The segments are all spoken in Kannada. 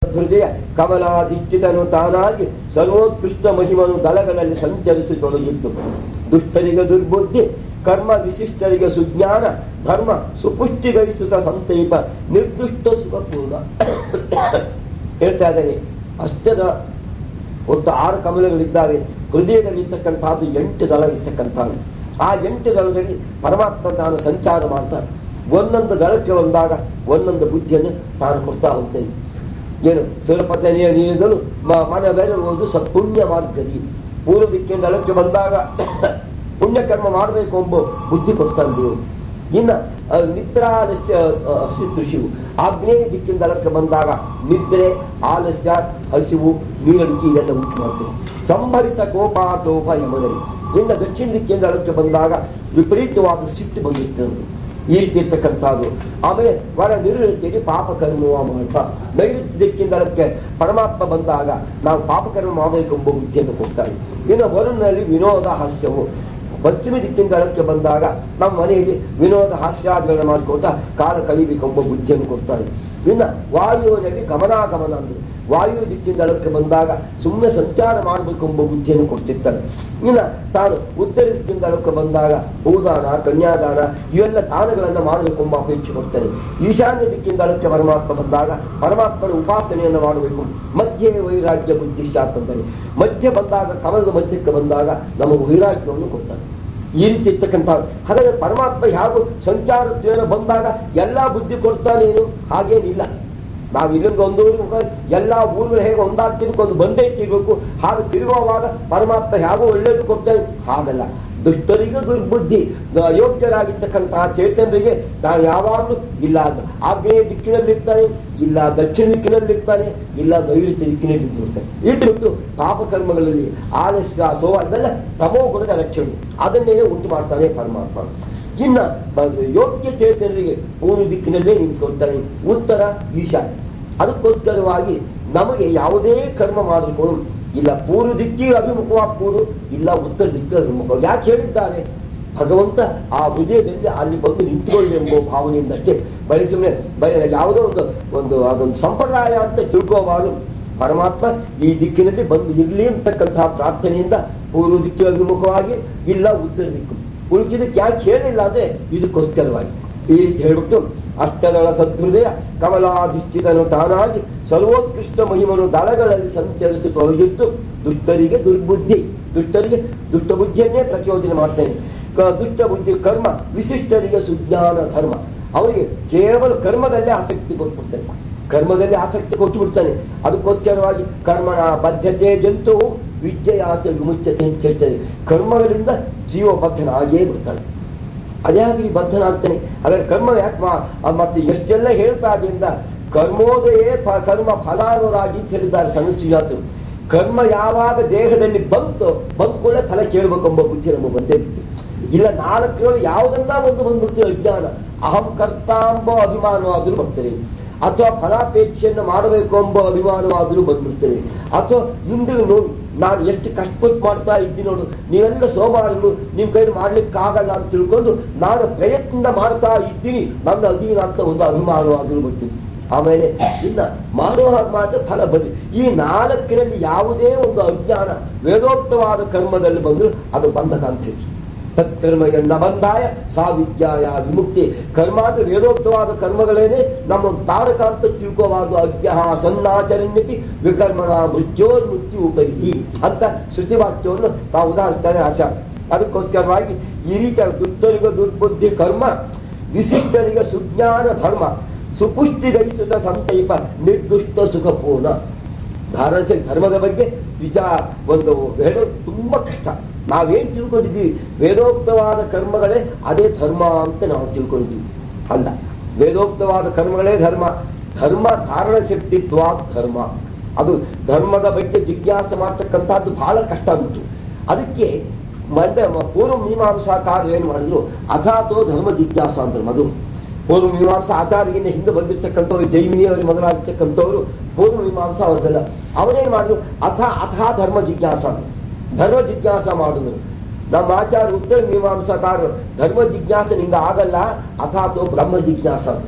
ಸದ್ಹೃದಯ ಕಮಲಾಧಿಷ್ಠಿತನು ತಾನಾಗಿ ಸರ್ವೋತ್ಕೃಷ್ಟ ಮಹಿಮನು ದಳಗಳಲ್ಲಿ ಸಂಚರಿಸಿ ತೊಡಗಿತ್ತು ದುಷ್ಟರಿಗೆ ದುರ್ಬುದ್ಧಿ ಕರ್ಮ ವಿಶಿಷ್ಟರಿಗೆ ಸುಜ್ಞಾನ ಧರ್ಮ ಸುಪುಷ್ಟಿಗೈಸುತ್ತ ಸಂತೈಪ ನಿರ್ದುಷ್ಟ ಸುಖಪೂರ್ಣ ಹೇಳ್ತಾ ಇದ್ದೇನೆ ಅಷ್ಟದ ಒಟ್ಟು ಆರು ಕಮಲಗಳಿದ್ದಾವೆ ಹೃದಯದಲ್ಲಿರ್ತಕ್ಕಂಥದ್ದು ಎಂಟು ದಳ ಇರ್ತಕ್ಕಂಥದ್ದು ಆ ಎಂಟು ದಳದಲ್ಲಿ ಪರಮಾತ್ಮ ತಾನು ಸಂಚಾರ ಮಾಡ್ತಾನೆ ಒಂದೊಂದು ದಳಕ್ಕೆ ಬಂದಾಗ ಒಂದೊಂದು ಬುದ್ಧಿಯನ್ನು ತಾನು ಕೊಡ್ತಾ ಹೋಗ್ತೇನೆ ಏನು ಸುರಪತನೆಯ ನೀರಿದಲು ಮನ ಬೆರೆಯುವುದು ಸತ್ಪುಣ್ಯ ಮಾರ್ಗದಿ ಪೂರ್ವ ದಿಕ್ಕಿನ ದಳಕ್ಕೆ ಬಂದಾಗ ಪುಣ್ಯಕರ್ಮ ಮಾಡಬೇಕು ಎಂಬ ಬುದ್ಧಿ ಕೊಡ್ತಾನೆ ದೇವರು ಇನ್ನ ಆ, ನಿದ್ರಾಲಸ್ಯ ಆ, ಹಸಿವು ಆಗ್ನೇಯ ದಿಕ್ಕಿನ ದಳಕ್ಕೆ ಬಂದಾಗ ನಿದ್ರೆ ಆಲಸ್ಯ ಹಸಿವು ನೀರಡಿಕೆ ಇದೆಲ್ಲ ಉಂಟು ಮಾಡ್ತೇವೆ ಸಂಭರಿತ ಕೋಪಾಟೋಪ ಯಮನಲ್ಲಿ ಇನ್ನು ದಕ್ಷಿಣ ದಿಕ್ಕಿನ ದಳಕ್ಕೆ ಬಂದಾಗ ವಿಪರೀತವಾದ ಸಿಟ್ಟು ಬಂದಿರ್ತದೆ ಈ ರೀತಿ ಇರ್ತಕ್ಕಂಥದ್ದು ಆಮೇಲೆ ವರ ನಿವೃತ್ತಿಗೆ ಪಾಪ ಕರ್ಮ ಮಾಡ್ತಾ ನೈಋತ್ಯ ದಿಕ್ಕಿನ ದಳಕ್ಕೆ ಪರಮಾತ್ಮ ಬಂದಾಗ ನಾವು ಪಾಪಕರ್ಮ ಮಾಡಬೇಕೆಂಬ ಬುದ್ಧಿಯನ್ನು ಕೊಡ್ತಾರೆ ಇನ್ನು ವರುಣನಲ್ಲಿ ವಿನೋದ ಹಾಸ್ಯವು ಪಶ್ಚಿಮ ದಿಕ್ಕಿನ ದಳಕ್ಕೆ ಬಂದಾಗ ನಮ್ಮ ಮನೆಯಲ್ಲಿ ವಿನೋದ ಹಾಸ್ಯಾದಿಗಳನ್ನ ಮಾಡಿಕೊಟ್ಟ ಕಾಲ ಕಳಿಬೇಕೆಂಬ ಬುದ್ಧಿಯನ್ನು ಕೊಡ್ತಾರೆ ಇನ್ನು ವಾಯುವಿನಲ್ಲಿ ಗಮನಾಗಮನ ಅಂದ್ರೆ ವಾಯು ದಿಕ್ಕಿನ ದಳಕ್ಕೆ ಬಂದಾಗ ಸುಮ್ಮನೆ ಸಂಚಾರ ಮಾಡಬೇಕೆಂಬ ಬುದ್ಧಿಯನ್ನು ಕೊಡ್ತಿರ್ತಾರೆ ಇನ್ನು ತಾನು ಉತ್ತರ ದಿಕ್ಕಿನ ದಳಕ್ಕೆ ಬಂದಾಗ ಭೂದಾನ ಕನ್ಯಾದಾನ ಇವೆಲ್ಲ ದಾನಗಳನ್ನು ಮಾಡಬೇಕೆಂಬ ಅಪೇಕ್ಷೆ ಕೊಡ್ತಾನೆ ಈಶಾನ್ಯ ದಿಕ್ಕಿನ ದಳಕ್ಕೆ ಪರಮಾತ್ಮ ಬಂದಾಗ ಪರಮಾತ್ಮನ ಉಪಾಸನೆಯನ್ನು ಮಾಡಬೇಕು ಮಧ್ಯೆ ವೈರಾಗ್ಯ ಬುದ್ಧಿ ಅಂತಾರೆ ಮಧ್ಯ ಬಂದಾಗ ಕಮಲದ ಮಧ್ಯಕ್ಕೆ ಬಂದಾಗ ನಮಗೆ ವೈರಾಗ್ಯವನ್ನು ಕೊಡ್ತಾನೆ ಈ ರೀತಿ ಇರ್ತಕ್ಕಂಥ ಹಾಗಾದ್ರೆ ಪರಮಾತ್ಮ ಯಾವ ಸಂಚಾರ ಬಂದಾಗ ಎಲ್ಲಾ ಬುದ್ಧಿ ಕೊಡ್ತಾನೇನು ಹಾಗೇನಿಲ್ಲ ನಾವು ಇಲ್ಲಿಂದ ಒಂದು ಊರಿಗೆ ಹೋದಾಗ ಎಲ್ಲಾ ಊರುಗಳು ಹೇಗೆ ಒಂದಾಗ್ತಿದ್ದಕ್ಕೆ ಒಂದು ಬಂದೇ ತಿರ್ಬೇಕು ಹಾಗೆ ತಿರುಗುವಾಗ ಪರಮಾತ್ಮ ಹೇಗೋ ಒಳ್ಳೇದು ಕೊಡ್ತಾನೆ ಹಾಗಲ್ಲ ದುಷ್ಟರಿಗೆ ದುರ್ಬುದ್ಧಿ ಅಯೋಗ್ಯರಾಗಿರ್ತಕ್ಕಂತಹ ಚೇತನರಿಗೆ ನಾನು ಯಾವಾಗಲೂ ಇಲ್ಲ ಆಗ್ನೇಯ ದಿಕ್ಕಿನಲ್ಲಿರ್ತಾನೆ ಇಲ್ಲ ದಕ್ಷಿಣ ದಿಕ್ಕಿನಲ್ಲಿರ್ತಾನೆ ಇಲ್ಲ ನೈಋತ್ಯ ದಿಕ್ಕಿನಲ್ಲಿ ಇರ್ತಾನೆ ಇದು ಬಿಟ್ಟು ಪಾಪಕರ್ಮಗಳಲ್ಲಿ ಆಲಸ್ಯ ಸೋವ ಇದೆಲ್ಲ ತಮೋ ಗುಣದ ಲಕ್ಷಣ ಅದನ್ನೇ ಉಂಟು ಮಾಡ್ತಾನೆ ಪರಮಾತ್ಮ ಇನ್ನ ಬ- ಯೋಗ್ಯ ಚೇತನರಿಗೆ ಪೂರ್ವ ದಿಕ್ಕಿನಲ್ಲೇ ನಿಂತ್ಕೊಳ್ತಾನೆ ಉತ್ತರ ಈಶಾನ್ಯ ಅದಕ್ಕೋಸ್ಕರವಾಗಿ ನಮಗೆ ಯಾವುದೇ ಕರ್ಮ ಮಾಡಿಕೊಂಡು ಇಲ್ಲ ಪೂರ್ವ ದಿಕ್ಕಿಗೆ ಅಭಿಮುಖವಾಗಿ ಕೂರು ಇಲ್ಲ ಉತ್ತರ ದಿಕ್ಕಿಗೆ ಅಭಿಮುಖ ಯಾಕೆ ಹೇಳಿದ್ದಾರೆ ಭಗವಂತ ಆ ಹೃದಯದಲ್ಲಿ ಅಲ್ಲಿ ಬಂದು ನಿಂತ್ಕೊಳ್ಳಿ ಎಂಬ ಭಾವನೆಯಿಂದ ಅಷ್ಟೇ ಬರೀ ಸುಮ್ಮನೆ ಬರೀ ಯಾವುದೋ ಒಂದು ಒಂದು ಅದೊಂದು ಸಂಪ್ರದಾಯ ಅಂತ ತಿಳ್ಕೋಬಾರದು ಪರಮಾತ್ಮ ಈ ದಿಕ್ಕಿನಲ್ಲಿ ಬಂದು ಇರಲಿ ಅಂತಕ್ಕಂತಹ ಪ್ರಾರ್ಥನೆಯಿಂದ ಪೂರ್ವ ದಿಕ್ಕಿನ ಅಭಿಮುಖವಾಗಿ ಇಲ್ಲ ಉತ್ತರ ದಿಕ್ಕು ಉಳಿದಿದ್ದಕ್ಕೆ ಯಾಕೆ ಹೇಳಿಲ್ಲ ಅಂದ್ರೆ ಇದಕ್ಕೋಸ್ಕರವಾಗಿ ಈ ರೀತಿ ಹೇಳ್ಬಿಟ್ಟು ಅಷ್ಟದಳ ಸದ್ಹೃದಯ ಕಮಲಾಧಿಷ್ಠಿತನು ತಾನಾಗಿ ಸರ್ವೋತ್ಕೃಷ್ಟ ಮಹಿಮನು ದಳಗಳಲ್ಲಿ ಸಂಚರಿಸಿ ತೊಲಗಿದ್ದು ದುಷ್ಟರಿಗೆ ದುರ್ಬುದ್ಧಿ ದುಷ್ಟರಿಗೆ ದುಷ್ಟ ಬುದ್ಧಿಯನ್ನೇ ಪ್ರಚೋದನೆ ಮಾಡ್ತೇನೆ ಕ- ದುಷ್ಟ ಬುದ್ಧಿ ಕರ್ಮ ವಿಶಿಷ್ಟರಿಗೆ ಸುಜ್ಞಾನ ಧರ್ಮ ಅವರಿಗೆ ಕೇವಲ ಕರ್ಮದಲ್ಲೇ ಆಸಕ್ತಿ ಕೊಟ್ಬಿಡ್ತಾನೆ ಕರ್ಮದಲ್ಲಿ ಆಸಕ್ತಿ ಕೊಟ್ಟು ಬಿಡ್ತಾನೆ ಅದಕ್ಕೋಸ್ಕರವಾಗಿ ಕರ್ಮಣ ಬದ್ಧತೆ ಜಂತು ವಿದ್ಯೆಯಾಚ ವಿಮುಚ್ಯತೆ ಅಂತ ಹೇಳ್ತಾರೆ ಕರ್ಮಗಳಿಂದ ಜೀವಬದ್ಧನಾಗೇ ಬಿಡ್ತಾನೆ ಅದೇ ಆಗಲಿ ಬದ್ಧನಾಗ್ತಾನೆ ಅದರ ಕರ್ಮ ಯಾಕೆ ಮಾ- ಆ ಮತ್ತೆ ಎಷ್ಟೆಲ್ಲ ಹೇಳ್ತಾ ಅದರಿಂದ ಕರ್ಮೋದಯೇ ಪ- ಕರ್ಮ ಫಲಾನುರಾಗಿ ಅಂತ ಹೇಳಿದ್ದಾರೆ ಸನಸುಜಾತರು ಕರ್ಮ ಯಾವಾಗ ದೇಹದಲ್ಲಿ ಬಂತು ಬಂದ ಕೂಡಲೇ ಫಲ ಕೇಳಬೇಕೆಂಬ ಬುದ್ಧಿ ನಮಗೆ ಬಂದೇ ಬಿಡ್ತು ಇಲ್ಲ ನಾಲ್ಕರಲ್ಲಿ ಯಾವುದನ್ನ ಒಂದು ಬಂದ್ಬಿಡ್ತೀವಿ ಅಜ್ಞಾನ ಅಹಂ ಕರ್ತಾಂಬ ಅಭಿಮಾನವಾದರೂ ಬರ್ತದೆ ಅಥವಾ ಫಲಾಪೇಕ್ಷೆಯನ್ನು ಮಾಡಬೇಕು ಎಂಬ ಅಭಿಮಾನವಾದರೂ ಬಂದ್ಬಿಡ್ತೇವೆ ಅಥವಾ ಇಂದ್ರಿಯ ನೋಡು ನಾನು ಎಷ್ಟು ಕಷ್ಟಪಟ್ಟು ಮಾಡ್ತಾ ಇದ್ದೀನಿ ನೋಡು ನೀವೆಲ್ಲ ಸೋಮಾರಿಗಳು ನಿಮ್ ಕೈಲಿ ಮಾಡ್ಲಿಕ್ಕೆ ಆಗಲ್ಲ ಅಂತ ತಿಳ್ಕೊಂಡು ನಾನು ಪ್ರಯತ್ನ ಮಾಡ್ತಾ ಇದ್ದೀನಿ ನನ್ನ ಅಧೀನ ಅಂತ ಒಂದು ಅಭಿಮಾನವಾದರೂ ಬರ್ತೀನಿ ಆಮೇಲೆ ಇನ್ನ ಮಾಡುವ ಹಾಗೆ ಮಾಡಿದ್ರೆ ಫಲ ಬಂದಿ ಈ ನಾಲ್ಕರಲ್ಲಿ ಯಾವುದೇ ಒಂದು ಅಜ್ಞಾನ ವೇದೋಕ್ತವಾದ ಕರ್ಮದಲ್ಲಿ ಬಂದ್ರು ಅದು ಬಂಧಕ ಅಂತ ಹೇಳಿ ತತ್ಕರ್ಮಯನ್ನ ಬಂದಾಯ ಸಾ ವಿದ್ಯಾಯ ವಿಮುಕ್ತಿ ಕರ್ಮ ಅಂದ್ರೆ ವೇದೋಕ್ತವಾದ ಕರ್ಮಗಳೇನೆ ನಮ್ಮ ತಾರಕ ಅಂತ ತಿಳ್ಕೋಬಾರದು ಅಜ್ಞ ಸನ್ನಾಚರಣ್ಯತಿ ವಿಕರ್ಮಣ ಮೃತ್ಯೋರ್ ಮೃತ್ಯು ಉಪರಿಹಿ ಅಂತ ಶ್ರುತಿವಾಕ್ಯವನ್ನು ತಾವು ಉದಾಹರಿಸ್ತಾರೆ ಆಚಾರ ಅದಕ್ಕೋಸ್ಕರವಾಗಿ ಈ ರೀತಿಯ ದುಷ್ಟರಿಗೆ ದುರ್ಬುದ್ಧಿ ಕರ್ಮ ವಿಶಿಷ್ಟರಿಗೆ ಸುಜ್ಞಾನ ಧರ್ಮ ಸುಪುಷ್ಟಿಗೈಸುತ್ತ ಸಂತೈಪ ನಿರ್ದುಷ್ಟ ಸುಖಪೂರ್ಣ ಧಾರಣ ಧರ್ಮದ ಬಗ್ಗೆ ವಿಚಾರ ಒಂದು ಹೇಳೋದು ತುಂಬಾ ಕಷ್ಟ ನಾವೇನ್ ತಿಳ್ಕೊಂಡಿದ್ದೀವಿ ವೇದೋಕ್ತವಾದ ಕರ್ಮಗಳೇ ಅದೇ ಧರ್ಮ ಅಂತ ನಾವು ತಿಳ್ಕೊಂಡಿದ್ದೀವಿ ಅಲ್ಲ ವೇದೋಕ್ತವಾದ ಕರ್ಮಗಳೇ ಧರ್ಮ ಧರ್ಮ ಧಾರಣ ಶಕ್ತಿತ್ವ ಧರ್ಮ ಅದು ಧರ್ಮದ ಬಗ್ಗೆ ಜಿಜ್ಞಾಸೆ ಮಾಡ್ತಕ್ಕಂಥದ್ದು ಬಹಳ ಕಷ್ಟ ಉಂಟು ಅದಕ್ಕೆ ಮತ್ತೆ ಪೂರ್ವ ಮೀಮಾಂಸಾಕಾರರು ಏನ್ ಮಾಡಿದ್ರು ಅಥಾತೋ ಧರ್ಮ ಜಿಜ್ಞಾಸ ಅಂದ್ರು ಮಧು ಪೂರ್ವ ಮೀಮಾಂಸಾ ಆಚಾರ್ಯಗಿನ್ನ ಹಿಂದೆ ಬಂದಿರ್ತಕ್ಕಂಥವ್ರು ಜೈಮಿನಿಯವರು ಮೊದಲಾಗಿರ್ತಕ್ಕಂಥವ್ರು ಪೂರ್ವ ಮೀಮಾಂಸಾ ಅವ್ರದ್ದೆಲ್ಲ ಅವರೇನ್ ಮಾಡಿದ್ರು ಅಥ ಅಥಾ ಧರ್ಮ ಜಿಜ್ಞಾಸ ಅಂದ್ರು. ಧರ್ಮ ಜಿಜ್ಞಾಸ ಮಾಡಿದ್ರು ನಮ್ಮ ಆಚಾರ ಉತ್ತರ ಮೀಮಾಂಸಾಕಾರರು ಧರ್ಮ ಜಿಜ್ಞಾಸ ನಿಂದ ಆಗಲ್ಲ ಅಥಾತೋ ಬ್ರಹ್ಮ ಜಿಜ್ಞಾಸ ಅಂದ್ರು.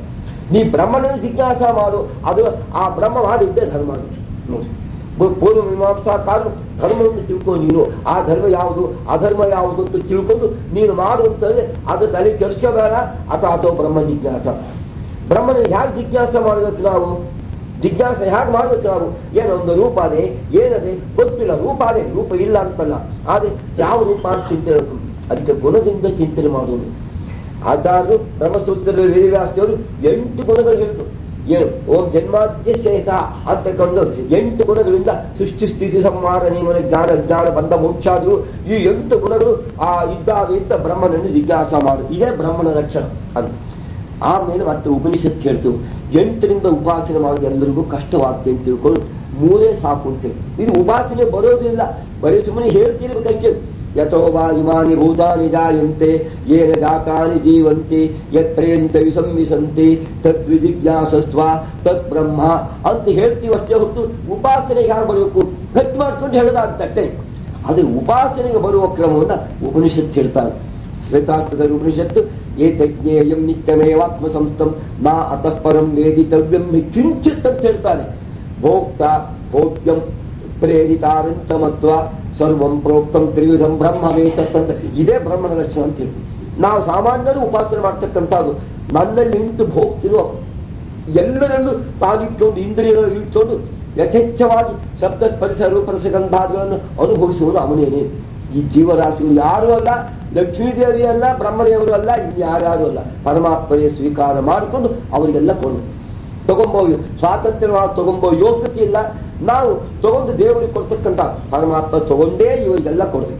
ನೀ ಬ್ರಹ್ಮನನ್ನು ಜಿಜ್ಞಾಸ ಮಾಡು ಅದು ಆ ಬ್ರಹ್ಮ ಮಾಡಿದ್ದೇ ಧರ್ಮ ನೋಡಿ ಪೂ- ಪೂರ್ವ ಮೀಮಾಂಸಾಕಾರರು ಧರ್ಮವನ್ನು ತಿಳ್ಕೊ ನೀನು ಆ ಧರ್ಮ ಯಾವುದು ಅಧರ್ಮ ಯಾವುದು ಅಂತ ತಿಳ್ಕೊಂಡು ನೀನು ಮಾಡು ಅಂತಂದ್ರೆ ಅದು ತಲೆ ಕೆಡಿಸ್ಕೋಬೇಡ ಅಥವಾ ಅಥವಾ ಬ್ರಹ್ಮ ಜಿಜ್ಞಾಸ ಬ್ರಹ್ಮನ ಹೇಗೆ ಜಿಜ್ಞಾಸ ಮಾಡಬೇಕು ನಾವು ಜಿಜ್ಞಾಸ ಹೇಗೆ ಮಾಡಬೇಕು ನಾವು ಏನೊಂದು ರೂಪ ಅದೇ ಏನದೆ ಗೊತ್ತಿಲ್ಲ ರೂಪ ಅದೇ ರೂಪ ಇಲ್ಲ ಅಂತಲ್ಲ ಆದ್ರೆ ಯಾವ ರೂಪ ಅಂತ ಚಿಂತನೆ ಮಾಡ್ಬೇಕು. ಅದಕ್ಕೆ ಗುಣದಿಂದ ಚಿಂತನೆ ಮಾಡುವುದು ಆಚಾರ್ಯರು ಬ್ರಹ್ಮಸೂತ್ರದಲ್ಲಿ ವೇದವ್ಯಾಸರು ಎಂಟು ಗುಣಗಳು ಹೇಳಿದ್ರು ಏನು ಓಂ ಜನ್ಮಾದ್ಯ ಶೇತ ಅಂತಕೊಂಡು ಎಂಟು ಗುಣಗಳಿಂದ ಸೃಷ್ಟಿ ಸ್ಥಿತಿ ಸಂಹಾರ ನಿಯಮನ ಜ್ಞಾನ ಜ್ಞಾನ ಬಂಧ ಮೋಕ್ಷಾದ್ರು ಈ ಎಂಟು ಗುಣಗಳು ಆ ಇದ್ದಾವೆ ಅಂತ ಬ್ರಹ್ಮನನ್ನು ಜಿಜ್ಞಾಸ ಮಾಡು ಇದೇ ಬ್ರಹ್ಮನ ಲಕ್ಷಣ ಅದು ಆಮೇಲೆ ಮತ್ತೆ ಉಪನಿಷತ್ ಹೇಳ್ತು ಎಂಟರಿಂದ ಉಪಾಸನೆ ಮಾಡೋದು ಎಲ್ಲರಿಗೂ ಕಷ್ಟವಾಗ್ತದೆ ಅಂತ ತಿಳ್ಕೊಂಡು ಮೂರೇ ಸಾಕು ಅಂತೇಳಿ ಇದು ಉಪಾಸನೆ ಬರೋದಿಲ್ಲ ಬರೀ ಸುಮ್ಮನೆ ಹೇಳ್ತಿರ್ಬೇಕಷ್ಟೇ ಯಥೋ ವಾ ಇಮಾನಿ ಭೂತಾನಿ ಜಾಯಂತೆ ಏನ ಜಾತಾನಿ ಜೀವಂತೆ ಯತ್ರೇಂತ ವಿಸಂವಿಸಂತೆ ತದ್ವಿಜಿಜ್ಞಾಸಸ್ವ ತದ್ ಬ್ರಹ್ಮ ಅಂತ ಹೇಳ್ತೀವಿ ಅಷ್ಟೇ ಹೊತ್ತು ಉಪಾಸನೆಗೆ ಯಾರು ಬರಬೇಕು ಗಟ್ಟಿ ಮಾಡ್ಕೊಂಡು ಹೇಳೋದಾಗ್ತಟ್ಟೆ ಆದ್ರೆ ಉಪಾಸನೆಗೆ ಬರುವ ಕ್ರಮವನ್ನ ಉಪನಿಷತ್ ಹೇಳ್ತಾರೆ ಶ್ವೇತಾಸ್ತ್ರದ ಉಪನಿಷತ್ತು ಏತಜ್ಞೇಯಂ ನಿತ್ಯಮೇವಾತ್ಮ ಸಂಸ್ಥಂ ನಾ ಅತಃ ಪರಂ ವೇದಿತವ್ಯಂ ಹಿ ಕಿಂಚಿತ್ ಅಂತ ಹೇಳ್ತಾನೆ ಭೋಕ್ತ ಭೋಗ್ಯಂ ಪ್ರೇರಿತಾರಂತ ಮತ್ವ ಸರ್ವಂ ಪ್ರೋಕ್ತಂ ತ್ರಿವಿಧಂ ಬ್ರಹ್ಮವೇತತ್ತಂತ ಇದೇ ಬ್ರಹ್ಮನ ಲಕ್ಷಣ ಅಂತ ಹೇಳಿ ನಾವು ಸಾಮಾನ್ಯರು ಉಪಾಸನೆ ಮಾಡ್ತಕ್ಕಂಥದ್ದು ನನ್ನಲ್ಲಿ ನಿಂತು ಭೋಗ್ತಿರೋ ಎಲ್ಲರಲ್ಲೂ ತಾನಿಟ್ಕೊಂಡು ಇಂದ್ರಿಯಗಳನ್ನು ಇಟ್ಕೊಂಡು ಯಥೇಚ್ಛವಾಗಿ ಶಬ್ದ ಸ್ಪರ್ಶ ರೂಪರಸ ಗಂಧಾದಿಗಳನ್ನು ಅನುಭವಿಸುವುದು ಅವನೇನೆ ಈ ಜೀವರಾಶಿಗಳು ಯಾರೂ ಅಲ್ಲ ಲಕ್ಷ್ಮೀದೇವಿ ಅಲ್ಲ ಬ್ರಹ್ಮದೇವರು ಅಲ್ಲ ಇನ್ಯಾರ್ಯಾರು ಅಲ್ಲ ಪರಮಾತ್ಮನೇ ಸ್ವೀಕಾರ ಮಾಡಿಕೊಂಡು ಅವರಿಗೆಲ್ಲ ಕೊಡು ತಗೊಂಬೋ ಸ್ವಾತಂತ್ರ್ಯವಾಗಿ ತಗೊಂಬೋ ಯೋಗ್ಯತೆ ಇಲ್ಲ ನಾವು ತಗೊಂಡು ದೇವರಿಗೆ ಕೊಡ್ತಕ್ಕಂಥ ಪರಮಾತ್ಮ ತಗೊಂಡೇ ಇವರಿಗೆಲ್ಲ ಕೊಡಬೇಕು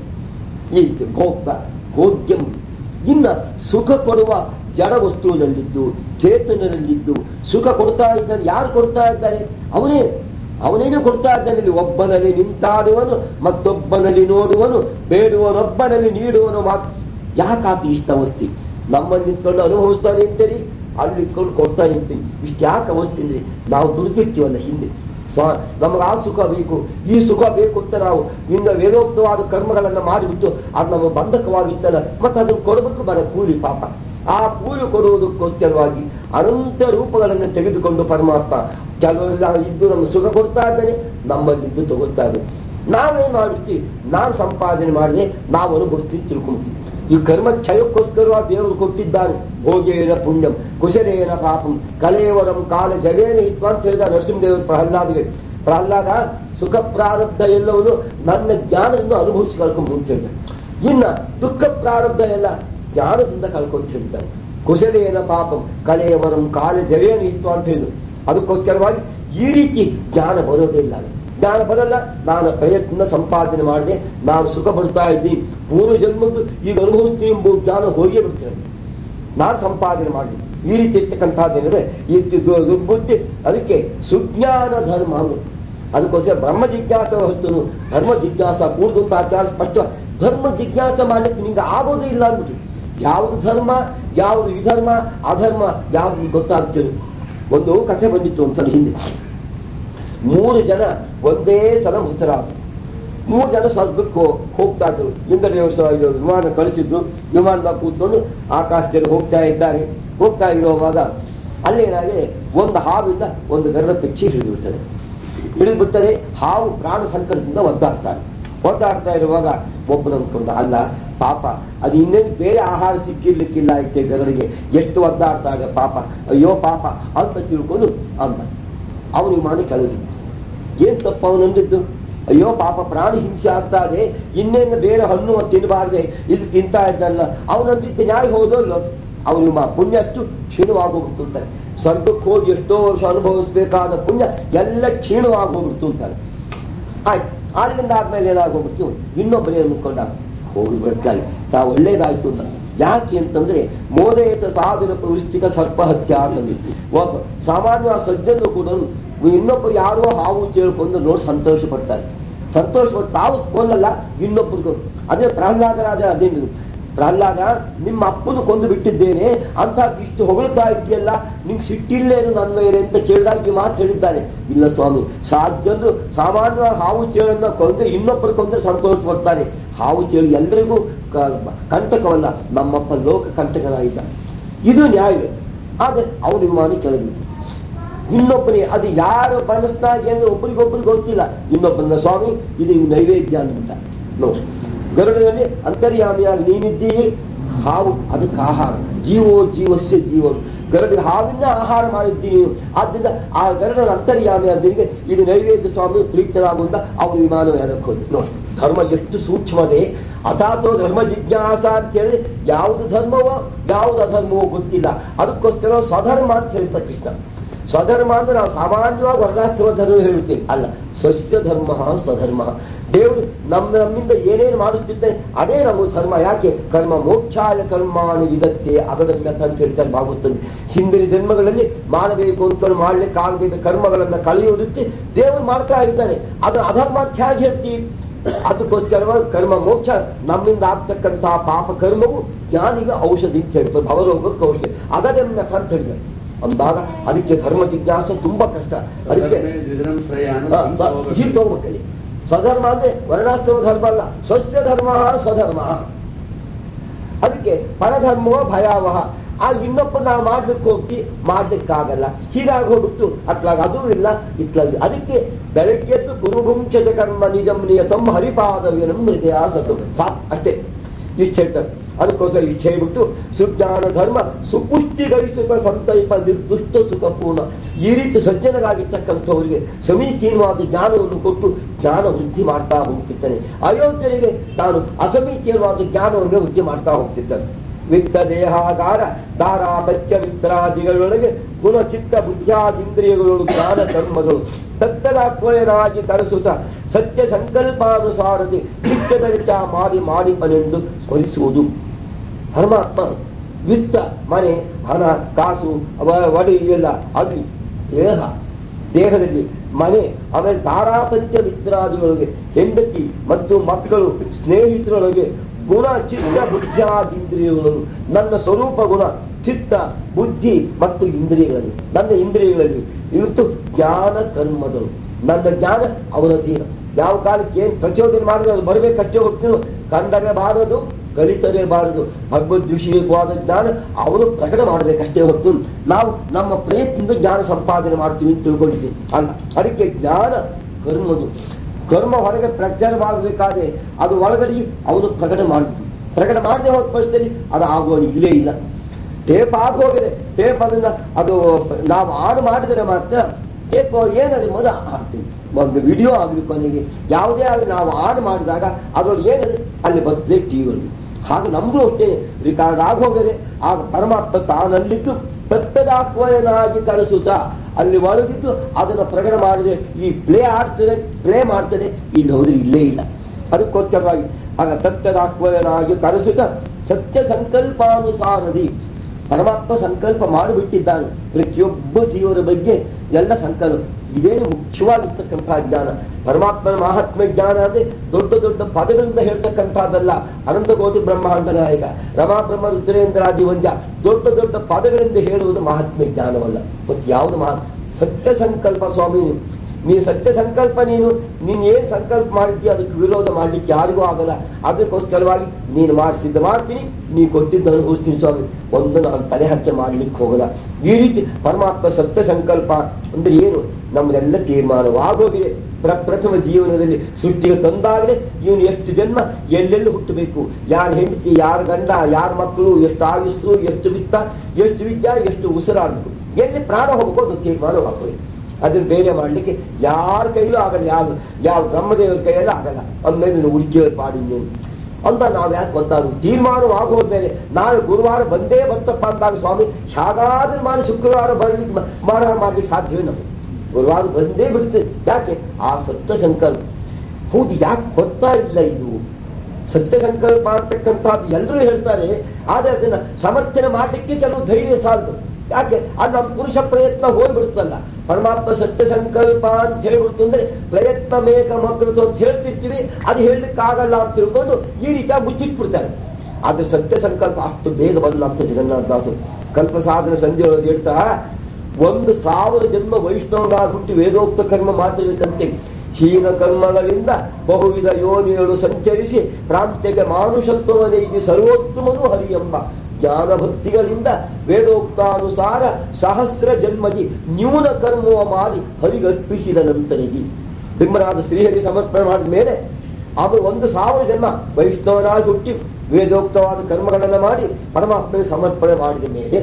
ಈ ಭೋಕ್ತ ಭೋಗ್ಯಂ ಇನ್ನ ಸುಖ ಕೊಡುವ ಜಡ ವಸ್ತುವಿನಲ್ಲಿದ್ದು ಚೇತನದಲ್ಲಿದ್ದು ಸುಖ ಕೊಡ್ತಾ ಇದ್ದಾನೆ ಯಾರು ಕೊಡ್ತಾ ಇದ್ದಾರೆ ಅವನೇ ಅವನೇನು ಕೊಡ್ತಾ ಇದ್ದಾನೆ ಇಲ್ಲಿ ಒಬ್ಬನಲ್ಲಿ ನಿಂತಾಡುವನು ಮತ್ತೊಬ್ಬನಲ್ಲಿ ನೋಡುವನು ಬೇಡುವನೊಬ್ಬನಲ್ಲಿ ನೀಡುವನು ಮಾತು ಯಾಕಾತು ಇಷ್ಟ ಅವಸ್ಥೆ ನಮ್ಮಲ್ಲಿ ನಿಂತ್ಕೊಂಡು ಅನುಭವಿಸ್ತಾ ನಿಂತೀರಿ ಅಲ್ಲಿ ನಿಂತ್ಕೊಂಡು ಕೊಡ್ತಾ ನಿಂತೀವಿ ಇಷ್ಟು ಯಾಕೆ ಅವಸ್ಥೆ ಅಂದ್ರೆ ನಾವು ದುಡಿದಿರ್ತೀವಲ್ಲ ಹಿಂದೆ ಸ್ವ ನಮಗೆ ಆ ಸುಖ ಬೇಕು ಈ ಸುಖ ಬೇಕು ಅಂತ ನಾವು ಇನ್ನು ವೇದೋಕ್ತವಾದ ಕರ್ಮಗಳನ್ನ ಮಾಡಿಬಿಟ್ಟು ಅದು ನಮ್ಮ ಬಂಧಕವಾಗಿತ್ತಲ್ಲ ಮತ್ತೆ ಅದನ್ನು ಕೊಡಬೇಕು ಬರ ಕೂಲಿ ಪಾಪ ಆ ಕೂಲಿ ಕೊಡುವುದಕ್ಕೋಸ್ಕರವಾಗಿ ಅನಂತ ರೂಪಗಳನ್ನು ತೆಗೆದುಕೊಂಡು ಪರಮಾತ್ಮ ಕೆಲವೆಲ್ಲ ಇದ್ದು ನಮ್ಮ ಸುಖ ಕೊಡ್ತಾ ಇದ್ದಾನೆ ನಮ್ಮಲ್ಲಿದ್ದು ತಗೊಳ್ತಾ ಇದ್ದಾನೆ ನಾವೇನ್ ಮಾಡ್ಬಿಡ್ತೀವಿ ನಾನು ಸಂಪಾದನೆ ಮಾಡಿದೆ ನಾವು ಅನುಭವಿಸ್ತೀವಿ ತಿಳ್ಕೊಂತೀವಿ ಈ ಕರ್ಮ ಕ್ಷಯಕ್ಕೋಸ್ಕರವಾಗಿ ದೇವರು ಕೊಟ್ಟಿದ್ದಾನೆ ಭೋಗೇನ ಪುಣ್ಯಂ ಕುಶಲೇನ ಪಾಪಂ ಕಲೇವರಂ ಕಾಲ ಜವೇನ ಇತ್ತು ಅಂತ ಹೇಳಿದ ನರಸಿಂಹದೇವರು ಪ್ರಹ್ಲಾದಿಗೆ ಪ್ರಹ್ಲಾದ ಸುಖ ಪ್ರಾರಬ್ಧ ಎಲ್ಲವನ್ನು ನನ್ನ ಜ್ಞಾನದಿಂದ ಅನುಭವಿಸಿ ಕಳ್ಕೊಂಡು ಅಂತ ಹೇಳಿದ ಇನ್ನ ದುಃಖ ಪ್ರಾರಬ್ಧ ಎಲ್ಲ ಜ್ಞಾನದಿಂದ ಕಳ್ಕೊಂತ ಹೇಳಿದ್ದಾರೆ ಕುಶಲೇನ ಪಾಪಂ ಕಲೇವರಂ ಕಾಲ ಜವೇನ ಇತ್ತು ಅಂತ ಹೇಳಿದ್ರು ಅದಕ್ಕೋಸ್ಕರವಾಗಿ ಈ ರೀತಿ ಜ್ಞಾನ ಬರೋದಿಲ್ಲ ಜ್ಞಾನ ಬರಲ್ಲ ನಾನು ಪ್ರಯತ್ನ ಸಂಪಾದನೆ ಮಾಡಿದೆ ನಾನು ಸುಖ ಪಡ್ತಾ ಇದ್ದೀನಿ ಪೂರ್ವ ಜನ್ಮದ್ದು ಈಗ ಅನುಭವಿಸ್ತೀನಿ ಎಂಬ ಜ್ಞಾನ ಹೋಗೇ ಬಿಡ್ತೇನೆ ನಾನು ಸಂಪಾದನೆ ಮಾಡಿ ಈ ರೀತಿ ಇರ್ತಕ್ಕಂಥದ್ದೇನಿದೆ ಈ ದು- ದುರ್ಬುದ್ಧಿ ಅದಕ್ಕೆ ಸುಜ್ಞಾನ ಧರ್ಮ ಅಂದ್ರು ಅದಕ್ಕೋಸ್ಕರ ಬ್ರಹ್ಮ ಜಿಜ್ಞಾಸ ಹೊತ್ತು ಧರ್ಮ ಜಿಜ್ಞಾಸ ಕೂಡುದು ಅಂತ ಆಚಾರ ಸ್ಪಷ್ಟ ಧರ್ಮ ಜಿಜ್ಞಾಸ ಮಾಡ್ಲಿಕ್ಕೆ ನಿಂಗೆ ಆಗೋದೇ ಇಲ್ಲ ಅಂದ್ಬಿಟ್ಟು ಯಾವುದು ಧರ್ಮ ಯಾವುದು ವಿಧರ್ಮ ಅಧರ್ಮ ಯಾವುದು ಗೊತ್ತಾಗ್ತದೆ ಒಂದು ಕಥೆ ಬಂದಿತ್ತು ಒಂದ್ಸಲ ಹಿಂದೆ ಮೂರು ಜನ ಒಂದೇ ಸಲ ಮೃತರಾದರು ಮೂರು ಜನ ಸ್ವರ್ಗಕ್ಕೆ ಹೋ- ಹೋಗ್ತಾ ಇದ್ರು ಇಂದ್ರದೇವರು ಸಹ ಇದು ವಿಮಾನ ಕಳಿಸಿದ್ರು ವಿಮಾನದಾಗ ಕೂತ್ಕೊಂಡು ಆಕಾಶದಲ್ಲಿ ಹೋಗ್ತಾ ಇದ್ದಾರೆ ಹೋಗ್ತಾ ಇರುವಾಗ ಅಲ್ಲೇನಾಗಿದೆ ಒಂದು ಹಾವಿಂದ ಒಂದು ಗರುಡ ಪಕ್ಷಿ ಹಿಡಿದು ಬಿಡ್ತದೆ ಹಿಡಿದು ಬಿಡ್ತದೆ ಹಾವು ಪ್ರಾಣ ಸಂಕಟದಿಂದ ಒದ್ದಾಡ್ತಾರೆ ಒದ್ದಾಡ್ತಾ ಇರುವಾಗ ಒಬ್ಬನ ಅನ್ಕೊಂಡ ಅಲ್ಲ ಪಾಪ ಅದು ಇನ್ನೇನು ಬೇರೆ ಆಹಾರ ಸಿಕ್ಕಿರ್ಲಿಕ್ಕಿಲ್ಲ ಐತೆ ಗರುಡಿಗೆ ಎಷ್ಟು ಒದ್ದಾಡ್ತಾ ಇದೆ ಪಾಪ ಅಯ್ಯೋ ಪಾಪ ಅಂತ ತಿಳ್ಕೊಂಡು ಅಂದ ಅವನಿಗೆ ಮಾಡಿ ಕೆಳಗೆ ಏನ್ ತಪ್ಪು ಅವನಂದಿದ್ದು ಅಯ್ಯೋ ಪಾಪ ಪ್ರಾಣಿ ಹಿಂಸೆ ಆಗ್ತಾ ಇದೆ ಇನ್ನೇನು ಬೇರೆ ಹಣ್ಣು ತಿನ್ನಬಾರ್ದೆ ಇದು ತಿಂತಾ ಇದ್ದಲ್ಲ ಅವನಂದಿದ್ದು ನ್ಯಾಯ ಹೋದಲ್ಲ ಅವನು ಪುಣ್ಯ ಅಷ್ಟು ಕ್ಷೀಣವಾಗೋಗ್ಬಿಡ್ತು ಅಂತಾರೆ ಸ್ವರ್ಗಕ್ಕೆ ಹೋಗಿ ಎಷ್ಟೋ ವರ್ಷ ಅನುಭವಿಸಬೇಕಾದ ಪುಣ್ಯ ಎಲ್ಲ ಕ್ಷೀಣವಾಗೋಗ್ಬಿಡ್ತು ಅಂತಾರೆ ಆಯ್ತು ಅಲ್ಲಿಂದ ಆದ್ಮೇಲೆ ಏನಾಗೋಗ್ಬಿಡ್ತು ಇನ್ನೊಬ್ಬನೇ ಅನ್ಕೊಂಡ ಹೋಗಿ ಬರ್ತಾರೆ ತಾ ಒಳ್ಳೇದಾಯ್ತು ಅಂತ ಯಾಕೆ ಅಂತಂದ್ರೆ ಮೋದೇತ ಸಾಧನ ವೃಶ್ಚಿಕ ಸರ್ಪ ಹತ್ಯ ಅಂತಂದ್ರೆ ಒಬ್ಬ ಸಾಮಾನ್ಯ ಸಜ್ಜನು ಕೂಡ ಇನ್ನೊಬ್ಬರು ಯಾರೋ ಹಾವು ಕೇಳ್ಕೊಂಡು ನೋಡಿ ಸಂತೋಷ ಪಡ್ತಾರೆ ಸಂತೋಷ ಪಟ್ಟು ತಾವು ಕೊಲ್ಲಲ್ಲ ಇನ್ನೊಬ್ಬರಿಗೂ ಅದೇ ಪ್ರಹ್ಲಾದರಾಜ ಅದೇನು ಪ್ರಹ್ಲಾದ ನಿಮ್ಮ ಅಪ್ಪನು ಕೊಂದು ಬಿಟ್ಟಿದ್ದೇನೆ ಅಂತ ಇಷ್ಟು ಹೊಗಳ್ತಾ ಇದೆಯಲ್ಲ ನಿಂಗೆ ಸಿಟ್ಟಿಲ್ಲೇನು ನನ್ನ ಮೇಲೆ ಅಂತ ಕೇಳಿದಾಗ ಈ ಮಾತು ಹೇಳಿದ್ದಾನೆ ಇಲ್ಲ ಸ್ವಾಮಿ ಸಾಧ್ಯರು ಸಾಮಾನ್ಯ ಹಾವು ಚೇಳನ್ನ ಕೊಂದ್ರೆ ಇನ್ನೊಬ್ಬರು ಕೊಂದ್ರೆ ಸಂತೋಷ ಪಡ್ತಾರೆ ಹಾವು ಚೇಳು ಎಲ್ರಿಗೂ ಕ- ಕಂಟಕವಲ್ಲ ನಮ್ಮಪ್ಪ ಲೋಕ ಕಂಟಕನಾಗಿದ್ದ ಇದು ನ್ಯಾಯ ಆದ್ರೆ ಅವನ ವಿಮಾನ ಕೆಳಗೆ ಇನ್ನೊಬ್ಬನಿಗೆ ಅದು ಯಾರು ಮನಸ್ಸಿನಾಗಿ ಅಂದ್ರೆ ಒಬ್ಬರಿಗೊಬ್ಬರಿಗೆ ಗೊತ್ತಿಲ್ಲ ಇನ್ನೊಬ್ಬನ ಸ್ವಾಮಿ ಇದು ನೈವೇದ್ಯ ಅಂತ ನೋಡಿ ಗರುಡನಲ್ಲಿ ಅಂತರ್ಯಾಮಿಯಾಗಿ ನೀನಿದ್ದೀರಿ ಹಾವು ಅದಕ್ಕೆ ಆಹಾರ ಜೀವೋ ಜೀವಸ್ಯ ಜೀವನು ಗರುಡ ಹಾವಿನ ಆಹಾರ ಮಾಡಿದ್ದೀನಿ ನೀನು. ಆದ್ದರಿಂದ ಆ ಗರುಡನ ಅಂತರ್ಯಾಮಿ ಆದ್ದರಿಂದ ಇದು ನೈವೇದ್ಯ ಸ್ವಾಮಿ ಪ್ರೀತರಾಗುವಂತ ಅವನ ವಿಮಾನ ಯಾರಕ್ಕೆ ಹೋಗಿ ನೋಡಿ ಧರ್ಮ ಎಷ್ಟು ಸೂಕ್ಷ್ಮದೆ ಅಥಾತೋ ಧರ್ಮ ಜಿಜ್ಞಾಸ ಅಂತ ಹೇಳಿ ಯಾವುದು ಧರ್ಮವೋ ಯಾವುದು ಅಧರ್ಮವೋ ಗೊತ್ತಿಲ್ಲ ಅದಕ್ಕೋಸ್ಕರ ಸ್ವಧರ್ಮ ಅಂತ ಹೇಳ್ತಾರೆ ಕೃಷ್ಣ ಸ್ವಧರ್ಮ ಅಂದ್ರೆ ನಾವು ಸಾಮಾನ್ಯವಾಗಿ ವರ್ಣಾಶ್ರಮ ಧರ್ಮ ಹೇಳ್ತೀವಿ ಅಲ್ಲ ಸ್ವಸ್ಯ ಧರ್ಮ ಸ್ವಧರ್ಮ ದೇವರು ನಮ್ಮ ನಮ್ಮಿಂದ ಏನೇನು ಮಾಡಿಸ್ತಿರ್ತಾರೆ ಅದೇ ನಮ್ಮ ಧರ್ಮ ಯಾಕೆ ಕರ್ಮ ಮೋಕ್ಷಾಯ ಕರ್ಮಾಣಿ ವಿದತ್ತೆ ಅಗದಮ್ಯತ ಅಂತ ಹೇಳ್ತಾರೆ ಭಾಗವತಲ್ಲಿ ಹಿಂದಿನ ಜನ್ಮಗಳಲ್ಲಿ ಮಾಡಬೇಕು ಅಂದ್ಕೊಂಡು ಮಾಡ್ಲಿಕ್ಕೆ ಆಗದಿದ್ದ ಕರ್ಮಗಳನ್ನ ಕಳೆಯುವುದಕ್ಕೆ ದೇವರು ಮಾಡ್ತಾ ಇರ್ತಾನೆ ಅದು ಅಧರ್ಮ ಅಂತ ಹೇಗೆ ಹೇಳ್ತೀವಿ ಅದಕ್ಕೋಸ್ಕರವಾಗಿ ಕರ್ಮ ಮೋಕ್ಷ ನಮ್ಮಿಂದ ಆಗ್ತಕ್ಕಂತಹ ಪಾಪ ಕರ್ಮವು ಜ್ಞಾನಿಗೆ ಔಷಧಿ ಅಂತ ಹೇಳ್ತಾರೆ ಭವರೋಗಕ್ಕೆ ಔಷಧಿ ಅಗದಮ್ಯತ ಅಂತ ಹೇಳಿದ್ದಾರೆ ಅಂದಾಗ ಅದಕ್ಕೆ ಧರ್ಮ ಜಿಜ್ಞಾಸ ತುಂಬಾ ಕಷ್ಟ ಅದಕ್ಕೆ ಹೀಗೆ ತಗೋಬೇಕಲ್ಲಿ ಸ್ವಧರ್ಮ ಅಂದ್ರೆ ವರ್ಣಾಶ್ರಮ ಧರ್ಮ ಅಲ್ಲ ಸ್ವಸ್ಯ ಧರ್ಮ ಸ್ವಧರ್ಮ ಅದಕ್ಕೆ ಪರಧರ್ಮವೋ ಭಯಾವಹ ಆ ಇನ್ನೊಬ್ಬ ನಾವು ಮಾಡ್ಲಿಕ್ಕೆ ಹೋಗ್ತಿ ಮಾಡ್ಲಿಕ್ಕಾಗಲ್ಲ ಹೀಗಾಗಿ ಹೋಗ್ಬಿಟ್ಟು ಅಟ್ಲಾಗ ಅದೂ ಇಲ್ಲ ಇಟ್ಲಾಗ ಅದಕ್ಕೆ ಬೆಳಗ್ಗೆ ಎದ್ದು ಕುರುಭುಂಚದ ಕರ್ಮ ನಿಜಂ ನಿಯತಂ ಹರಿಪಾದವ್ಯನಂ ಹೃದಯ ಸತು ಸಾಕ್ ಅಷ್ಟೇ ಇಚ್ಛೆ ಹೇಳ್ತಾರೆ ಅದಕ್ಕೋಸ್ಕರ ಇಚ್ಛೆ ಹೇಳ್ಬಿಟ್ಟು ಸುಜ್ಞಾನ ಧರ್ಮ ಸುಪುಷ್ಟಿಗರಿಸುತ್ತ ಸಂತೈಪ ನಿರ್ದುಷ್ಟ ಸುಖಪೂರ್ಣ ಈ ರೀತಿ ಸಜ್ಜನರಾಗಿರ್ತಕ್ಕಂಥವರಿಗೆ ಸಮೀಚೀನವಾದ ಜ್ಞಾನವನ್ನು ಕೊಟ್ಟು ಜ್ಞಾನ ವೃದ್ಧಿ ಮಾಡ್ತಾ ಹೋಗ್ತಿದ್ದಾನೆ ಅಯೋಗ್ಯರಿಗೆ ತಾನು ಅಸಮೀಚೀನವಾದ ಜ್ಞಾನವನ್ನು ವೃದ್ಧಿ ಮಾಡ್ತಾ ಹೋಗ್ತಿದ್ದಾನೆ ವಿತ್ತ ದೇಹಾಗಾರ ದಾರಾಪತ್ಯ ಮಿತ್ರಾದಿಗಳೊಳಗೆ ಗುಣ ಚಿತ್ತ ಬುದ್ಧ್ಯಾದಿಂದ್ರಿಯಗಳು ಜ್ಞಾನ ಕರ್ಮಗಳು ತತ್ತಲಾಕ್ವಯನಾಗಿ ತರಿಸುತ್ತ ಸತ್ಯ ಸಂಕಲ್ಪಾನುಸಾರತೆ ನಿತ್ಯದ ವಿಚಾರ ಮಾಡಿ ಮಾಡಿಪನೆಂದು ಸ್ಮರಿಸುವುದು ಪರಮಾತ್ಮ ವಿತ್ತ ಮನೆ ಹಣ ಕಾಸು ಅವ- ಒಡೆ ಇವೆಲ್ಲ ಅದು ದೇಹ ದೇಹದಲ್ಲಿ ಮನೆ ಆಮೇಲೆ ತಾರಾಪತ್ಯ ಮಿತ್ರಾದಿಗಳೊಳಗೆ ಹೆಂಡತಿ ಮತ್ತು ಮಕ್ಕಳು ಸ್ನೇಹಿತರೊಳಗೆ ಗುಣ ಚಿತ್ತ ಬುದ್ಧಿಯಾದಿಂದ್ರಿಯಗಳು ನನ್ನ ಸ್ವರೂಪ ಗುಣ ಚಿತ್ತ ಬುದ್ಧಿ ಮತ್ತು ಇಂದ್ರಿಯಗಳಲ್ಲಿ ನನ್ನ ಇಂದ್ರಿಯಗಳಲ್ಲಿ ಇವತ್ತು ಜ್ಞಾನ ಕರ್ಮಗಳು ನನ್ನ ಜ್ಞಾನ ಅವನಧೀನ ಯಾವ ಕಾಲಕ್ಕೆ ಏನ್ ಪ್ರಚೋದನೆ ಮಾಡಿದ್ರೆ ಅದು ಬರಬೇಕಷ್ಟೇ ಹೊತ್ತು ಕಂಡರೆ ಬಾರದು ಕಲಿತರೆ ಬಾರದು ಭಗವದ್ ವಿಷಯಕವಾದ ಜ್ಞಾನ ಅವರು ಪ್ರಕಟ ಮಾಡಬೇಕಷ್ಟೇ ಹೊತ್ತು ನಾವು ನಮ್ಮ ಪ್ರಯತ್ನದಿಂದ ಜ್ಞಾನ ಸಂಪಾದನೆ ಮಾಡ್ತೀವಿ ಅಂತ ತಿಳ್ಕೊಂಡಿದ್ದೀವಿ ಅಲ್ಲ ಅದಕ್ಕೆ ಜ್ಞಾನ ಕರ್ಮದು ಕರ್ಮ ಹೊರಗೆ ಪ್ರಚಾರವಾಗಬೇಕಾದ್ರೆ ಅದು ಒಳಗಡೆ ಅವನು ಪ್ರಕಟ ಮಾಡಬೇಕು ಪ್ರಕಟ ಮಾಡದೆ ಹೋದ ಪಕ್ಷದಲ್ಲಿ ಅದು ಆಗುವ ಇಲ್ಲೇ ಇಲ್ಲ ಟೇಪ್ ಆಗೋಗಿದೆ ಟೇಪ್ ಅದನ್ನ ಅದು ನಾವು ಆನ್ ಮಾಡಿದರೆ ಮಾತ್ರ ಟೇಪ್ ಏನದು ಮೊದ ಹಾಕ್ತೀವಿ ಒಂದು ವಿಡಿಯೋ ಆಗಲಿ ಕೊನೆಗೆ ಯಾವುದೇ ಆಗಲಿ ನಾವು ಆನ್ ಮಾಡಿದಾಗ ಅದ್ರಲ್ಲಿ ಏನದು ಅಲ್ಲಿ ಬರ್ತದೆ ಟಿವಿಯಲ್ಲಿ ಹಾಗೆ ನಮ್ದು ಅಷ್ಟೇ ರಿಕಾರ್ಡ್ ಆಗೋಗಿದೆ ಆಗ ಪರಮಾತ್ಮ ತಾನಲ್ಲಿದ್ದು ಪೆತ್ತದಾಕ್ವಯನಾಗಿ ಕಳಿಸುತ್ತ ಅಲ್ಲಿ ಒಳಗಿದ್ದು ಅದನ್ನು ಪ್ರಕಟ ಮಾಡಿದ್ರೆ ಈ ಪ್ಲೇ ಆಡ್ತದೆ ಪ್ಲೇ ಮಾಡ್ತದೆ ಇಲ್ಲಿ ಹೋದ್ರೆ ಇಲ್ಲೇ ಇಲ್ಲ ಅದಕ್ಕೋಸ್ಕರವಾಗಿ ಆಗ ತತ್ತದಾಕ್ವಯನಾಗಿ ಕರೆಸುತ್ತ ಸತ್ಯ ಸಂಕಲ್ಪಾನುಸಾರದಿ ಪರಮಾತ್ಮ ಸಂಕಲ್ಪ ಮಾಡಿಬಿಟ್ಟಿದ್ದಾನೆ ಪ್ರತಿಯೊಬ್ಬ ಜೀವನ ಬಗ್ಗೆ ಎಲ್ಲ ಸಂಕಲ್ಪ ಇದೇನು ಮುಖ್ಯವಾಗಿರ್ತಕ್ಕಂತಹ ಜ್ಞಾನ ಪರಮಾತ್ಮನ ಮಹಾತ್ಮ ಜ್ಞಾನ ಅಂದ್ರೆ ದೊಡ್ಡ ದೊಡ್ಡ ಪದಗಳಿಂದ ಹೇಳ್ತಕ್ಕಂಥದ್ದಲ್ಲ ಅನಂತಕೋಟಿ ಬ್ರಹ್ಮಾಂಡ ನಾಯಕ ರಮಾ ಬ್ರಹ್ಮ ರುದ್ರೇಂದ್ರಾದಿ ವಂದ್ಯ ದೊಡ್ಡ ದೊಡ್ಡ ಪದಗಳಿಂದ ಹೇಳುವುದು ಮಹಾತ್ಮ ಜ್ಞಾನವಲ್ಲ ಮತ್ತು ಯಾವುದು ಮಹಾ ಸತ್ಯ ಸಂಕಲ್ಪ ಸ್ವಾಮಿ ನೀ ಸತ್ಯ ಸಂಕಲ್ಪ ನೀನು ನೀನ್ ಏನ್ ಸಂಕಲ್ಪ ಮಾಡಿದ್ದಿ ಅದಕ್ಕೆ ವಿರೋಧ ಮಾಡ್ಲಿಕ್ಕೆ ಯಾರಿಗೂ ಆಗಲ್ಲ ಅದಕ್ಕೋಸ್ಕರವಾಗಿ ನೀನು ಮಾಡಿ ಸಿದ್ಧ ಮಾಡ್ತೀನಿ ನೀ ಕೊಟ್ಟಿದ್ದು ಅನುಭವಿಸ್ತೀನಿ ಸ್ವಾಮಿ ಒಂದು ನಾನು ತಲೆ ಹಚ್ಚ ಮಾಡ್ಲಿಕ್ಕೆ ಹೋಗಲ್ಲ ಈ ರೀತಿ ಪರಮಾತ್ಮ ಸತ್ಯ ಸಂಕಲ್ಪ ಅಂದ್ರೆ ಏನು ನಮ್ಮದೆಲ್ಲ ತೀರ್ಮಾನವಾಗೋಗಿದೆ ಪ್ರ ಪ್ರಥಮ ಜೀವನದಲ್ಲಿ ಸೃಷ್ಟಿಗೆ ತಂದಾಗಲೇ ಇವನು ಎಷ್ಟು ಜನ್ಮ ಎಲ್ಲೆಲ್ಲಿ ಹುಟ್ಟಬೇಕು ಯಾರ ಹೆಂಡತಿ ಯಾರ ಗಂಡ ಯಾರ ಮಕ್ಕಳು ಎಷ್ಟು ಆಯುಸ್ಸು ಎಷ್ಟು ವಿತ್ತ ಎಷ್ಟು ವಿದ್ಯಾ ಎಷ್ಟು ಉಸಿರಾಡಬೇಕು ಎಲ್ಲಿ ಪ್ರಾಣ ಹೋಗ್ಬೇಕು ಅದು ತೀರ್ಮಾನವಾಗೋದು ಅದನ್ನ ಬೇರೆ ಮಾಡ್ಲಿಕ್ಕೆ ಯಾರ ಕೈಲೂ ಆಗಲ್ಲ ಯಾವ ಯಾವ ಬ್ರಹ್ಮದೇವರ ಕೈಯಲ್ಲ ಆಗಲ್ಲ ಅಂದ್ಮೇಲೆ ಹುಡುಕಿಯ ಪಾಡಿದ್ದೇನೆ ಅಂತ ನಾವು ಯಾಕೆ ಗೊತ್ತಾಗುದು ತೀರ್ಮಾನವಾಗೋದ್ಮೇಲೆ ನಾಳೆ ಗುರುವಾರ ಬಂದೇ ಬರ್ತಪ್ಪ ಅಂದಾಗ ಸ್ವಾಮಿ ಹೇಗಾದ್ರೂ ಮಾಡಿ ಶುಕ್ರವಾರ ಬರ್ಲಿಕ್ಕೆ ಮಾಡ ಮಾಡ್ಲಿಕ್ಕೆ ಸಾಧ್ಯವೇ ನಮಗೆ ಗುರುವಾರ ಬಂದೇ ಬಿಡುತ್ತೆ ಯಾಕೆ ಆ ಸತ್ಯ ಸಂಕಲ್ಪ ಹೌದು ಯಾಕೆ ಗೊತ್ತಾ ಇಲ್ಲ ಇದು ಸತ್ಯ ಸಂಕಲ್ಪ ಅಂತಕ್ಕಂಥದ್ದು ಎಲ್ಲರೂ ಹೇಳ್ತಾರೆ ಆದ್ರೆ ಅದನ್ನ ಸಮರ್ಥನೆ ಮಾಡ್ಲಿಕ್ಕೆ ಕೆಲವು ಧೈರ್ಯ ಸಾಲದು ಯಾಕೆ ಅದು ನಮ್ಮ ಪುರುಷ ಪ್ರಯತ್ನ ಹೋಗ್ಬಿಡುತ್ತಲ್ಲ ಪರಮಾತ್ಮ ಸತ್ಯ ಸಂಕಲ್ಪ ಅಂತ ಹೇಳ್ಬಿಡ್ತು ಅಂದ್ರೆ ಪ್ರಯತ್ನ ಮೇಕ ಮಗ್ರತು ಅಂತ ಹೇಳ್ತಿರ್ತೀವಿ ಅದು ಹೇಳಲಿಕ್ಕಾಗಲ್ಲ ಅಂತ ತಿಳ್ಕೊಂಡು ಈ ರೀತಿಯಾಗಿ ಮುಚ್ಚಿಟ್ಬಿಡ್ತಾರೆ ಆದ್ರೆ ಸತ್ಯ ಸಂಕಲ್ಪ ಅಷ್ಟು ಬೇಗ ಬರಲ್ಲ ಅಂತ ಜಗನ್ನಾಥ ದಾಸರು ಕಲ್ಪ ಸಾಧನ ಸಂಜೆ ಒಳಗೆ ಹೇಳ್ತಾ ಒಂದು ಸಾವಿರ ಜನ್ಮ ವೈಷ್ಣವನಾಗಿ ಹುಟ್ಟಿ ವೇದೋಕ್ತ ಕರ್ಮ ಮಾಡಬೇಕಂತೆ ಹೀನ ಕರ್ಮಗಳಿಂದ ಬಹುವಿಧ ಯೋನಿಗಳು ಸಂಚರಿಸಿ ಪ್ರಾಂತ್ಯಕ್ಕೆ ಮಾನುಷತ್ವವನೇ ಇದು ಸರ್ವೋತ್ತಮನು ಹರಿ ಎಂಬ ಜ್ಞಾನ ಭಕ್ತಿಗಳಿಂದ ವೇದೋಕ್ತಾನುಸಾರ ಸಹಸ್ರ ಜನ್ಮದಿ ನ್ಯೂನ ಕರ್ಮವ ಮಾಡಿ ಹರಿಗರ್ಪಿಸಿದ ನಂತರದಿ ಬಿಂಬನಾದ ಶ್ರೀಹರಿ ಸಮರ್ಪಣೆ ಮಾಡಿದ ಮೇಲೆ ಅವನು ಒಂದು ಸಾವಿರ ಜನ್ಮ ವೈಷ್ಣವನಾಗಿ ಹುಟ್ಟಿ ವೇದೋಕ್ತವಾದ ಕರ್ಮಗಳನ್ನು ಮಾಡಿ ಪರಮಾತ್ಮನಿಗೆ ಸಮರ್ಪಣೆ ಮಾಡಿದ ಮೇಲೆ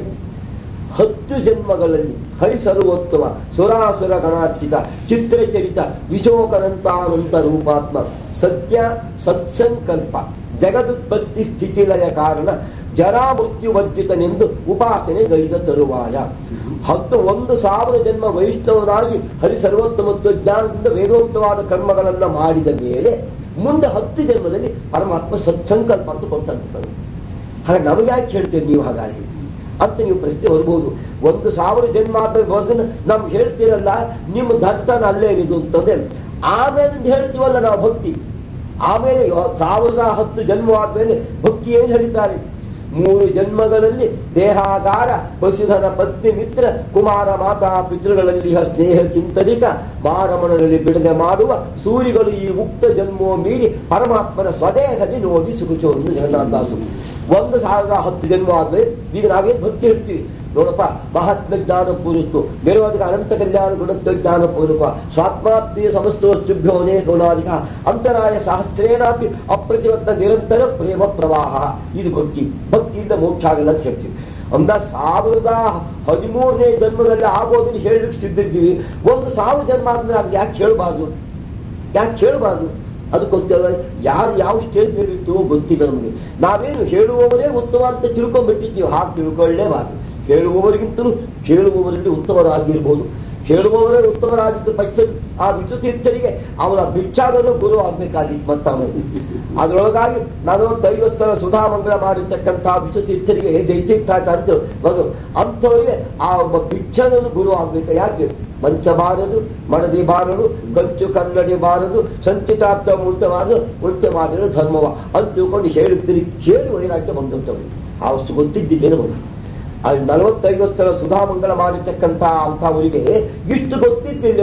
ಹತ್ತು ಜನ್ಮಗಳಲ್ಲಿ ಹರಿಸರ್ವೋತ್ತಮ ಸುರಾಸುರ ಗಣಾರ್ಚಿತ ಚಿತ್ರಚರಿತ ವಿಶೋಕನಂತಾನಂತ ರೂಪಾತ್ಮ ಸತ್ಯ ಸತ್ಸಂಕಲ್ಪ ಜಗದುತ್ಪತ್ತಿ ಸ್ಥಿತಿಲಯ ಕಾರಣ ಜರಾ ಮೃತ್ಯು ವರ್ಜಿತನೆಂದು ಉಪಾಸನೆ ಗೈದ ತರುವಾಯ ಹತ್ತು ಒಂದು ಸಾವಿರ ಜನ್ಮ ವೈಷ್ಣವನಾಗಿ ಹರಿಸರ್ವೋತ್ತಮತ್ವ ಜ್ಞಾನದಿಂದ ವೇದೋಕ್ತವಾದ ಕರ್ಮಗಳನ್ನ ಮಾಡಿದ ಮೇಲೆ ಮುಂದೆ ಹತ್ತು ಜನ್ಮದಲ್ಲಿ ಪರಮಾತ್ಮ ಸತ್ಸಂಕಲ್ಪ ಅಂತ ಕೊಡ್ತಾನೆ ಹಾಗೆ ನಮಗೆ ಯಾಕೆ ಹೇಳ್ತೀರಿ ನೀವು ಹಾಗಾಗಿ ಅಂತ ನೀವು ಪ್ರಶ್ನೆ ಬರ್ಬೋದು ಒಂದು ಸಾವಿರ ಜನ್ಮ ಆದ ಬರ್ದನ್ನ ನಮ್ಗೆ ಹೇಳ್ತೀರಲ್ಲ ನಿಮ್ಮ ದಡ್ತನ ಅಲ್ಲೇ ಇರಿದು ಅಂತಂದ್ರೆ ಆಮೇಲೆ ಹೇಳ್ತೀವಲ್ಲ ನಾವು ಭಕ್ತಿ ಆಮೇಲೆ ಸಾವಿರದ ಹತ್ತು ಜನ್ಮ ಆದ್ಮೇಲೆ ಭಕ್ತಿ ಏನು ಹೇಳಿದ್ದಾರೆ ಮೂರು ಜನ್ಮಗಳಲ್ಲಿ ದೇಹಾಗಾರ ಪಶುಧನ ಪತ್ನಿ ಮಿತ್ರ ಕುಮಾರ ಮಾತಾ ಪಿತೃಗಳಲ್ಲಿ ಸ್ನೇಹ ಚಿಂತನಿಕ ಮಾರಮಣರಲ್ಲಿ ಬಿಡುಗಡೆ ಮಾಡುವ ಸೂರಿಗಳು ಈ ಮುಕ್ತ ಜನ್ಮೋ ಮೀರಿ ಪರಮಾತ್ಮನ ಸ್ವದೇಹದಿ ನೋಡಿ ಸುಖಚೋ ಎಂದು ಜಗನ್ನಾಥದಾಸು ಒಂದು ಸಾವಿರದ ಹತ್ತು ಜನ್ಮ ಆದ್ಮೇಲೆ ಈಗ ನಾವೇನು ಭಕ್ತಿ ಹೇಳ್ತೀವಿ ನೋಡಪ್ಪ ಮಹಾತ್ಮ ಜ್ಞಾನ ಪೂರಿಸ್ತು ಬೇರೆವಾದ ಅನಂತ ಕಲ್ಯಾಣ ಗುಣತ್ವ ಜ್ಞಾನ ಪೂರ್ವಕ ಸ್ವಾತ್ಮಾತ್ಮೀಯ ಸಮಸ್ತವಸ್ತುಭ್ಯೋ ಅನೇಕೋನಾಧಿಕ ಅಂತರಾಯ ಸಹಸ್ರೇನಾಪಿ ಅಪ್ರತಿಬದ್ಧ ನಿರಂತರ ಪ್ರೇಮ ಪ್ರವಾಹ ಇದು ಭಕ್ತಿ ಭಕ್ತಿಯಿಂದ ಮೋಕ್ಷ ಆಗಲ್ಲ ಅಂತ ಹೇಳ್ತೀವಿ ಅಂದ ಸಾವಿರದ ಹದಿಮೂರನೇ ಜನ್ಮದಲ್ಲಿ ಆಗೋದನ್ನು ಹೇಳಲಿಕ್ಕೆ ಸಿದ್ಧಿರ್ತೀವಿ ಒಂದು ಸಾವಿರ ಜನ್ಮ ಆದ್ಮೇಲೆ ಅದು ಯಾಕೆ ಹೇಳಬಾರ್ದು ಯಾಕೆ ಕೇಳಬಾರ್ದು ಅದಕ್ಕೋಸ್ಕರ ಯಾರು ಯಾವ ಸ್ಟೇಜ್ ಇರ್ತೀವೋ ಗೊತ್ತಿಲ್ಲ ನಮಗೆ ನಾವೇನು ಹೇಳುವವರೇ ಉತ್ತಮ ಅಂತ ತಿಳ್ಕೊಂಡ್ಬಿಟ್ಟಿರ್ತೀವಿ ಹಾಗೆ ತಿಳ್ಕೊಳ್ಳೇಬಾರ್ದು ಹೇಳುವವರಿಗಿಂತಲೂ ಕೇಳುವವರಲ್ಲಿ ಉತ್ತಮರಾಗಿರ್ಬೋದು ಹೇಳುವವರೇ ಉತ್ತಮರಾಗಿದ್ದ ಪಕ್ಷ ಆ ವಿಶ್ವತೀರ್ಥರಿಗೆ ಅವರ ಭಿಕ್ಷಾದರೂ ಗುರು ಆಗ್ಬೇಕಾಗಿತ್ತು ಮತ್ತವನು ಅದರೊಳಗಾಗಿ ನಾನು ದೈವಸ್ಥಳ ಸುಧಾಮಂಗಳ ಮಾಡಿರ್ತಕ್ಕಂತಹ ವಿಶ್ವತೀರ್ಥರಿಗೆ ಜೈತೀರ್ಥಾಚಾರ್ಯ ಮಗು ಅಂಥವರಿಗೆ ಆ ಒಬ್ಬ ಭಿಕ್ಷಾದನು ಗುರು ಆಗ್ಬೇಕು ಯಾಕೆ ಮಂಚ ಬಾರದು ಮಡದಿ ಬಾರದು ಕಂಚು ಕನ್ನಡಿ ಬಾರದು ಸಂಚಿತಾರ್ಥ ಮುಂಟವಾದ ಮುಂಚೆ ಮಾಡಿರೋ ಧರ್ಮವ ಅಂತ ತಿಳ್ಕೊಂಡು ಹೇಳುತ್ತೀರಿ ಕೇಳಿ ವೈರಾಗ್ಯ ಬಂದಂಥವ್ರು ಆ ವಸ್ತು ಗೊತ್ತಿದ್ದಿದ್ದೇನೆ ಬಂದು ಅಲ್ಲಿ ನಲವತ್ತೈದು ಸಲ ಸುಧಾಮಂಗಲ ಮಾಡಿರ್ತಕ್ಕಂತಹ ಅಂಥವರಿಗೆ ಇಷ್ಟು ಗೊತ್ತಿದ್ದಿಲ್ಲ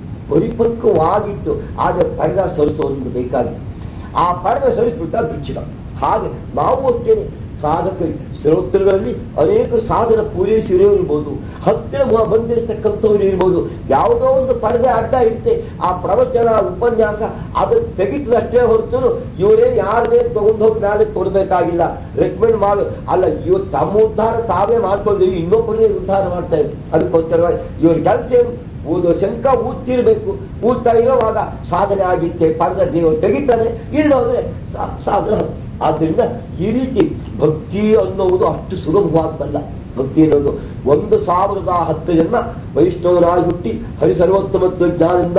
ಪರಿಪಕ್ವವಾಗಿತ್ತು ಆದರೆ ಪಡೆದ ಸರಿಸೋದು ಬೇಕಾಗಿತ್ತು ಆ ಪಡೆದ ಸರಿಸ್ಬಿಟ್ಟ ಭಿಕ್ಷಿಕ ಹಾಗೆ ನಾವು ಅಷ್ಟೇನೆ ಸಾಧಕರು ಶ್ರೋತೃಗಳಲ್ಲಿ ಅನೇಕ ಸಾಧನ ಪೂರೈಸಿರೋ ಇರ್ಬೋದು ಹತ್ತಿರ ಬಂದಿರತಕ್ಕಂಥವ್ರು ಇರ್ಬೋದು ಯಾವುದೋ ಒಂದು ಪರದೆ ಅಡ್ಡ ಇರುತ್ತೆ ಆ ಪ್ರವಚನ ಉಪನ್ಯಾಸ ಅದು ತೆಗಿತದಷ್ಟೇ ಹೊರತು ಇವರೇನು ಯಾರದೇ ತಗೊಂಡು ಹೋಗಿ ನಾಳೆ ಕೊಡಬೇಕಾಗಿಲ್ಲ ರೆಕಮೆಂಡ್ ಮಾಡು ಅಲ್ಲ ಇವ್ ತಮ್ಮ ಉದ್ಧಾರ ತಾವೇ ಮಾಡ್ಕೊಳ್ತೀವಿ ಇನ್ನೊಬ್ಬರೇ ಉದ್ಧಾರ ಮಾಡ್ತಾ ಇದ್ರು ಅದಕ್ಕೋಸ್ಕರವಾಗಿ ಇವ್ರ ಕೆಲಸ ಏನು ಓದೋ ಶಂಕ ಊದ್ತಿರ್ಬೇಕು ಊದ್ತಾ ಇರೋವಾಗ ಸಾಧನೆ ಆಗಿತ್ತೆ ಪರದ ದೇವರು ತೆಗಿತಾರೆ ಇಲ್ಲೋದ್ರೆ ಸಾಧನೆ ಆದ್ರಿಂದ ಈ ರೀತಿ ಭಕ್ತಿ ಅನ್ನುವುದು ಅಷ್ಟು ಸುಲಭವಾದ್ದಲ್ಲ ಭಕ್ತಿ ಅನ್ನೋದು ಒಂದು ಸಾವಿರದ ಹತ್ತು ಜನ ವೈಷ್ಣವರಾಗಿ ಹುಟ್ಟಿ ಹರಿಸರ್ವೋತ್ತಮತ್ವ ಜ್ಞಾನದಿಂದ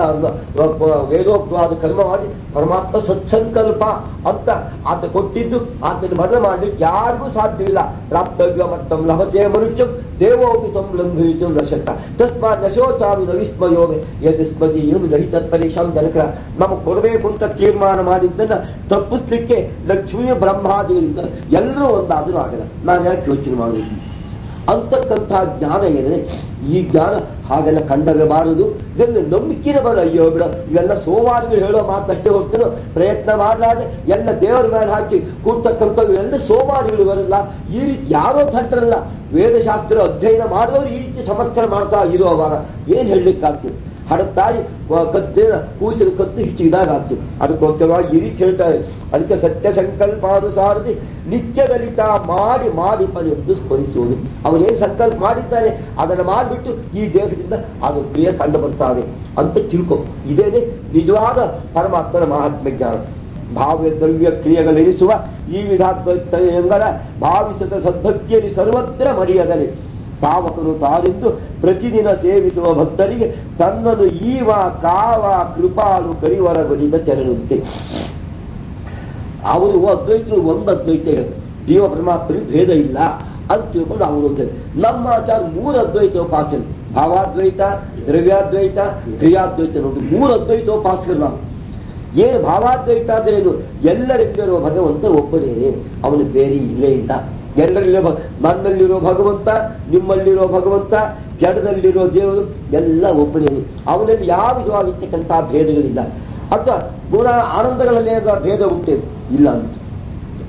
ವೇದೋಕ್ತವಾದ ಕರ್ಮ ಮಾಡಿ ಪರಮಾತ್ಮ ಸತ್ಸಂಕಲ್ಪ ಅಂತ ಆತ ಕೊಟ್ಟಿದ್ದು ಆತನ ಬದಲು ಮಾಡಲಿಕ್ಕೆ ಯಾರಿಗೂ ಸಾಧ್ಯವಿಲ್ಲ ಪ್ರಾಪ್ತವ್ಯ ಮತ್ತಂ ಲಭತೆ ಮನುಷ್ಯಂ ದೇವೋಪಿ ತಂ ಲಂಘಯಿತು ನ ಶಕ್ತ ತಸ್ಮಾತ್ ನಶೋಚಾಮಿ ನವಿಸ್ಮಯೋಗ ಯದ್ ಸ್ಮತಿ ಏನು ನಹಿ ತತ್ಪರೀಕ್ಷಾಂ ಜನಕರ ನಮಗೆ ಕೊಡಬೇಕು ಅಂತ ತೀರ್ಮಾನ ಮಾಡಿದ್ದನ್ನ ತಪ್ಪಿಸ್ಲಿಕ್ಕೆ ಲಕ್ಷ್ಮೀ ಬ್ರಹ್ಮಾದಿಗಳಿಂದ ಎಲ್ಲರೂ ಒಂದಾದರೂ ಆಗಲ್ಲ ನಾನು ಯಾಕೆ ಯೋಚನೆ ಮಾಡಬೇಕು ಅಂತಕ್ಕಂತಹ ಜ್ಞಾನ ಏನಿದೆ ಈ ಜ್ಞಾನ ಹಾಗೆಲ್ಲ ಕಂಡರಬಾರದು ಇದನ್ನು ನಂಬಿಕೆನೇ ಬರ ಅಯ್ಯೋ ಬಿಡ ಇವೆಲ್ಲ ಸೋಮವಾರಗಳು ಹೇಳೋ ಮಾತಷ್ಟೇ ಹೊರತು ಪ್ರಯತ್ನ ಮಾಡಲಾದೆ ಎಲ್ಲ ದೇವರ ಮೇಲೆ ಹಾಕಿ ಕೂರ್ತಕ್ಕಂಥದ್ದು ಎಲ್ಲ ಸೋಮವಾರಗಳು ಬರಲ್ಲ ಈ ರೀತಿ ಯಾರೋ ಥಟ್ಟರಲ್ಲ ವೇದಶಾಸ್ತ್ರ ಅಧ್ಯಯನ ಮಾಡಿದವರು ಈ ರೀತಿ ಸಮರ್ಥನೆ ಮಾಡ್ತಾ ಇರುವಾಗ ಏನ್ ಹೇಳಲಿಕ್ಕಾಗ್ತದೆ ಹಡತಾಯಿ ಕತ್ತಿನ ಕೂಸಿನ ಕತ್ತು ಹೆಚ್ಚಿದಾಗ ಆಗ್ತದೆ ಅದಕ್ಕೋಸ್ಕರವಾಗಿ ಈ ರೀತಿ ಹೇಳ್ತಾರೆ ಅದಕ್ಕೆ ಸತ್ಯ ಸಂಕಲ್ಪಾನುಸಾರದಿ ನಿತ್ಯದಲಿತ ಮಾಡಿ ಮಾಡಿ ಎಂದು ಸ್ಮರಿಸುವುದು ಅವನೇನು ಸಂಕಲ್ಪ ಮಾಡಿದ್ದಾನೆ ಅದನ್ನು ಮಾಡಿಬಿಟ್ಟು ಈ ದೇಹದಿಂದ ಅದು ಪ್ರಿಯ ಕಂಡು ಬರ್ತಾನೆ ಅಂತ ತಿಳ್ಕೊ ಇದೇನೆ ನಿಜವಾದ ಪರಮಾತ್ಮನ ಮಹಾತ್ಮ ಜ್ಞಾನ ಭಾವ್ಯ ದ್ರವ್ಯ ಕ್ರಿಯೆಗಳೆನಿಸುವ ಈ ವಿಧಾತ್ಮಗಳ ಭಾವಿಸದ ಸದ್ಭಕ್ತಿಯಲ್ಲಿ ಸರ್ವತ್ರ ಮರೆಯದಲೆ ಪಾವಕರು ತಾರಿದ್ದು ಪ್ರತಿದಿನ ಸೇವಿಸುವ ಭಕ್ತರಿಗೆ ತನ್ನನ್ನು ಈವ ಕಾವ ಕೃಪಾಲು ಕರಿವರಗಳಿಂದ ತೆರಳುತ್ತೆ ಅವರು ಅದ್ವೈತರು ಒಂದು ಅದ್ವೈತ ಹೇಳುದು ಜೀವ ಪರಮಾತ್ಮನಿಗೆ ಭೇದ ಇಲ್ಲ ಅಂತ ತಿಳ್ಕೊಂಡು ಅವರು ಅಂತಾರೆ ನಮ್ಮ ಆಚಾರ ಮೂರು ಅದ್ವೈತೋಪಾಸನೆ ಭಾವಾದ್ವೈತ ದ್ರವ್ಯಾದ್ವೈತ ಕ್ರಿಯಾದ್ವೈತ ನೋಡಿ ಮೂರು ಅದ್ವೈತೋಪಾಸಕರು ನಾವು ಏನು ಭಾವಾದ್ವೈತ ಅಂದ್ರೆ ಏನು ಎಲ್ಲರಿಂದಿರುವ ಭಗವಂತ ಒಬ್ಬನೇ ಅವನು ಬೇರೆ ಇಲ್ಲೇ ಇಲ್ಲ ಎಲ್ಲರಲ್ಲಿರೋ ನನ್ನಲ್ಲಿರೋ ಭಗವಂತ ನಿಮ್ಮಲ್ಲಿರೋ ಭಗವಂತ ಜಡದಲ್ಲಿರೋ ದೇವರು ಎಲ್ಲ ಒಬ್ಬನೇ ಅವನಲ್ಲಿ ಯಾವ ವಿಧವಾಗಿರ್ತಕ್ಕಂತಹ ಭೇದಗಳಿಲ್ಲ ಅಥವಾ ಗುಣ ಆನಂದಗಳಲ್ಲಿ ಭೇದ ಉಂಟೆ ಇಲ್ಲ ಅಂತ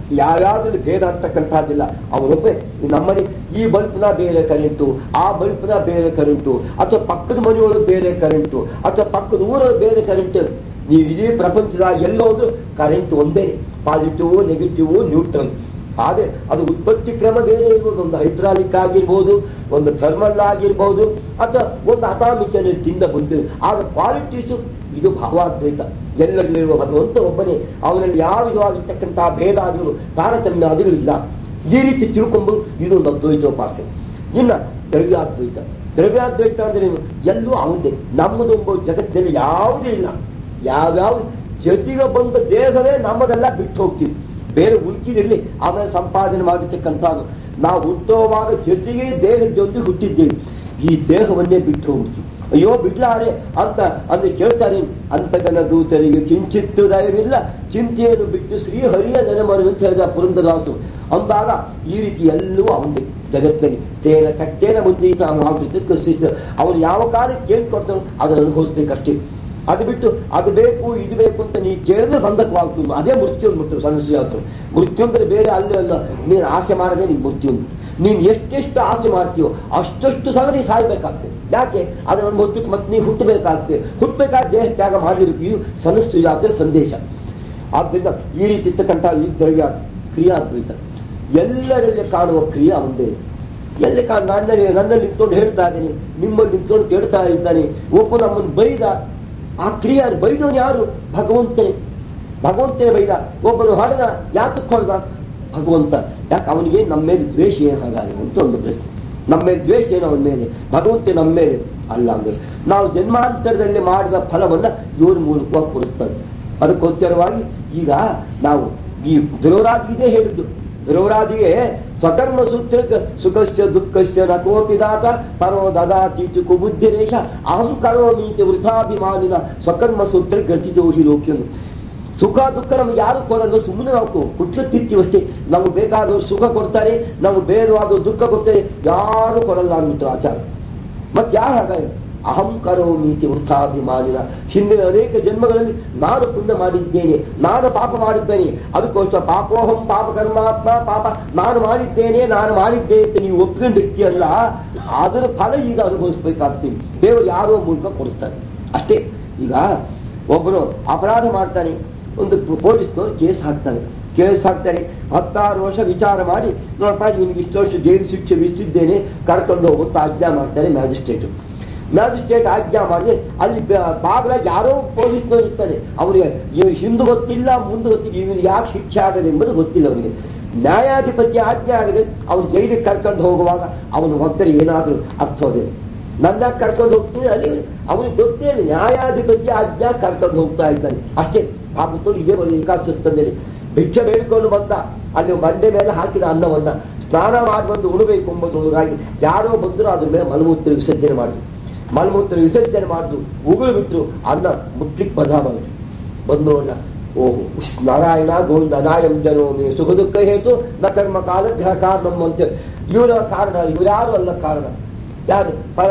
ಯಾವ್ಯಾವ್ದ್ರಲ್ಲಿ ಭೇದ ಅಂತಕ್ಕಂಥದ್ದಿಲ್ಲ ಅವರೊಬ್ಬೇ ನಮ್ಮನೆ ಈ ಬಲ್ಬ್ನ ಬೇರೆ ಕರೆಂಟು ಆ ಬಲ್ಬ್ನ ಬೇರೆ ಕರೆಂಟು ಅಥವಾ ಪಕ್ಕದ ಮನೆಯೊಳಗೆ ಬೇರೆ ಕರೆಂಟು ಅಥವಾ ಪಕ್ಕದ ಊರಲ್ಲಿ ಬೇರೆ ಕರೆಂಟ್ ನೀವು ಇಡೀ ಪ್ರಪಂಚದಾಗ ಎಲ್ಲೋದ್ರು ಕರೆಂಟ್ ಒಂದೇ ಪಾಸಿಟಿವ್ ನೆಗೆಟಿವ್ ನ್ಯೂಟ್ರಲ್ ಆದ್ರೆ ಅದು ಉತ್ಪತ್ತಿ ಕ್ರಮ ಬೇರೆ ಇರ್ಬೋದು ಒಂದು ಹೈಡ್ರಾಲಿಕ್ ಆಗಿರ್ಬೋದು ಒಂದು ಥರ್ಮಲ್ ಆಗಿರ್ಬೋದು ಅಥವಾ ಒಂದು ಅಟಾಮಿಕ್ ಎನರ್ಜಿಯಿಂದ ಬಂದಿದೆ ಆದ್ರೆ ಕ್ವಾಲಿಟೀಸು ಇದು ಭಾವಾದ್ವೈತ ಎಲ್ಲರಲ್ಲಿರುವ ಭಗವಂತ ಒಬ್ಬನೇ ಅವನಲ್ಲಿ ಯಾವ ವಿಧವಾಗಿರ್ತಕ್ಕಂತಹ ಭೇದ ಆದರೂ ತಾರತಮ್ಯ ಆದರೂ ಇಲ್ಲ ಈ ರೀತಿ ತಿಳ್ಕೊಂಡು ಇದು ಒಂದು ಅದ್ವೈತೋಪಾಸನೆ ಇನ್ನ ದ್ರವ್ಯಾದ್ವೈತ ದ್ರವ್ಯಾದ್ವೈತ ಅಂದ್ರೆ ಏನು? ಎಲ್ಲೂ ಅವಂದೇ ನಮ್ಮದು ಎಂಬ ಜಗತ್ತಿನಲ್ಲಿ ಯಾವುದೇ ಇಲ್ಲ ಯಾವ್ಯಾವ ಜೊತೆಗೆ ಬಂದ ದೇಹವೇ ನಮ್ಮದೆಲ್ಲ ಬಿಟ್ಟು ಹೋಗ್ತೀವಿ ಬೇರೆ ಉಳ್ಕಿದಿರ್ಲಿ ಆಮೇಲೆ ಸಂಪಾದನೆ ಮಾಡಿರ್ತಕ್ಕಂಥದ್ದು ನಾವು ಹುಟ್ಟುವಾಗ ಜೊತೆಗೆ ದೇಹದ ಜೊತೆ ಹುಟ್ಟಿದ್ದೇವೆ ಈ ದೇಹವನ್ನೇ ಬಿಟ್ಟು ಹೋಗ್ತೀವಿ ಅಯ್ಯೋ ಬಿಡ್ಲಾರೆ ಅಂತ ಅಂದ್ರೆ ಕೇಳ್ತಾರೆ ಅಂತಗನ ದೂತರಿಗೆ ಕಿಂಚಿತ್ತು ದಯವಿಲ್ಲ ಚಿಂತೆಯನ್ನು ಬಿಟ್ಟು ಶ್ರೀ ಹರಿಯ ನೆನಮರು ಅಂತ ಹೇಳಿದ ಪುರಂದರಾಸು ಅಂದಾಗ ಈ ರೀತಿ ಎಲ್ಲವೂ ಅವನಿಗೆ ಜಗತ್ತಿನಲ್ಲಿ ತೇನ ಕಟ್ಟೇನ ಮುಂದೆ ಆಗುತ್ತೆ ಅವನು ಯಾವ ಕಾಲಕ್ಕೆ ಕೇಳ್ಕೊಡ್ತಾನೋ ಅದನ್ನು ಅನುಭವಿಸ್ಬೇಕಷ್ಟೇ ಅದು ಬಿಟ್ಟು ಅದು ಬೇಕು ಇದು ಬೇಕು ಅಂತ ನೀ ಕೇಳಿದ್ರೆ ಬಂಧಕವಾಗ್ತು ಅದೇ ಮೃತ್ಯು ಅಂದ್ಬಿಟ್ಟು ಸಮಸ್ಯೆ ಆಗ್ತದೆ ಮೃತ್ಯು ಅಂದ್ರೆ ಬೇರೆ ಅಲ್ಲಿ ಅಲ್ಲ ನೀನು ಆಸೆ ಮಾಡದೆ ನೀನು ಮೃತ್ಯು ಅಂತ ನೀನು ಎಷ್ಟೆಷ್ಟು ಆಸೆ ಮಾಡ್ತೀಯೋ ಅಷ್ಟಷ್ಟು ಸಲ ನೀ ಸಾಯ್ಬೇಕಾಗ್ತದೆ ಯಾಕೆ ಅದನ್ನ ಮೊತ್ತಕ್ಕೆ ಮತ್ತೆ ನೀವು ಹುಟ್ಟಬೇಕಾಗ್ತದೆ ಹುಟ್ಟಬೇಕಾದ ದೇಹ ತ್ಯಾಗ ಮಾಡಲಿಕ್ಕೆ ಇದು ಸನಸ್ಸು ಯಾತ್ರೆ ಸಂದೇಶ ಆದ್ದರಿಂದ ಈ ರೀತಿ ಇರ್ತಕ್ಕಂಥ ಈ ದ್ರವ್ಯ ಕ್ರಿಯಾದ್ವೈತ ಎಲ್ಲರಲ್ಲಿ ಕಾಣುವ ಕ್ರಿಯೆ ಒಂದೇ ಎಲ್ಲಿ ಕಾಣ ನನ್ನಲ್ಲಿ ನನ್ನಲ್ಲಿ ನಿಂತ್ಕೊಂಡು ಹೇಳ್ತಾ ಇದ್ದೀನಿ ನಿಮ್ಮಲ್ಲಿ ನಿಂತ್ಕೊಂಡು ಕೇಳ್ತಾ ಇದ್ದಾನೆ ಒಬ್ಬ ನಮ್ಮನ್ನು ಬೈದ ಆ ಕ್ರಿಯೆ ಬೈದವನು ಯಾರು ಭಗವಂತನೇ ಭಗವಂತನೇ ಬೈದ ಒಬ್ಬನು ಹೊಡೆದ ಯಾತಕ್ಕೆ ಹೊಡೆದ ಭಗವಂತ ಯಾಕೆ ಅವನಿಗೆ ನಮ್ಮ ಮೇಲೆ ದ್ವೇಷ ಏನು ಹಾಗಾಗಿದೆ ಅಂತ ಒಂದು ಪ್ರಶ್ನೆ ನಮ್ಮ ಮೇಲೆ ದ್ವೇಷ ಏನು ಅವನ ಮೇಲೆ ಭಗವಂತ ನಮ್ಮ ಮೇಲೆ ಅಲ್ಲ ಅಂದ್ರೆ ನಾವು ಜನ್ಮಾಂತರದಲ್ಲಿ ಮಾಡಿದ ಫಲವನ್ನ ಇವ್ರ ಮೂಲಕವಾಗಿ ಕೊಡಿಸ್ತಾರೆ ಅದಕ್ಕೋಸ್ಕರವಾಗಿ ಈಗ ನಾವು ಈ ಧ್ರುವರಾಜ್ ಇದೇ ಹೇಳಿದ್ದು ಧ್ರುವರಾಜಿಗೆ ಸ್ವಕರ್ಮ ಸೂತ್ರ ಸುಖಶ್ಚ ದುಃಖಶ್ಚ ನ ಕೋಪಿ ದಾತ ಪರೋ ದದಾತೀತಿ ಕುಬುದ್ಧಿರೇಶ ಅಹಂ ಕರೋಮೀತಿ ವೃಥಾಭಿಮಾನಿನ ಸ್ವಕರ್ಮ ಸೂತ್ರ ಗತಿತೋ ಹಿ ಲೋಕ್ಯನು ಸುಖ ದುಃಖ ನಮ್ಗೆ ಯಾರು ಕೊಡಲ್ಲ ಸುಮ್ಮನೆ ನಾವು ಹುಟ್ಟು ತಿರ್ತೀವಷ್ಟೇ ನಮ್ಗೆ ಬೇಕಾದವರು ಸುಖ ಕೊಡ್ತಾರೆ ನಮ್ಗೆ ಬೇಡವಾದ ದುಃಖ ಕೊಡ್ತಾರೆ ಯಾರು ಕೊಡಲ್ಲ ಅಂದ್ಬಿಟ್ಟು ಆಚಾರ ಮತ್ತೆ ಯಾರು ಹಾಗಾದ್ರೆ ಅಹಂ ಕರೋಮೀತಿ ವೃಥಾಭಿಮಾನಿನ ಹಿಂದಿನ ಅನೇಕ ಜನ್ಮಗಳಲ್ಲಿ ನಾನು ಪುಣ್ಯ ಮಾಡಿದ್ದೇನೆ ನಾನು ಪಾಪ ಮಾಡಿದ್ದೇನೆ ಅದಕ್ಕೋಸ್ಕರ ಪಾಪೋಹಂ ಪಾಪ ಕರ್ಮಾತ್ಮ ಪಾಪ ನಾನು ಮಾಡಿದ್ದೇನೆ ನಾನು ಮಾಡಿದ್ದೇನೆ ಅಂತ ನೀವು ಒಪ್ಕೊಂಡಿರ್ತೀಯಲ್ಲ ಅದರ ಫಲ ಈಗ ಅನುಭವಿಸ್ಬೇಕಾಗ್ತೀವಿ ದೇವರು ಯಾರೋ ಮೂಲಕ ಕೊಡಿಸ್ತಾರೆ ಅಷ್ಟೇ ಈಗ ಒಬ್ಬನು ಅಪರಾಧ ಮಾಡ್ತಾನೆ ಒಂದು ಪೊಲೀಸ್ನವರು ಕೇಸ್ ಹಾಕ್ತಾನೆ ಕೇಸ್ ಹಾಕ್ತಾರೆ ಹತ್ತಾರು ವರ್ಷ ವಿಚಾರ ಮಾಡಿ ನೋಡಪ್ಪ ನಿಮ್ಗೆ ಇಷ್ಟು ವರ್ಷ ಜೈಲು ಶಿಕ್ಷೆ ವಿಧಿಸಿದ್ದೇನೆ ಕರ್ಕೊಂಡು ಹೋಗುತ್ತೆ ಆಜ್ಞಾ ಮಾಡ್ತಾರೆ ಮ್ಯಾಜಿಸ್ಟ್ರೇಟ್ ಮ್ಯಾಜಿಸ್ಟ್ರೇಟ್ ಆಜ್ಞಾ ಮಾಡಿ ಅಲ್ಲಿ ಬಾಗ್ಲಾಗ ಯಾರೋ ಪೊಲೀಸ್ನವ್ರು ಇರ್ತಾರೆ ಅವರಿಗೆ ಇವ್ ಹಿಂದೆ ಗೊತ್ತಿಲ್ಲ ಮುಂದೆ ಗೊತ್ತಿಲ್ಲ ಇವನು ಯಾಕೆ ಶಿಕ್ಷೆ ಆಗದೆ ಎಂಬುದು ಗೊತ್ತಿಲ್ಲ ಅವನಿಗೆ ನ್ಯಾಯಾಧಿಪತಿ ಆಜ್ಞೆ ಆಗಿದೆ ಅವನು ಜೈಲಿಗೆ ಕರ್ಕೊಂಡು ಹೋಗುವಾಗ ಅವನು ಹೋಗ್ತಾರೆ ಏನಾದ್ರೂ ಅರ್ಥೋದೆ ನನ್ನ ಕರ್ಕೊಂಡು ಹೋಗ್ತೀನಿ ಅಲ್ಲಿ ಅವನಿಗೆ ಗೊತ್ತೇ ಇಲ್ಲ ನ್ಯಾಯಾಧಿಪತಿ ಆಜ್ಞಾ ಕರ್ಕೊಂಡು ಹೋಗ್ತಾ ಇದ್ದಾನೆ ಅಷ್ಟೇ ಪಾಪತ್ತೋಳು ಇದೇ ಬರೀ ಏಕಾದಶಿಸ್ತಂದೇನೆ ಭಿಕ್ಷೆ ಬೇಡ್ಕೊಂಡು ಬಂದ ಅಲ್ಲಿ ಮಂಡೆ ಮೇಲೆ ಹಾಕಿದ ಅನ್ನವನ್ನ ಸ್ನಾನ ಮಾಡಿ ಬಂದು ಉಣಬೇಕು ಎಂಬುದರೊಳಗಾಗಿ ಯಾರೋ ಬಂದರೂ ಅದ್ರ ಮೇಲೆ ಮಲಮೂತ್ರ ವಿಸರ್ಜನೆ ಮಾಡಿದ್ರು ಮಲಮೂತ್ರ ವಿಸರ್ಜನೆ ಮಾಡಿದ್ರು ಉಗುಳು ಬಿಟ್ರು ಅನ್ನ ಮುಟ್ಲಿಕ್ಕೆ ಬದ ಮಾಡಿ ಬಂದು ನೋಡ್ಲ ಓಹೋ ನಾರಾಯಣ ಗೋವಿಂದ ನಾಯಂ ಜನೋಮಿ ಸುಖ ದುಃಖ ಹೇತು ನ ಕರ್ಮ ಕಾಲ ಗ್ರಹ ಕಾರಣ ಅಂತ ಇವರ ಕಾರಣ ಇವರ್ಯಾರು ಅಲ್ಲ ಕಾರಣ ಯಾರು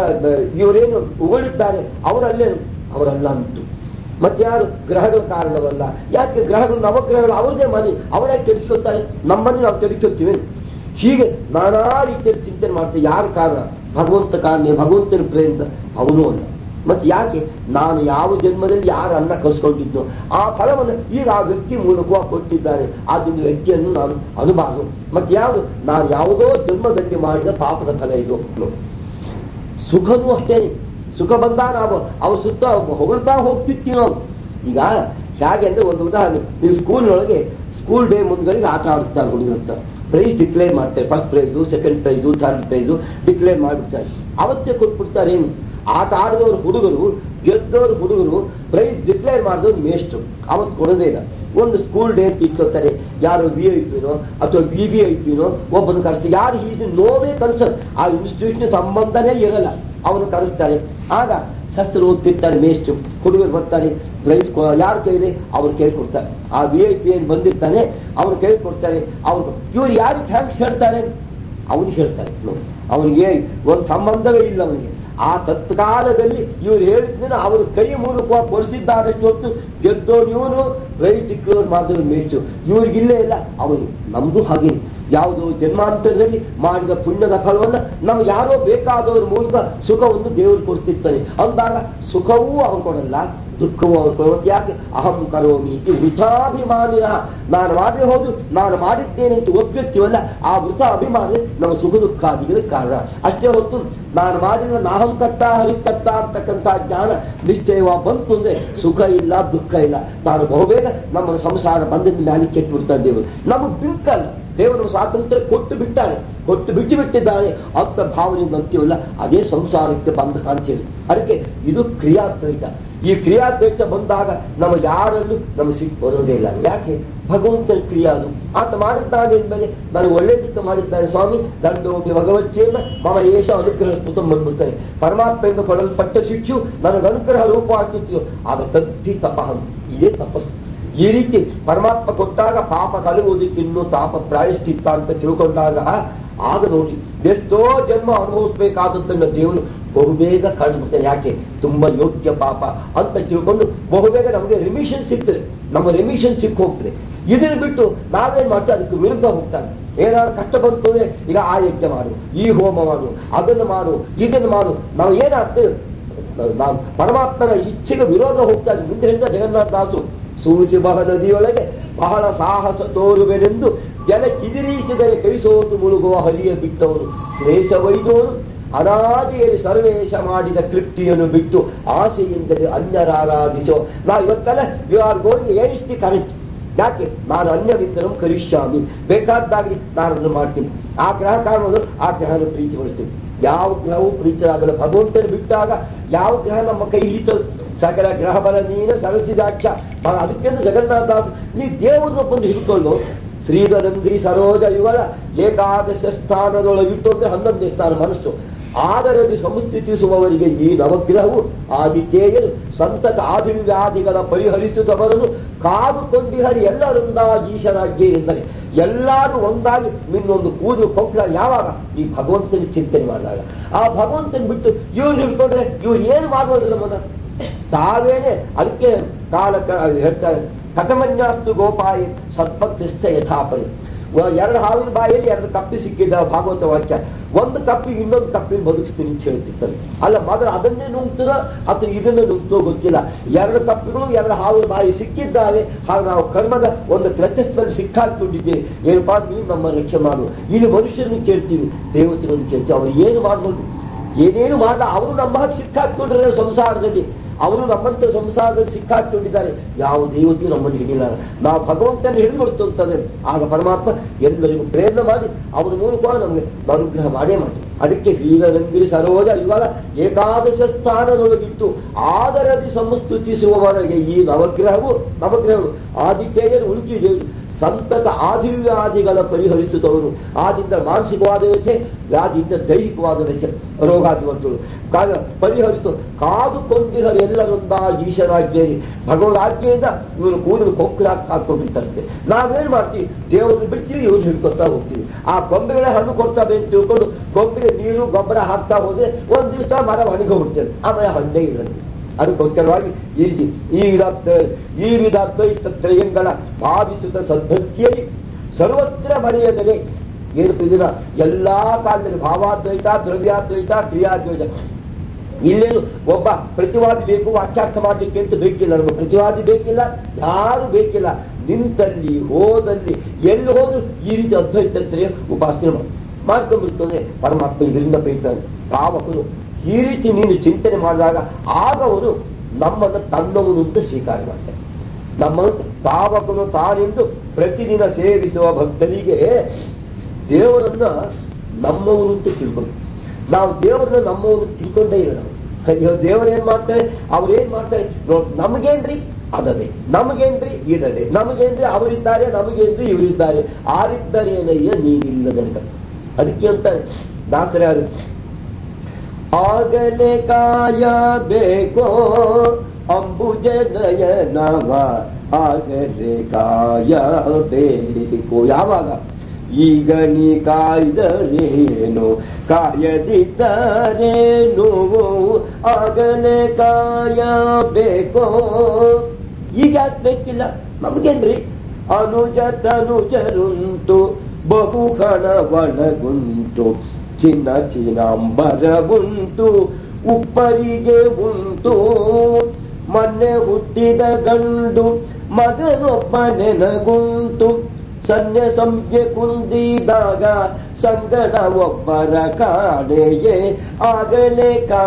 ಇವರೇನು ಉಗುಳಿದ್ದಾರೆ ಅವರಲ್ಲೇ ಅವರಲ್ಲ ಅಂತು ಮತ್ತೆ ಯಾರು ಗ್ರಹಗಳ ಕಾರಣವಲ್ಲ ಯಾಕೆ ಗ್ರಹಗಳು ನವಗ್ರಹಗಳು ಅವ್ರದೇ ಮನೆ ಅವರೇ ಕೆಡಿಸ್ಕೊತಾರೆ ನಮ್ಮನ್ನು ನಾವು ಕೆಡಿಸ್ಕೊತೀವಿ ಹೀಗೆ ನಾನಾ ರೀತಿಯಲ್ಲಿ ಚಿಂತನೆ ಮಾಡ್ತೇವೆ ಯಾರು ಕಾರಣ ಭಗವಂತ ಕಾರಣ ಭಗವಂತನ ಪ್ರೇಮಿತ ಅವನು ಅಲ್ಲ ಮತ್ತೆ ಯಾಕೆ ನಾನು ಯಾವ ಜನ್ಮದಲ್ಲಿ ಯಾರು ಅನ್ನ ಕಸ್ಕೊಂಡಿದ್ನೋ ಆ ಫಲವನ್ನು ಈಗ ಆ ವ್ಯಕ್ತಿ ಮೂಲಕವಾಗಿ ಕೊಟ್ಟಿದ್ದಾರೆ ಆದ್ದರಿಂದ ವ್ಯಕ್ತಿಯನ್ನು ನಾನು ಅನುಭಾವಿಸು ಮತ್ತೆ ಯಾವುದು ನಾನು ಯಾವುದೋ ಜನ್ಮದಲ್ಲಿ ಮಾಡಿದ ಪಾಪದ ಫಲ ಇದು ಸುಖನೂ ಅಷ್ಟೇನೆ ಸುಖ ಬಂದ ನಾವು ಅವ್ರ ಸುತ್ತ ಹೊಗಳ್ತಾ ಹೋಗ್ತಿರ್ತೀವಿ ನಾವು ಈಗ ಹೇಗೆ ಅಂದ್ರೆ ಒಂದು ಉದಾಹರಣೆ ನೀವು ಸ್ಕೂಲ್ನೊಳಗೆ ಸ್ಕೂಲ್ ಡೇ ಮುಂದ್ಗಳಿಗೆ ಆಟ ಆಡಿಸ್ತಾರೆ ಹುಡುಗರಂತ ಪ್ರೈಸ್ ಡಿಕ್ಲೇರ್ ಮಾಡ್ತಾರೆ first prize second prize third prize declare ಮಾಡಿಬಿಡ್ತಾರೆ ಅವತ್ತೇ ಕೊಟ್ಬಿಡ್ತಾರೆ ಏನು ಆಟ ಆಡಿದವರು ಹುಡುಗರು ಗೆದ್ದವರು ಹುಡುಗರು ಪ್ರೈಸ್ ಡಿಕ್ಲೇರ್ ಮಾಡಿದವ್ರು ಮೇಷ್ಟು ಅವತ್ತು ಕೊಡೋದೇ ಇಲ್ಲ ಒಂದು ಸ್ಕೂಲ್ ಡೇ ಅಂತ ಇಟ್ಕೊಳ್ತಾರೆ ಯಾರು ವಿ ಐ ಪಿನೋ ಅಥವಾ ವಿ ವಿ ಐ ಪಿನೋ ಒಬ್ಬನು ಕರೆಸ್ತಾರೆ ಯಾರು ಹೀಗೆ ನೋವೇ ಕಲಿಸೋದು ಆ ಇನ್ಸ್ಟಿಟ್ಯೂಷನ್ ಸಂಬಂಧನೇ ಇರಲ್ಲ ಅವನು ಕರೆಸ್ತಾರೆ ಆಗ ಶಸ್ತ್ರ ಓದ್ತಿರ್ತಾರೆ ಮೇಷ್ಟು ಹುಡುಗರು ಬರ್ತಾರೆ ಪ್ರೈಸ್ ಯಾರು ಕೈಲಿ ಅವ್ರು ಕೈ ಕೊಡ್ತಾರೆ ಆ ವಿ ಐ ಪಿ ಏನ್ ಬಂದಿರ್ತಾನೆ ಅವ್ರು ಕೈ ಕೊಡ್ತಾರೆ ಅವ್ರು ಇವ್ರು ಯಾರು ಥ್ಯಾಂಕ್ಸ್ ಹೇಳ್ತಾರೆ ಅವನಿಗೆ ಹೇಳ್ತಾರೆ ನೋಡಿ ಅವನಿಗೆ ಒಂದು ಸಂಬಂಧವೇ ಇಲ್ಲ ಅವನಿಗೆ ಆ ತತ್ಕಾಲದಲ್ಲಿ ಇವರು ಹೇಳಿದ್ಮೇಲೆ ಅವರು ಕೈ ಮೂಲಕ ಕೊಡಿಸಿದ್ದಾರಷ್ಟು ಹೊತ್ತು ಗೆದ್ದೋರು ಇವನು ರೈಟ್ ಇಕ್ಕೋರು ಮಾಡಿದ್ರು ಮೇಷ್ಟು ಇವ್ರಿಗಿಲ್ಲೇ ಇಲ್ಲ ಅವರು ನಮ್ದು ಹಾಗೆ ಯಾವುದೋ ಜನ್ಮಾಂತರದಲ್ಲಿ ಮಾಡಿದ ಪುಣ್ಯದ ಫಲವನ್ನ ನಾವು ಯಾರೋ ಬೇಕಾದವ್ರ ಮೂಲಕ ಸುಖವನ್ನು ದೇವರು ಕೊಡ್ತಿರ್ತಾನೆ ಅಂದಾಗ ಸುಖವೂ ಅವ್ರು ಕೊಡಲ್ಲ ದುಃಖವೂ ಅವ್ರು ಕೊಡೋದು ಯಾಕೆ ಅಹಂ ಕರೋಮಿ ಇತಿ ವೃಥಾಭಿಮಾನಿನ ನಾನು ಮಾಡದೆ ಹೋದ್ರು ನಾನು ಮಾಡಿದ್ದೇನೆ ಅಂತ ಒಪ್ಪಿರ್ತೀವಲ್ಲ ಆ ವೃಥ ಅಭಿಮಾನಿ ನಮ್ಮ ಸುಖ ದುಃಖಾದಿಗಳಿಗೆ ಕಾರಣ ಅಷ್ಟೇ ಹೊತ್ತು ನಾನು ಮಾಡಿದ ನಾಹಂ ಕರ್ತ ಹರಿಕರ್ತ ಅಂತಕ್ಕಂಥ ಜ್ಞಾನ ನಿಶ್ಚಯವಾಗಿ ಬಂತು ಅಂದ್ರೆ ಸುಖ ಇಲ್ಲ ದುಃಖ ಇಲ್ಲ ನಾನು ಬಹುಬೇಗ ನಮ್ಮ ಸಂಸಾರ ಬಂದ ಮೇಲೆ ಕೆಟ್ಟು ಬಿಡ್ತಾ ದೇವರು ನಮಗೆ ಬಿಂಕಲ್ಲ ದೇವರು ಸ್ವಾತಂತ್ರ್ಯ ಕೊಟ್ಟು ಬಿಟ್ಟಾನೆ ಕೊಟ್ಟು ಬಿಟ್ಟು ಬಿಟ್ಟಿದ್ದಾನೆ ಅಂತ ಭಾವನೆಯಿಂದ ಅಂತೀವಲ್ಲ ಅದೇ ಸಂಸಾರಕ್ಕೆ ಬಂಧ ಅಂತೇಳಿ ಅದಕ್ಕೆ ಇದು ಕ್ರಿಯಾದ್ವೈತ ಈ ಕ್ರಿಯಾದ್ವೈತ ಬಂದಾಗ ನಮ್ಮ ಯಾರಲ್ಲೂ ನಮ್ಮ ಸಿಟ್ಟು ಬರೋದೇ ಇಲ್ಲ ಯಾಕೆ ಭಗವಂತನ ಕ್ರಿಯೆ ಅದು ಆತ ಮಾಡಿದ್ದಾನೆ ಅಂದ್ಮೇಲೆ ನನಗೆ ಒಳ್ಳೇದಿತ್ತು ಮಾಡಿದ್ದಾನೆ ಸ್ವಾಮಿ ದಂಡೋಗಿ ಭಗವಚ್ಚೇನ ಮಮ ಏಷ ಅನುಗ್ರಹ ಸ್ಮೃತ ಬಂದ್ಬಿಡ್ತಾನೆ ಪರಮಾತ್ಮೆಯಿಂದ ಕೊಡಲ್ಪಟ್ಟ ಶಿಕ್ಷು ನನಗೆ ಅನುಗ್ರಹ ರೂಪ ಆಗ್ತಿತ್ತು ಆಗ ತದ್ದಿ ತಪಹಂ ಇದೇ ತಪಸ್ಸು ಈ ರೀತಿ ಪರಮಾತ್ಮ ಕೊಟ್ಟಾಗ ಪಾಪ ಕಳುವುದಕ್ಕೆ ಇನ್ನೂ ತಾಪ ಪ್ರಾಯಶ್ಚಿತ್ತ ಅಂತ ತಿಳ್ಕೊಂಡಾಗ ಆಗ ನೋಡಿ ಎಷ್ಟೋ ಜನ್ಮ ಅನುಭವಿಸಬೇಕಾದದ್ದನ್ನ ದೇವರು ಬಹುಬೇಗ ಕಂಡುಬಿಡ್ತಾನೆ ಯಾಕೆ ತುಂಬಾ ಯೋಗ್ಯ ಪಾಪ ಅಂತ ತಿಳ್ಕೊಂಡು ಬಹುಬೇಗ ನಮಗೆ ರಿಮಿಷನ್ ಸಿಗ್ತದೆ ನಮ್ಮ ರಿಮಿಷನ್ ಸಿಕ್ಕ ಹೋಗ್ತದೆ ಇದನ್ನು ಬಿಟ್ಟು ನಾವೇನ್ ಮಾಡ್ತೀವಿ ಅದಕ್ಕೆ ವಿರುದ್ಧ ಹೋಗ್ತಾನೆ ಏನಾದ್ರು ಕಷ್ಟ ಬಂತು ಅಂದ್ರೆ ಈಗ ಆ ಯಜ್ಞ ಮಾಡು ಈ ಹೋಮ ಮಾಡು ಅದನ್ನು ಮಾಡು ಇದನ್ನು ಮಾಡು ನಾವು ಏನಾಗ್ತದೆ ನಾವು ಪರಮಾತ್ಮನ ಇಚ್ಛೆಗೆ ವಿರೋಧ ಹೋಗ್ತಾ ಇದ್ದೀವಿ ಮುಂದೆ ಹೇಳ್ತಾ ಜಗನ್ನಾಥ ದಾಸು ಸೂಸಿಬಹ ನದಿಯೊಳಗೆ ಬಹಳ ಸಾಹಸ ತೋರುವೆನೆಂದು ಜಲ ಕಿದಿರಿಸಿದರೆ ಕೈಸೋತು ಮುಳುಗುವ ಹರಿಯ ಬಿಟ್ಟವರು ಕ್ಲೇಶವೈದೋರು ಅನಾದಿಯಲ್ಲಿ ಸರ್ವೇಶ ಮಾಡಿದ ಕೃಪ್ತಿಯನ್ನು ಬಿಟ್ಟು ಆಸೆಯಿಂದಲೇ ಅನ್ಯರಾರಾಧಿಸೋ ನಾವು ಇವತ್ತೆಲ್ಲ ಯು ಆರ್ ಗೋಯಿಂಗ್ ಏನಿಸ್ ದಿ ಕರೆಕ್ಟ್ ಯಾಕೆ ನಾನು ಅನ್ಯವಿದ್ದರೂ ಕರಿಷ್ಯಾಮಿ ಬೇಕಾದ್ದಾಗಲಿ ನಾನು ಅದನ್ನು ಮಾಡ್ತೀನಿ ಆ ಗ್ರಹ ಕಾಣೋದು ಆ ಗ್ರಹನ ಪ್ರೀತಿಗೊಳಿಸ್ತೀನಿ ಯಾವ ಗ್ರಹವು ಪ್ರೀತಿಯಾಗಲ್ಲ ಭಗವಂತನ ಬಿಟ್ಟಾಗ ಯಾವ ಗ್ರಹ ನಮ್ಮ ಕೈ ಹಿಡಿತದೆ ಸಕಲ ಗ್ರಹ ಬಲ ನೀನ ಸರಸಿದಾಕ್ಷ ಅದಕ್ಕೆಂದು ಜಗನ್ನಾಥ ದಾಸ್ ನೀ ದೇವರನ್ನ ಬಂದು ಹಿಡ್ಕೊಳ್ಳು ಶ್ರೀಧರಂದ್ರಿ ಸರೋಜ ಯುಗಳ ಏಕಾದಶ ಸ್ಥಾನದೊಳಗಿಟ್ಟು ಅಂದ್ರೆ ಹನ್ನೊಂದನೇ ಸ್ಥಾನ ಮನಸ್ಸು ಆದರಲ್ಲಿ ಸಂಸ್ಥಿತಿಸುವವರಿಗೆ ಈ ನವಗ್ರಹವು ಆದಿತ್ಯೇಯರು ಸಂತತ ಆದಿವ್ಯಾಧಿಗಳ ಪರಿಹರಿಸುತ್ತವರನ್ನು ಕಾದುಕೊಂಡಿಹರಿ ಎಲ್ಲರೊಂದಾಗಿ ಈಶರಾಜ್ಞೆ ಎಂದರೆ ಎಲ್ಲರೂ ಒಂದಾಗಿ ನಿನ್ನೊಂದು ಕೂದಲು ಕೊಂಕಲ ಯಾವಾಗ ಈ ಭಗವಂತನ ಚಿಂತನೆ ಮಾಡಿದಾಗ ಆ ಭಗವಂತನ ಬಿಟ್ಟು ಇವ್ರು ಹಿಡ್ಕೊಂಡ್ರೆ ಇವ್ರು ಏನು ಮಾಡ್ಬೋದು ನಮ್ಮನ್ನ ತಾವೇನೆ ಅದಕ್ಕೆ ಕಾಲ ಹೇಳ್ತಾರೆ ಕಥಮನ್ಯಾಸ್ತು ಗೋಪಾಯಿ ಸತ್ಪಕೃಷ್ಟ ಯಥಾಪರಿ ಎರಡು ಹಾವಿನ ಬಾಯಲ್ಲಿ ಎರಡು ಕಪ್ಪಿ ಸಿಕ್ಕಿದ್ದ ಭಾಗವತ ವಾಕ್ಯ ಒಂದು ಕಪ್ಪಿಗೆ ಇನ್ನೊಂದು ಕಪ್ಪಿನ ಬದುಕಿಸ್ತೀನಿ ಅಂತ ಹೇಳ್ತಿರ್ತಾರೆ ಅಲ್ಲ ಮೊದಲು ಅದನ್ನೇ ನುಂಗ್ತಾರ ಅಥವಾ ಇದನ್ನೇ ನುಂಗ್ತೋ ಗೊತ್ತಿಲ್ಲ ಎರಡು ಕಪ್ಪಿಗಳು ಎರಡು ಹಾವಿನ ಬಾಯಿ ಸಿಕ್ಕಿದ್ದಾವೆ ಹಾಗೆ ನಾವು ಕರ್ಮದ ಒಂದು ಕ್ಲಚಸ್ನಲ್ಲಿ ಸಿಕ್ಕಾಕೊಂಡಿದ್ದೇವೆ ಏನಪ್ಪಾ ನೀವು ನಮ್ಮ ರಕ್ಷೆ ಮಾಡು ಇಲ್ಲಿ ಮನುಷ್ಯರನ್ನು ಕೇಳ್ತೀವಿ ದೇವತೆಗಳನ್ನು ಕೇಳ್ತೀವಿ ಅವ್ರು ಏನು ಮಾಡ್ಬೋದು ಏನೇನು ಮಾಡ ಅವರು ನಮ್ಮ ಹಾಗೆ ಸಿಕ್ಕಾಕೊಂಡಿರೋ ಸಂಸಾರದಲ್ಲಿ ಅವರು ನಮ್ಮಂತ ಸಂಸಾರದಲ್ಲಿ ಸಿಕ್ಕಾಕೊಂಡಿದ್ದಾರೆ ಯಾವ ದೇವತೆಯು ನಮ್ಮನ್ನು ಹಿಡಿಲ್ಲ ನಾವು ಭಗವಂತನ ಹಿಡಿದುಕೊಡ್ತು ಅಂತಂದ್ರೆ ಆಗ ಪರಮಾತ್ಮ ಎಲ್ಲರಿಗೂ ಪ್ರೇರಣೆ ಮಾಡಿ ಅವರ ಮೂಲಕ ನಮಗೆ ಅನುಗ್ರಹ ಮಾಡೇ ಮಾಡಿ ಅದಕ್ಕೆ ಶ್ರೀಧರಂಗಿರಿ ಸರೋಜ ಇವಾಗ ಏಕಾದಶ ಸ್ಥಾನದೊಳಗಿಟ್ಟು ಆದರದಿ ಸಂಸ್ತುತಿಸುವವರೆಗೆ ಈ ನವಗ್ರಹವು ನವಗ್ರಹಗಳು ಆದಿತ್ಯರು ಉಳುಕಿದೇವರು ಸಂತತ ಆದಿವ್ಯಾಧಿಗಳ ಪರಿಹರಿಸುತ್ತವರು ಆದಿಂದ ಮಾನಸಿಕವಾದ ವ್ಯಥೆ ವ್ಯಾಧಿಯಿಂದ ದೈಹಿಕವಾದ ವ್ಯಥೆ ರೋಗಾದಿವಂತರು ಕಾಲ ಪರಿಹರಿಸು ಕಾದುಕೊಂಡಿದ್ದಾರೆ ಎಲ್ಲರೊಂದಾಗಿ ಈಶರಾಜ್ಞೆಯಲ್ಲಿ ಭಗವದ್ ಆಜ್ಞೆಯಿಂದ ಇವರು ಕೂದಲು ಕೊಂಕು ಹಾಕೊಂಡಿರ್ತಾರಂತೆ ನಾವೇನ್ ಮಾಡ್ತೀವಿ ದೇವರನ್ನು ಬಿಡ್ತೀವಿ ಇವ್ರು ಹಿಡ್ಕೊತಾ ಹೋಗ್ತೀವಿ ಆ ಗೊಂಬೆಗಳ ಹಣ್ಣು ಕೊಡ್ತಾ ಬೇಕು ತಿಳ್ಕೊಂಡು ಗೊಂಬೆಗೆ ನೀರು ಗೊಬ್ಬರ ಹಾಕ್ತಾ ಹೋದ್ರೆ ಒಂದ್ ದಿವಸ ಮರ ಒಣಗೋಗ್ಬಿಡ್ತೇವೆ ಆಮೇಲೆ ಹಣ್ಣೇ ಇರಲ್ಲ ಅದಕ್ಕೋಸ್ಕರವಾಗಿ ಈ ರೀತಿ ಈ ವಿಧ ಈ ವಿಧ ದ್ವೈತ ತ್ರಯಂಗಳ ಭಾವಿಸಿದ ಸದ್ಭಕ್ತಿಯಲ್ಲಿ ಸರ್ವತ್ರ ಮರೆಯದರೆ ಏನು ಇದನ್ನ ಎಲ್ಲಾ ಕಾಲದಲ್ಲಿ ಭಾವಾದ್ವೈತ ದ್ರವ್ಯಾದ್ವೈತ ಕ್ರಿಯಾದ್ವೈತ ಇಲ್ಲೇನು ಒಬ್ಬ ಪ್ರತಿವಾದಿ ಬೇಕು ವಾಕ್ಯಾರ್ಥ ಮಾಡಲಿಕ್ಕೆ ಅಂತ ಬೇಕಿಲ್ಲ ನಮಗೆ ಪ್ರತಿವಾದಿ ಬೇಕಿಲ್ಲ ಯಾರು ಬೇಕಿಲ್ಲ ನಿಂತಲ್ಲಿ ಹೋದಲ್ಲಿ ಎಲ್ಲಿ ಹೋದ್ರು ಈ ರೀತಿ ಅದ್ವೈತ ತ್ರಯ ಉಪಾಸನೆ ಮಾಡಿ ಮಾಡ್ಕೊಂಡ್ಬಿಡ್ತದೆ ಪರಮಾತ್ಮ ಇದರಿಂದ ಬೈತಾನೆ ಪಾವಕನು ಈ ರೀತಿ ನೀನು ಚಿಂತನೆ ಮಾಡಿದಾಗ ಆಗ ಅವನು ನಮ್ಮನ್ನು ತನ್ನವನು ಅಂತ ಸ್ವೀಕಾರ ಮಾಡ್ತಾನೆ ನಮ್ಮನ್ನು ತಾವಕನು ತಾನೆಂದು ಪ್ರತಿದಿನ ಸೇವಿಸುವ ಭಕ್ತರಿಗೆ ದೇವರನ್ನ ನಮ್ಮವನು ಅಂತ ತಿಳ್ಕೊಂಡು ನಾವು ದೇವರನ್ನ ನಮ್ಮವನು ತಿಳ್ಕೊಂಡೇ ಇಲ್ಲ ನಾವು ದೇವರೇನ್ ಮಾಡ್ತಾರೆ ಅವ್ರೇನ್ ಮಾಡ್ತಾರೆ ನೋಡ್ ನಮಗೇನ್ರಿ ಅದದೇ ನಮಗೇನ್ರಿ ಇದದೆ ನಮಗೇನ್ರಿ ಅವರಿದ್ದಾರೆ ನಮಗೇನ್ರಿ ಇವರಿದ್ದಾರೆ ಆರಿದ್ದರೇನಯ್ಯ ನೀನಿಲ್ಲದಂತ ಅದಕ್ಕೆ ಅಂತ ದಾಸರಾರು ಆಗಲೇ ಕಾಯಬೇಕೋ ಅಂಬುಜ ನಯನವ ಆಗಲೇ ಕಾಯಬೇಕು ಯಾವಾಗ ಈಗ ನೀ ಕಾಯ್ದರೇನು ಕಾಯದಿದ್ದರೇನು ಆಗಲೇ ಕಾಯಬೇಕೋ ಈಗ ಯಾಕೆ ಬೇಕಿಲ್ಲ ನಮ್ಗೇನ್ರಿ ಅನುಜ ತನುಜರುಂಟು ಬಹು ಕಣ ಒಳಗುಂಟು ಚಿನ್ನ ಚಿನಾಂಬರವುಂಟು ಉಪ್ಪರಿಗೆ ಉಂಟು ಮೊನ್ನೆ ಹುಟ್ಟಿದ ಗಂಡು ಮಗನೊಬ್ಬ ನೆನಗುಂಟು ಸನ್ಯ ಸಂಖ್ಯೆ ಕುಂದಿದಾಗ ಸಂಗಡ ಒಬ್ಬರ ಕಾಣೆಯೇ ಆಗಲೇ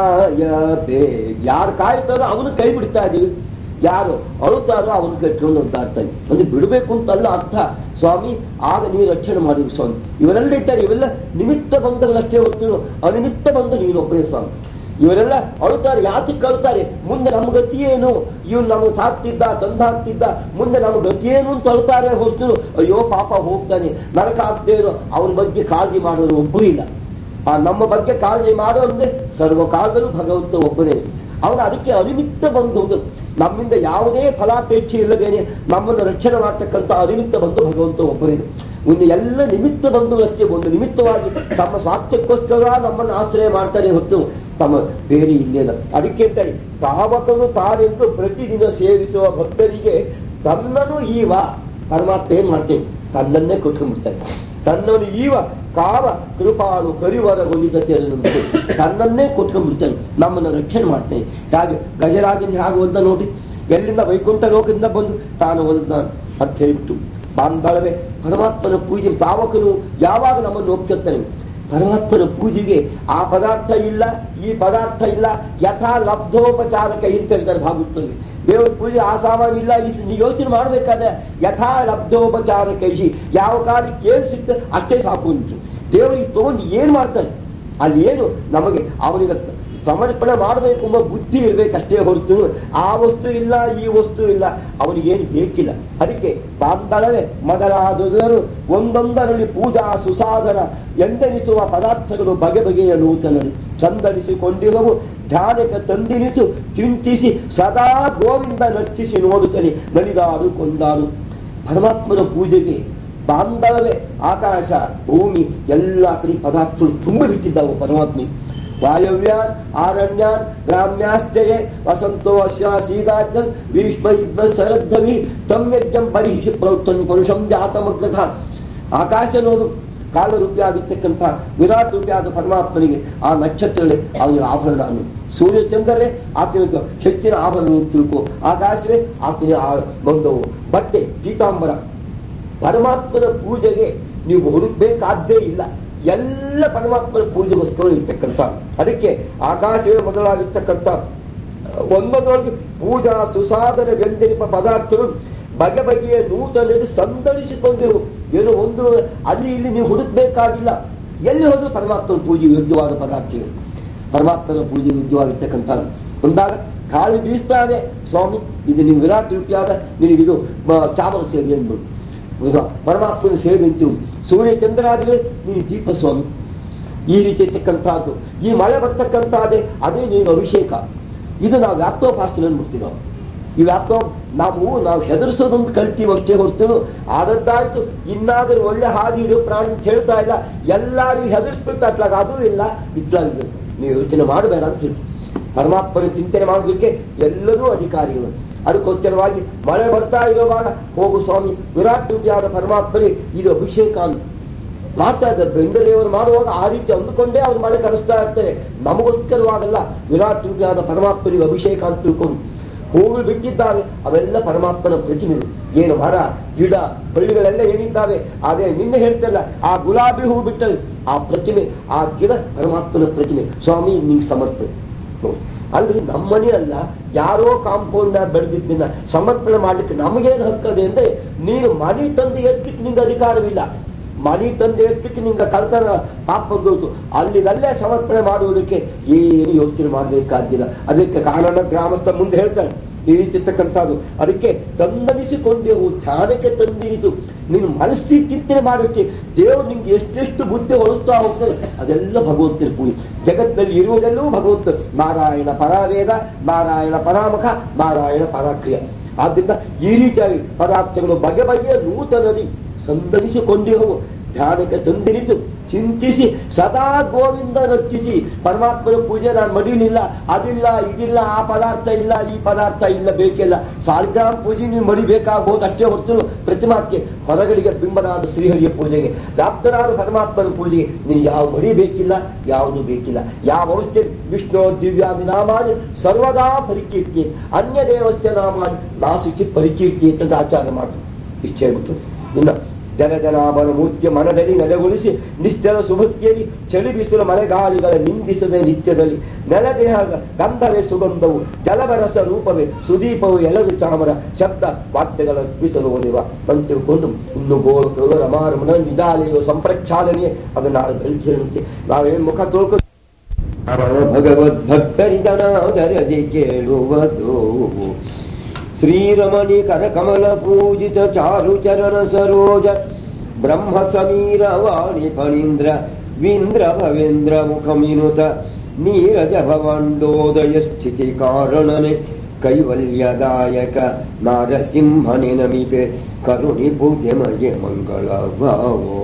ಕಾಯಬೇ ಯಾರು ಕಾಯ್ತಾರೋ ಅವನು ಕೈ ಬಿಡ್ತಾ ಇದೀವಿ ಯಾರು ಅಳುತ್ತಾರೋ ಅವನು ಕಟ್ಕೊಂಡು ಅಂತ ಅರ್ಥ ಅಂದ್ರೆ ಬಿಡಬೇಕು ಅಂತಲ್ಲ ಅರ್ಥ ಸ್ವಾಮಿ ಆಗ ನೀವು ರಕ್ಷಣೆ ಮಾಡಿರು ಸ್ವಾಮಿ ಇವರೆಲ್ಲ ಇದ್ದಾರೆ ಇವೆಲ್ಲ ನಿಮಿತ್ತ ಬಂಧಗಳಷ್ಟೇ ಹೊತ್ತು ಅನಿಮಿತ್ತ ಬಂಧ ನೀನೊಬ್ಬರೇ ಸ್ವಾಮಿ ಇವರೆಲ್ಲ ಅಳುತ್ತಾರೆ ಯಾತಕ್ಕೆ ಅಳುತ್ತಾರೆ ಮುಂದೆ ನಮ್ಮ ಗತಿ ಏನು ಇವನು ನಮಗೆ ಸಾಕ್ತಿದ್ದ ತಂದಾಕ್ತಿದ್ದ ಮುಂದೆ ನಮ್ಮ ಗತಿ ಏನು ಅಂತ ಅಳುತ್ತಾರೆ ಹೊರತು ಅಯ್ಯೋ ಪಾಪ ಹೋಗ್ತಾನೆ ನರಕ ಆಗ್ತೇನೋ ಅವನ ಬಗ್ಗೆ ಕಾಳಜಿ ಮಾಡೋರು ಒಬ್ಬರು ಇಲ್ಲ ಆ ನಮ್ಮ ಬಗ್ಗೆ ಕಾಳಜಿ ಮಾಡೋ ಅಂದ್ರೆ ಸರ್ವ ಕಾಲದಲ್ಲೂ ಭಗವಂತ ಒಬ್ಬನೇ ಅವನು ಅದಕ್ಕೆ ಅನಿಮಿತ್ತ ಬಂಧುವುದು ನಮ್ಮಿಂದ ಯಾವುದೇ ಫಲಾಪೇಕ್ಷೆ ಇಲ್ಲದೇನೆ ನಮ್ಮನ್ನು ರಕ್ಷಣೆ ಮಾಡ್ತಕ್ಕಂಥ ಅನಿಮಿತ್ತ ಬಂಧು ಭಗವಂತ ಒಬ್ಬನೇ ಒಂದು ಎಲ್ಲ ನಿಮಿತ್ತ ಬಂಧುಗಳಷ್ಟೇ ಒಂದು ನಿಮಿತ್ತವಾಗಿ ತಮ್ಮ ಸ್ವಾರ್ಥಕ್ಕೋಸ್ಕರ ನಮ್ಮನ್ನು ಆಶ್ರಯ ಮಾಡ್ತಾರೆ ಹೊತ್ತು ತಮ್ಮ ಬೇರೆ ಇಲ್ಲೇನ ಅದಕ್ಕೆ ಅಂತಾರೆ ತಾವಕನು ತಾನೆಂದು ಪ್ರತಿದಿನ ಸೇವಿಸುವ ಭಕ್ತರಿಗೆ ತನ್ನನು ಈವ ಪರಮಾತ್ಮ ಏನ್ ಮಾಡ್ತೇನೆ ತನ್ನನ್ನೇ ಕೊಟ್ಕೊಂಡ್ಬಿಡ್ತಾನೆ ತನ್ನನು ಈವ ಕಾವ ಕೃಪಾಳು ಕರಿವರ ಹೊಲಿದತೆಯನ್ನುಂಟು ತನ್ನನ್ನೇ ಕೊಟ್ಕೊಂಡ್ಬಿಡ್ತಾನೆ ನಮ್ಮನ್ನು ರಕ್ಷಣೆ ಮಾಡ್ತೇನೆ ಹಾಗೆ ಗಜರಾಜನ ಹಾಗೆ ಒಂದ ನೋಡಿ ಎಲ್ಲಿಂದ ವೈಕುಂಠ ಲೋಕದಿಂದ ಬಂದು ತಾನು ಒಂದ ಅಂತ ಹೇಳ್ಬಿಟ್ಟು ಬಾಂಧವೇ ಪರಮಾತ್ಮನ ಪೂಜೆ ತಾವಕನು ಯಾವಾಗ ನಮ್ಮನ್ನು ಒಪ್ಕೊತಾನೆ ಪರಮಾತ್ಮನ ಪೂಜೆಗೆ ಆ ಪದಾರ್ಥ ಇಲ್ಲ ಈ ಪದಾರ್ಥ ಇಲ್ಲ ಯಥಾ ಲಬ್ಧೋಪಚಾರಕ ಅಂತ ಹೇಳ್ತಾರೆ ಭಾಗವತಲ್ಲಿ ದೇವರ ಪೂಜೆ ಆ ಸಾಮಾನು ಇಲ್ಲ ಈ ನೀವು ಯೋಚನೆ ಮಾಡಬೇಕಾದ್ರೆ ಯಥಾ ಲಬ್ಧೋಪಚಾರಕ ಯಾವ ಕಾಲಕ್ಕೆ ಏನು ಸಿಗ್ತದೆ ಅಷ್ಟೇ ಸಾಕು ಉಂಟು ದೇವರಿಗೆ ತಗೊಂಡು ಏನ್ ಮಾಡ್ತಾನೆ ಅಲ್ಲಿ ಏನು ನಮಗೆ ಅವನಿಗೆ ಸಮರ್ಪಣೆ ಮಾಡಬೇಕು ಎಂಬ ಬುದ್ಧಿ ಇರಬೇಕಷ್ಟೇ ಹೊರತು ಆ ವಸ್ತು ಇಲ್ಲ ಈ ವಸ್ತು ಇಲ್ಲ ಅವನಿಗೇನು ಬೇಕಿಲ್ಲ ಅದಕ್ಕೆ ಬಾಂಧವೇ ಮೊದಲಾದರು ಒಂದೊಂದರಲ್ಲಿ ಪೂಜಾ ಸುಸಾಧನ ಎಂದೆನಿಸುವ ಪದಾರ್ಥಗಳು ಬಗೆ ಬಗೆಯ ನೂತನರು ಚಂದನಿಸಿಕೊಂಡಿರುವವು ಧ್ಯಾನಕ್ಕೆ ತಂದಿನಿತು ಚಿಂತಿಸಿ ಸದಾ ಗೋವಿಂದ ನರ್ಚಿಸಿ ನೋಡುತ್ತಲೇ ನಲಿದಾಡು ಕೊಂದಾಡು ಪರಮಾತ್ಮನ ಪೂಜೆಗೆ ಬಾಂಧವೇ ಆಕಾಶ ಭೂಮಿ ಎಲ್ಲ ಕಡೆ ಪದಾರ್ಥಗಳು ತುಂಬ ಬಿಟ್ಟಿದ್ದಾವೆ ಪರಮಾತ್ಮ ವಾಯವ್ಯಾನ್ ಆರಣ್ಯಾನ್ ಗ್ರಾಮ್ಯಾಶ್ಚಯೇ ವಸಂತೋ ಅಶ್ವಾಸೀದಾಚನ್ ಭೀಷ್ಮ ಇಬ್ಬ ಶರದ್ಧವಿ ತಮ್ಯಜ್ಞಂ ಪರಿಷಿ ಪ್ರೌತ್ತನ್ ಪುರುಷಂ ಜಾತಮಗ್ರಥ ಆಕಾಶ ನೋಡು ಕಾಲ ರೂಪಿ ಆಗಿರ್ತಕ್ಕಂಥ ವಿರಾಟ್ ರೂಪಿ ಆದ ಪರಮಾತ್ಮನಿಗೆ ಆ ನಕ್ಷತ್ರಗಳೇ ಅವನಿಗೆ ಆಭರಣ ಅನ್ನು ಸೂರ್ಯ ಚಂದ್ರರೇ ಆತನಿಗೆ ಹೆಚ್ಚಿನ ಆಭರಣ ಅಂತ ತಿಳ್ಕೊ ಆಕಾಶವೇ ಆತನ ಒಂದು ಬಟ್ಟೆ ಪೀತಾಂಬರ ಪರಮಾತ್ಮನ ಪೂಜೆಗೆ ನೀವು ಹುಡುಕ್ಬೇಕಾದ್ದೇ ಇಲ್ಲ ಎಲ್ಲ ಪರಮಾತ್ಮನ ಪೂಜೆಗೋಸ್ಕರ ಇರ್ತಕ್ಕಂಥ ಅದಕ್ಕೆ ಆಕಾಶವೇ ಮೊದಲಾಗಿರ್ತಕ್ಕಂಥ ಒಂದೊಂದರೊಳಗೆ ಪೂಜಾ ಸುಸಾಧನ ವ್ಯಂಜನಿಪ ಪದಾರ್ಥಗಳು ಬಗೆ ಬಗೆಯ ನೂತನ ಸಂದರ್ಶಿಕೊಂಡಿರು ಏನು ಒಂದು ಅಲ್ಲಿ ಇಲ್ಲಿ ನೀವು ಹುಡುಕ್ಬೇಕಾಗಿಲ್ಲ ಎಲ್ಲಿ ಹೋದ್ರೂ ಪರಮಾತ್ಮನ ಪೂಜೆ ಯೋಗ್ಯವಾದ ಪದಾರ್ಥಗಳು ಪರಮಾತ್ಮನ ಪೂಜೆ ಯೋಗ್ಯವಾಗಿರ್ತಕ್ಕಂಥ ಒಂದಾಗ ಗಾಳಿ ಬೀಸ್ತಾನೆ ಸ್ವಾಮಿ ಇದು ನೀವು ವಿರಾಟ್ ರೂಪಿಯಾದ ನಿನಗಿದು ಚಾಮರ ಸೇವೆ ಅಂದ್ಬಿಡು ಪರಮಾತ್ಮನ ಸೇವೆ ಅಂತೀವಿ ಸೂರ್ಯ ಚಂದ್ರಾದಿಗಳೇ ನೀನು ದೀಪ ಸ್ವಾಮಿ ಈ ರೀತಿ ಇರ್ತಕ್ಕಂಥದ್ದು ಈ ಮಳೆ ಬರ್ತಕ್ಕಂಥದ್ದೇ ಅದೇ ನೀನು ಅಭಿಷೇಕ ಇದು ನಾವು ವ್ಯಾಪ್ತೋಪಾಸನೆ ಅಂದ್ಬಿಡ್ತೀವಿ ನಾವು ಈ ವ್ಯಾಪ್ತೋ ನಾವು ನಾವು ಹೆದರ್ಸೋದೊಂದು ಕಲ್ತೀವಿ ಅಷ್ಟೇ ಹೊರ್ತು ಆದದ್ದಾಯ್ತು ಇನ್ನಾದ್ರೂ ಒಳ್ಳೆ ಹಾದಿ ಹಿಡಿಯೋ ಪ್ರಾಣಿ ಅಂತ ಹೇಳ್ತಾ ಇಲ್ಲ ಎಲ್ಲಾರಿಗೂ ಹೆದರ್ಸ್ಬಿಟ್ಟು ಅಟ್ಲಾಗ ಅದೂ ಇಲ್ಲ ಇತ್ಲಾಗ ನೀವು ಯೋಚನೆ ಮಾಡಬೇಡ ಅಂತ ಹೇಳಿ ಪರಮಾತ್ಮನ ಚಿಂತನೆ ಮಾಡೋದಕ್ಕೆ ಎಲ್ಲರೂ ಅಧಿಕಾರಿಗಳು ಅದಕ್ಕೋಸ್ಕರವಾಗಿ ಮಳೆ ಬರ್ತಾ ಇರುವಾಗ ಹೋಗು ಸ್ವಾಮಿ ವಿರಾಟ್ ರೂಪಿಯಾದ ಪರಮಾತ್ಮನೇ ಇದು ಅಭಿಷೇಕ ಅಂತ ಮಾಡ್ತಾ ಇದ್ದಾರೆ ಬೆಂಗಳೂರು ಮಾಡುವಾಗ ಆ ರೀತಿ ಅಂದುಕೊಂಡೇ ಅವ್ರು ಮಳೆ ಕಳಿಸ್ತಾ ಇರ್ತಾರೆ ನಮಗೋಸ್ಕರವಾಗಲ್ಲ ವಿರಾಟ್ ರೂಪಿಯಾದ ಪರಮಾತ್ಮನಿಗೆ ಅಭಿಷೇಕ ಅಂತ ತಿಳ್ಕೊಂಡು ಹೂವು ಬಿಟ್ಟಿದ್ದಾವೆ ಅವೆಲ್ಲ ಪರಮಾತ್ಮನ ಪ್ರತಿಮೆಗಳು ಏನು ಮರ ಗಿಡ ಬಳ್ಳಿಗಳೆಲ್ಲ ಏನಿದ್ದಾವೆ ಅದೇ ನಿನ್ನೆ ಹೇಳ್ತಲ್ಲ ಆ ಗುಲಾಬಿ ಹೂ ಬಿಟ್ಟರೆ ಆ ಪ್ರತಿಮೆ ಆ ಗಿಡ ಪರಮಾತ್ಮನ ಪ್ರತಿಮೆ ಸ್ವಾಮಿ ನಿಂಗೆ ಸಮರ್ಪಣೆ ಅಂದ್ರೆ ನಮ್ಮನೆ ಅಲ್ಲ ಯಾರೋ ಕಾಂಪೌಂಡ್ ಬೆಳೆದಿದ್ದನ್ನ ಸಮರ್ಪಣೆ ಮಾಡ್ಲಿಕ್ಕೆ ನಮಗೇನು ಹಕ್ಕದೆ ಅಂದ್ರೆ ನೀನು ಮನೆ ತಂದು ಎತ್ತಲಿಕ್ಕೆ ನಿಂಗೆ ಅಧಿಕಾರವಿಲ್ಲ ಮನೆ ತಂದು ಎತ್ತಲಿಕ್ಕೆ ನಿಂಗೆ ಕಳ್ತನ ಪಾಪ ಬಂದೋಯ್ತು ಅಲ್ಲಿಗಲ್ಲೇ ಸಮರ್ಪಣೆ ಮಾಡುವುದಕ್ಕೆ ಏನು ಯೋಚನೆ ಮಾಡಬೇಕಾಗಿಲ್ಲ ಅದಕ್ಕೆ ಕಾರಣ ಗ್ರಾಮಸ್ಥ ಮುಂದೆ ಹೇಳ್ತಾನೆ ಈ ರೀತಿರ್ತಕ್ಕಂಥದ್ದು ಅದಕ್ಕೆ ತಂದನಿಸಿಕೊಂಡೆವು ಧ್ಯಾನಕ್ಕೆ ತಂದಿರಿತು ನೀನು ಮನಸ್ಸಿ ಚಿಂತನೆ ಮಾಡೋಕ್ಕೆ ದೇವರು ನಿಂಗೆ ಎಷ್ಟೆಷ್ಟು ಬುದ್ಧಿ ಹೊಳಿಸ್ತಾ ಹೋಗ್ತಾರೆ ಅದೆಲ್ಲ ಭಗವಂತನ ಪೂಜೆ ಜಗತ್ತಿನಲ್ಲಿ ಇರುವುದೆಲ್ಲವೂ ಭಗವಂತ ನಾರಾಯಣ ಪರಾವೇದ ನಾರಾಯಣ ಪರಾಮುಖ ನಾರಾಯಣ ಪರಾಕ್ರಿಯ ಆದ್ದರಿಂದ ಈ ರೀತಿಯಾಗಿ ಪದಾರ್ಥಗಳು ಬಗೆ ಬಗೆಯ ನೂತನದಿ ಸಂದರಿಸಿಕೊಂಡಿರುವು ಧ್ಯಾನಕ್ಕೆ ತಂದಿರಿತು ಚಿಂತಿಸಿ ಸದಾ ಗೋವಿಂದ ರಕ್ಷಿಸಿ ಪರಮಾತ್ಮನ ಪೂಜೆ ನಾನು ಮಡಿಲಿಲ್ಲ ಅದಿಲ್ಲ ಇದಿಲ್ಲ ಆ ಪದಾರ್ಥ ಇಲ್ಲ ಈ ಪದಾರ್ಥ ಇಲ್ಲ ಬೇಕಿಲ್ಲ ಸಾಲಿಗ್ರಾಮ ಪೂಜೆ ನೀವು ಮಡಿಬೇಕಾಗಬಹುದು ಅಷ್ಟೇ ಹೊರತು ಪ್ರತಿಮಾಕ್ಕೆ ಹೊರಗಡೆಗೆ ಬಿಂಬನಾದ ಶ್ರೀಹರಿಯ ಪೂಜೆಗೆ ವ್ಯಾಪ್ತನಾದ ಪರಮಾತ್ಮನ ಪೂಜೆಗೆ ನೀವು ಯಾವ ಮಡಿ ಬೇಕಿಲ್ಲ ಯಾವುದು ಬೇಕಿಲ್ಲ ಯಾವ ಅವಸ್ಥೆ ವಿಷ್ಣು ದಿವ್ಯಾದಿ ನಾಮಾನಿ ಸರ್ವದಾ ಪರಿಕೀರ್ತಿ ಅನ್ಯ ದೇವಸ್ಥೆ ನಾಮಾನಿ ನಾಸುಕಿ ಪರಿಕೀರ್ತಿ ಅಂತ ಆಚಾರ ಮಾತು ಇಚ್ಛೆ ಹೇಳ್ಬಿಟ್ಟು ಇನ್ನ ಜನ ಜನಾಭನ ಮೂರ್ತಿಯ ಮನದಲ್ಲಿ ನೆಲೆಗೊಳಿಸಿ ನಿಶ್ಚಲ ಸುಭಕ್ತಿಯಲ್ಲಿ ಚಳಿ ಬಿಸಿಲು ಮಳೆಗಾಳಿಗಳ ನಿಂದಿಸದೆ ನಿತ್ಯದಲ್ಲಿ ನೆಲದೇಹ ಗಂಧವೇ ಸುಗಂಧವು ಜಲಬರಸ ರೂಪವೇ ಸುದೀಪವು ಎಲರು ಚಾಮರ ಶಬ್ದ ವಾದ್ಯಗಳ ಬಿಸಲು ಓದಿವ ಅಂತ ತಿಳ್ಕೊಂಡು ಇನ್ನು ಗೋಳು ರಮಾರಮಣ ನಿದಾಲೆಯೋ ಸಂಪ್ರಕ್ಷಾಲನೆಯೇ ಅದು ನಾಳೆ ಬೆಳಿಗ್ಗೆ ಹೇಳುತ್ತೆ ನಾವೇನ್ ಮುಖ ತೊಳ್ಕೊ ಭಗವದ್ಭಕ್ತರಿದನಾದರದಿ ಕೇಳುವುದು ಶ್ರೀರಮಣಿ ಕರಕಮಲ ಪೂಜಿತ ಚಾರು ಚರಣ ಸರೋಜ ಬ್ರಹ್ಮ ಸಮೀರ ವಾಣಿ ಫಣೀಂದ್ರ ವೀಂದ್ರ ಭವೇಂದ್ರ ಮುಖಮಿನುತ ನೀರಜ ಭವಂಡೋದಯ ಸ್ಥಿತಿ ಕಾರಣನೆ ಕೈವಲ್ಯದಾಯಕ ನಾರಸಿಂಹನೆ ನಮಿಪೆ ಕರುಣಿ ಪೂಜ್ಯಮಯ ಮಂಗಳ ಭಾವೋ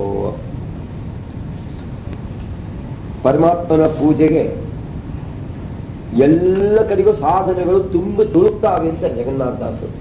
ಪರಮಾತ್ಮನ ಪೂಜೆಗೆ ಎಲ್ಲ ಕಡೆಗೂ ಸಾಧನೆಗಳು ತುಂಬ ತುಳುಕ್ತಾವೆ ಅಂತ ಜಗನ್ನಾಥದಾಸರು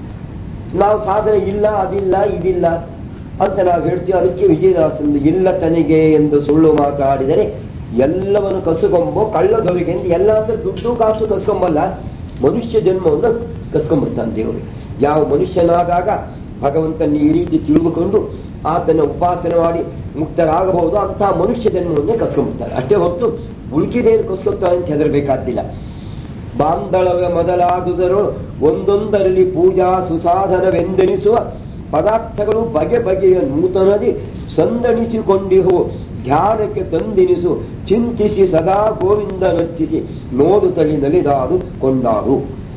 ನಾವು ಸಾಧನೆ ಇಲ್ಲ ಅದಿಲ್ಲ ಇದಿಲ್ಲ ಅಂತ ನಾವು ಹೇಳ್ತೀವಿ ಅದಕ್ಕೆ ವಿಜಯದಾಸಂದು ಇಲ್ಲ ತನಿಗೆ ಎಂದು ಸುಳ್ಳು ಮಾತಾಡಿದರೆ ಎಲ್ಲವನ್ನು ಕಸುಕೊಂಬೋ ಕಳ್ಳದವರಿಗೆ ಅಂತ ಎಲ್ಲ ಅಂದ್ರೆ ದುಡ್ಡು ಕಾಸು ಕಸ್ಕೊಂಬಲ್ಲ ಮನುಷ್ಯ ಜನ್ಮವನ್ನು ಕಸ್ಕೊಂಡ್ಬಿಡ್ತಾನೆ ದೇವರು ಯಾವ ಮನುಷ್ಯನಾದಾಗ ಭಗವಂತನ ಈ ರೀತಿ ತಿಳಿದುಕೊಂಡು ಆತನ ಉಪಾಸನೆ ಮಾಡಿ ಮುಕ್ತರಾಗಬಹುದು ಅಂತಹ ಮನುಷ್ಯ ಜನ್ಮವನ್ನೇ ಕಸ್ಕೊಂಡ್ಬಿಡ್ತಾರೆ ಅಷ್ಟೇ ಹೊರತು ಉಳುಕಿದೇನು ಕಸ್ಕೊಳ್ತಾರೆ ಅಂತ ಹೆದರಬೇಕಾದ್ದಿಲ್ಲ ಬಾಂಧಳವ ಮೊದಲಾದುದರು ಒಂದೊಂದರಲ್ಲಿ ಪೂಜಾ ಸುಸಾಧನವೆಂದೆನಿಸುವ ಪದಾರ್ಥಗಳು ಬಗೆ ಬಗೆಯ ನೂತನದಿ ಸಂದಣಿಸಿಕೊಂಡಿಹು ಧ್ಯಾನಕ್ಕೆ ತಂದಿನಿಸು ಚಿಂತಿಸಿ ಸದಾ ಗೋವಿಂದ ನರ್ಚಿಸಿ ನೋಡುತ್ತಲಿ ನಲಿದಾಡು ಕೊಂಡಾರು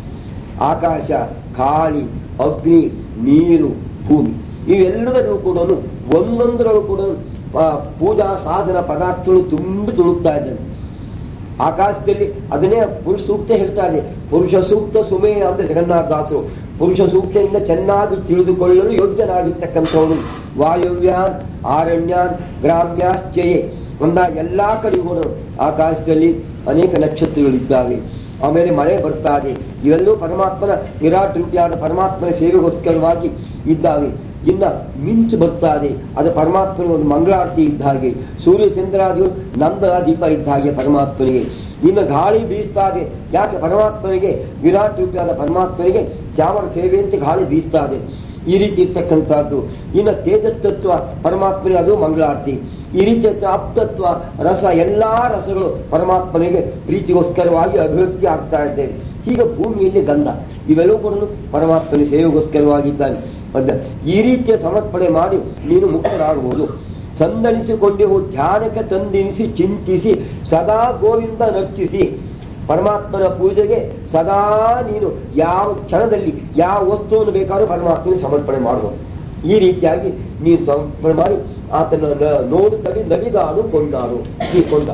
ಆಕಾಶ ಗಾಳಿ ಅಗ್ನಿ ನೀರು ಭೂಮಿ ಇವೆಲ್ಲದರಲ್ಲೂ ಕೂಡ ಒಂದೊಂದರಲ್ಲೂ ಕೂಡ ಆ, ಪೂಜಾ ಸಾಧನ ಪದಾರ್ಥಗಳು ತುಂಬಿ ತುಳುಕ್ತಾ ಇದ್ದಾನೆ ಆಕಾಶದಲ್ಲಿ ಅದನ್ನೇ ಪುರುಷ ಸೂಕ್ತ ಹೇಳ್ತಾ ಇದೆ ಪುರುಷ ಸೂಕ್ತ ಸುಮೇಯ ಅಂದ್ರೆ ಜಗನ್ನಾಥದಾಸರು ಪುರುಷ ಸೂಕ್ತದಿಂದ ಚೆನ್ನಾಗಿ ತಿಳಿದುಕೊಳ್ಳಲು ಯೋಗ್ಯನಾಗಿರ್ತಕ್ಕಂಥವನು ವಾಯುವ್ಯಾನ್ ಆರಣ್ಯಾನ್ ಗ್ರಾಮ್ಯಾಶ್ಚಯೇ ಒಂದ ಎಲ್ಲಾ ಕಡೆಗೂ ಆಕಾಶದಲ್ಲಿ ಅನೇಕ ನಕ್ಷತ್ರಗಳಿದ್ದಾವೆ ಆಮೇಲೆ ಮಳೆ ಬರ್ತಾ ಇದೆ ಇವೆಲ್ಲೂ ಪರಮಾತ್ಮನ ವಿರಾಟ್ ರೂಪಿಯಾದ ಪರಮಾತ್ಮನ ಸೇವೆಗೋಸ್ಕರವಾಗಿ ಇದ್ದಾವೆ ಇನ್ನ ಮಿಂಚು ಬರ್ತಾ ಇದೆ ಅದು ಪರಮಾತ್ಮನ ಒಂದು ಮಂಗಳಾರತಿ ಇದ್ದ ಹಾಗೆ ಸೂರ್ಯ ಚಂದ್ರಾದಿಗಳು ನಂದ ದೀಪ ಇದ್ದ ಹಾಗೆ ಪರಮಾತ್ಮನಿಗೆ ಇನ್ನು ಗಾಳಿ ಬೀಸ್ತಾ ಇದೆ ಯಾಕೆ ಪರಮಾತ್ಮನಿಗೆ ವಿರಾಟ್ ರೂಪಿಯಾದ ಪರಮಾತ್ಮನಿಗೆ ಚಾಮರ ಸೇವೆ ಅಂತ ಗಾಳಿ ಬೀಸ್ತಾ ಇದೆ ಈ ರೀತಿ ಇರ್ತಕ್ಕಂಥದ್ದು ಇನ್ನು ತೇಜಸ್ ತತ್ವ ಪರಮಾತ್ಮನಿಗೆ ಅದು ಮಂಗಳಾರತಿ ಈ ರೀತಿಯ ಅಪ್ತತ್ವ ರಸ ಎಲ್ಲಾ ರಸಗಳು ಪರಮಾತ್ಮನಿಗೆ ಪ್ರೀತಿಗೋಸ್ಕರವಾಗಿ ಅಭಿವ್ಯಕ್ತಿ ಆಗ್ತಾ ಇದ್ದೇವೆ ಹೀಗೆ ಭೂಮಿಯಲ್ಲಿ ಗಂಧ ಇವೆಲ್ಲವೂ ಕೂಡ ಪರಮಾತ್ಮನ ಸೇವೆಗೋಸ್ಕರವಾಗಿದ್ದಾನೆ ಅಂತ ಈ ರೀತಿಯ ಸಮರ್ಪಣೆ ಮಾಡಿ ನೀನು ಮುಕ್ತರಾಗಬಹುದು ಸಂದಣಿಸಿಕೊಂಡಿವು ಧ್ಯಾನಕ್ಕೆ ತಂದಿನಿಸಿ ಚಿಂತಿಸಿ ಸದಾ ಗೋವಿಂದ ನರ್ಚಿಸಿ ಪರಮಾತ್ಮನ ಪೂಜೆಗೆ ಸದಾ ನೀನು ಯಾವ ಕ್ಷಣದಲ್ಲಿ ಯಾವ ವಸ್ತುವನ್ನು ಬೇಕಾದ್ರೂ ಪರಮಾತ್ಮನಿಗೆ ಸಮರ್ಪಣೆ ಮಾಡಬಹುದು ಈ ರೀತಿಯಾಗಿ ನೀನು ಸಮರ್ಪಣೆ ಮಾಡಿ ಆತನ ನೋಡುತ್ತಲೇ ನಲಿದಾಡು ಕೊಂಡಾಡು ಈ ಕೊಂಡ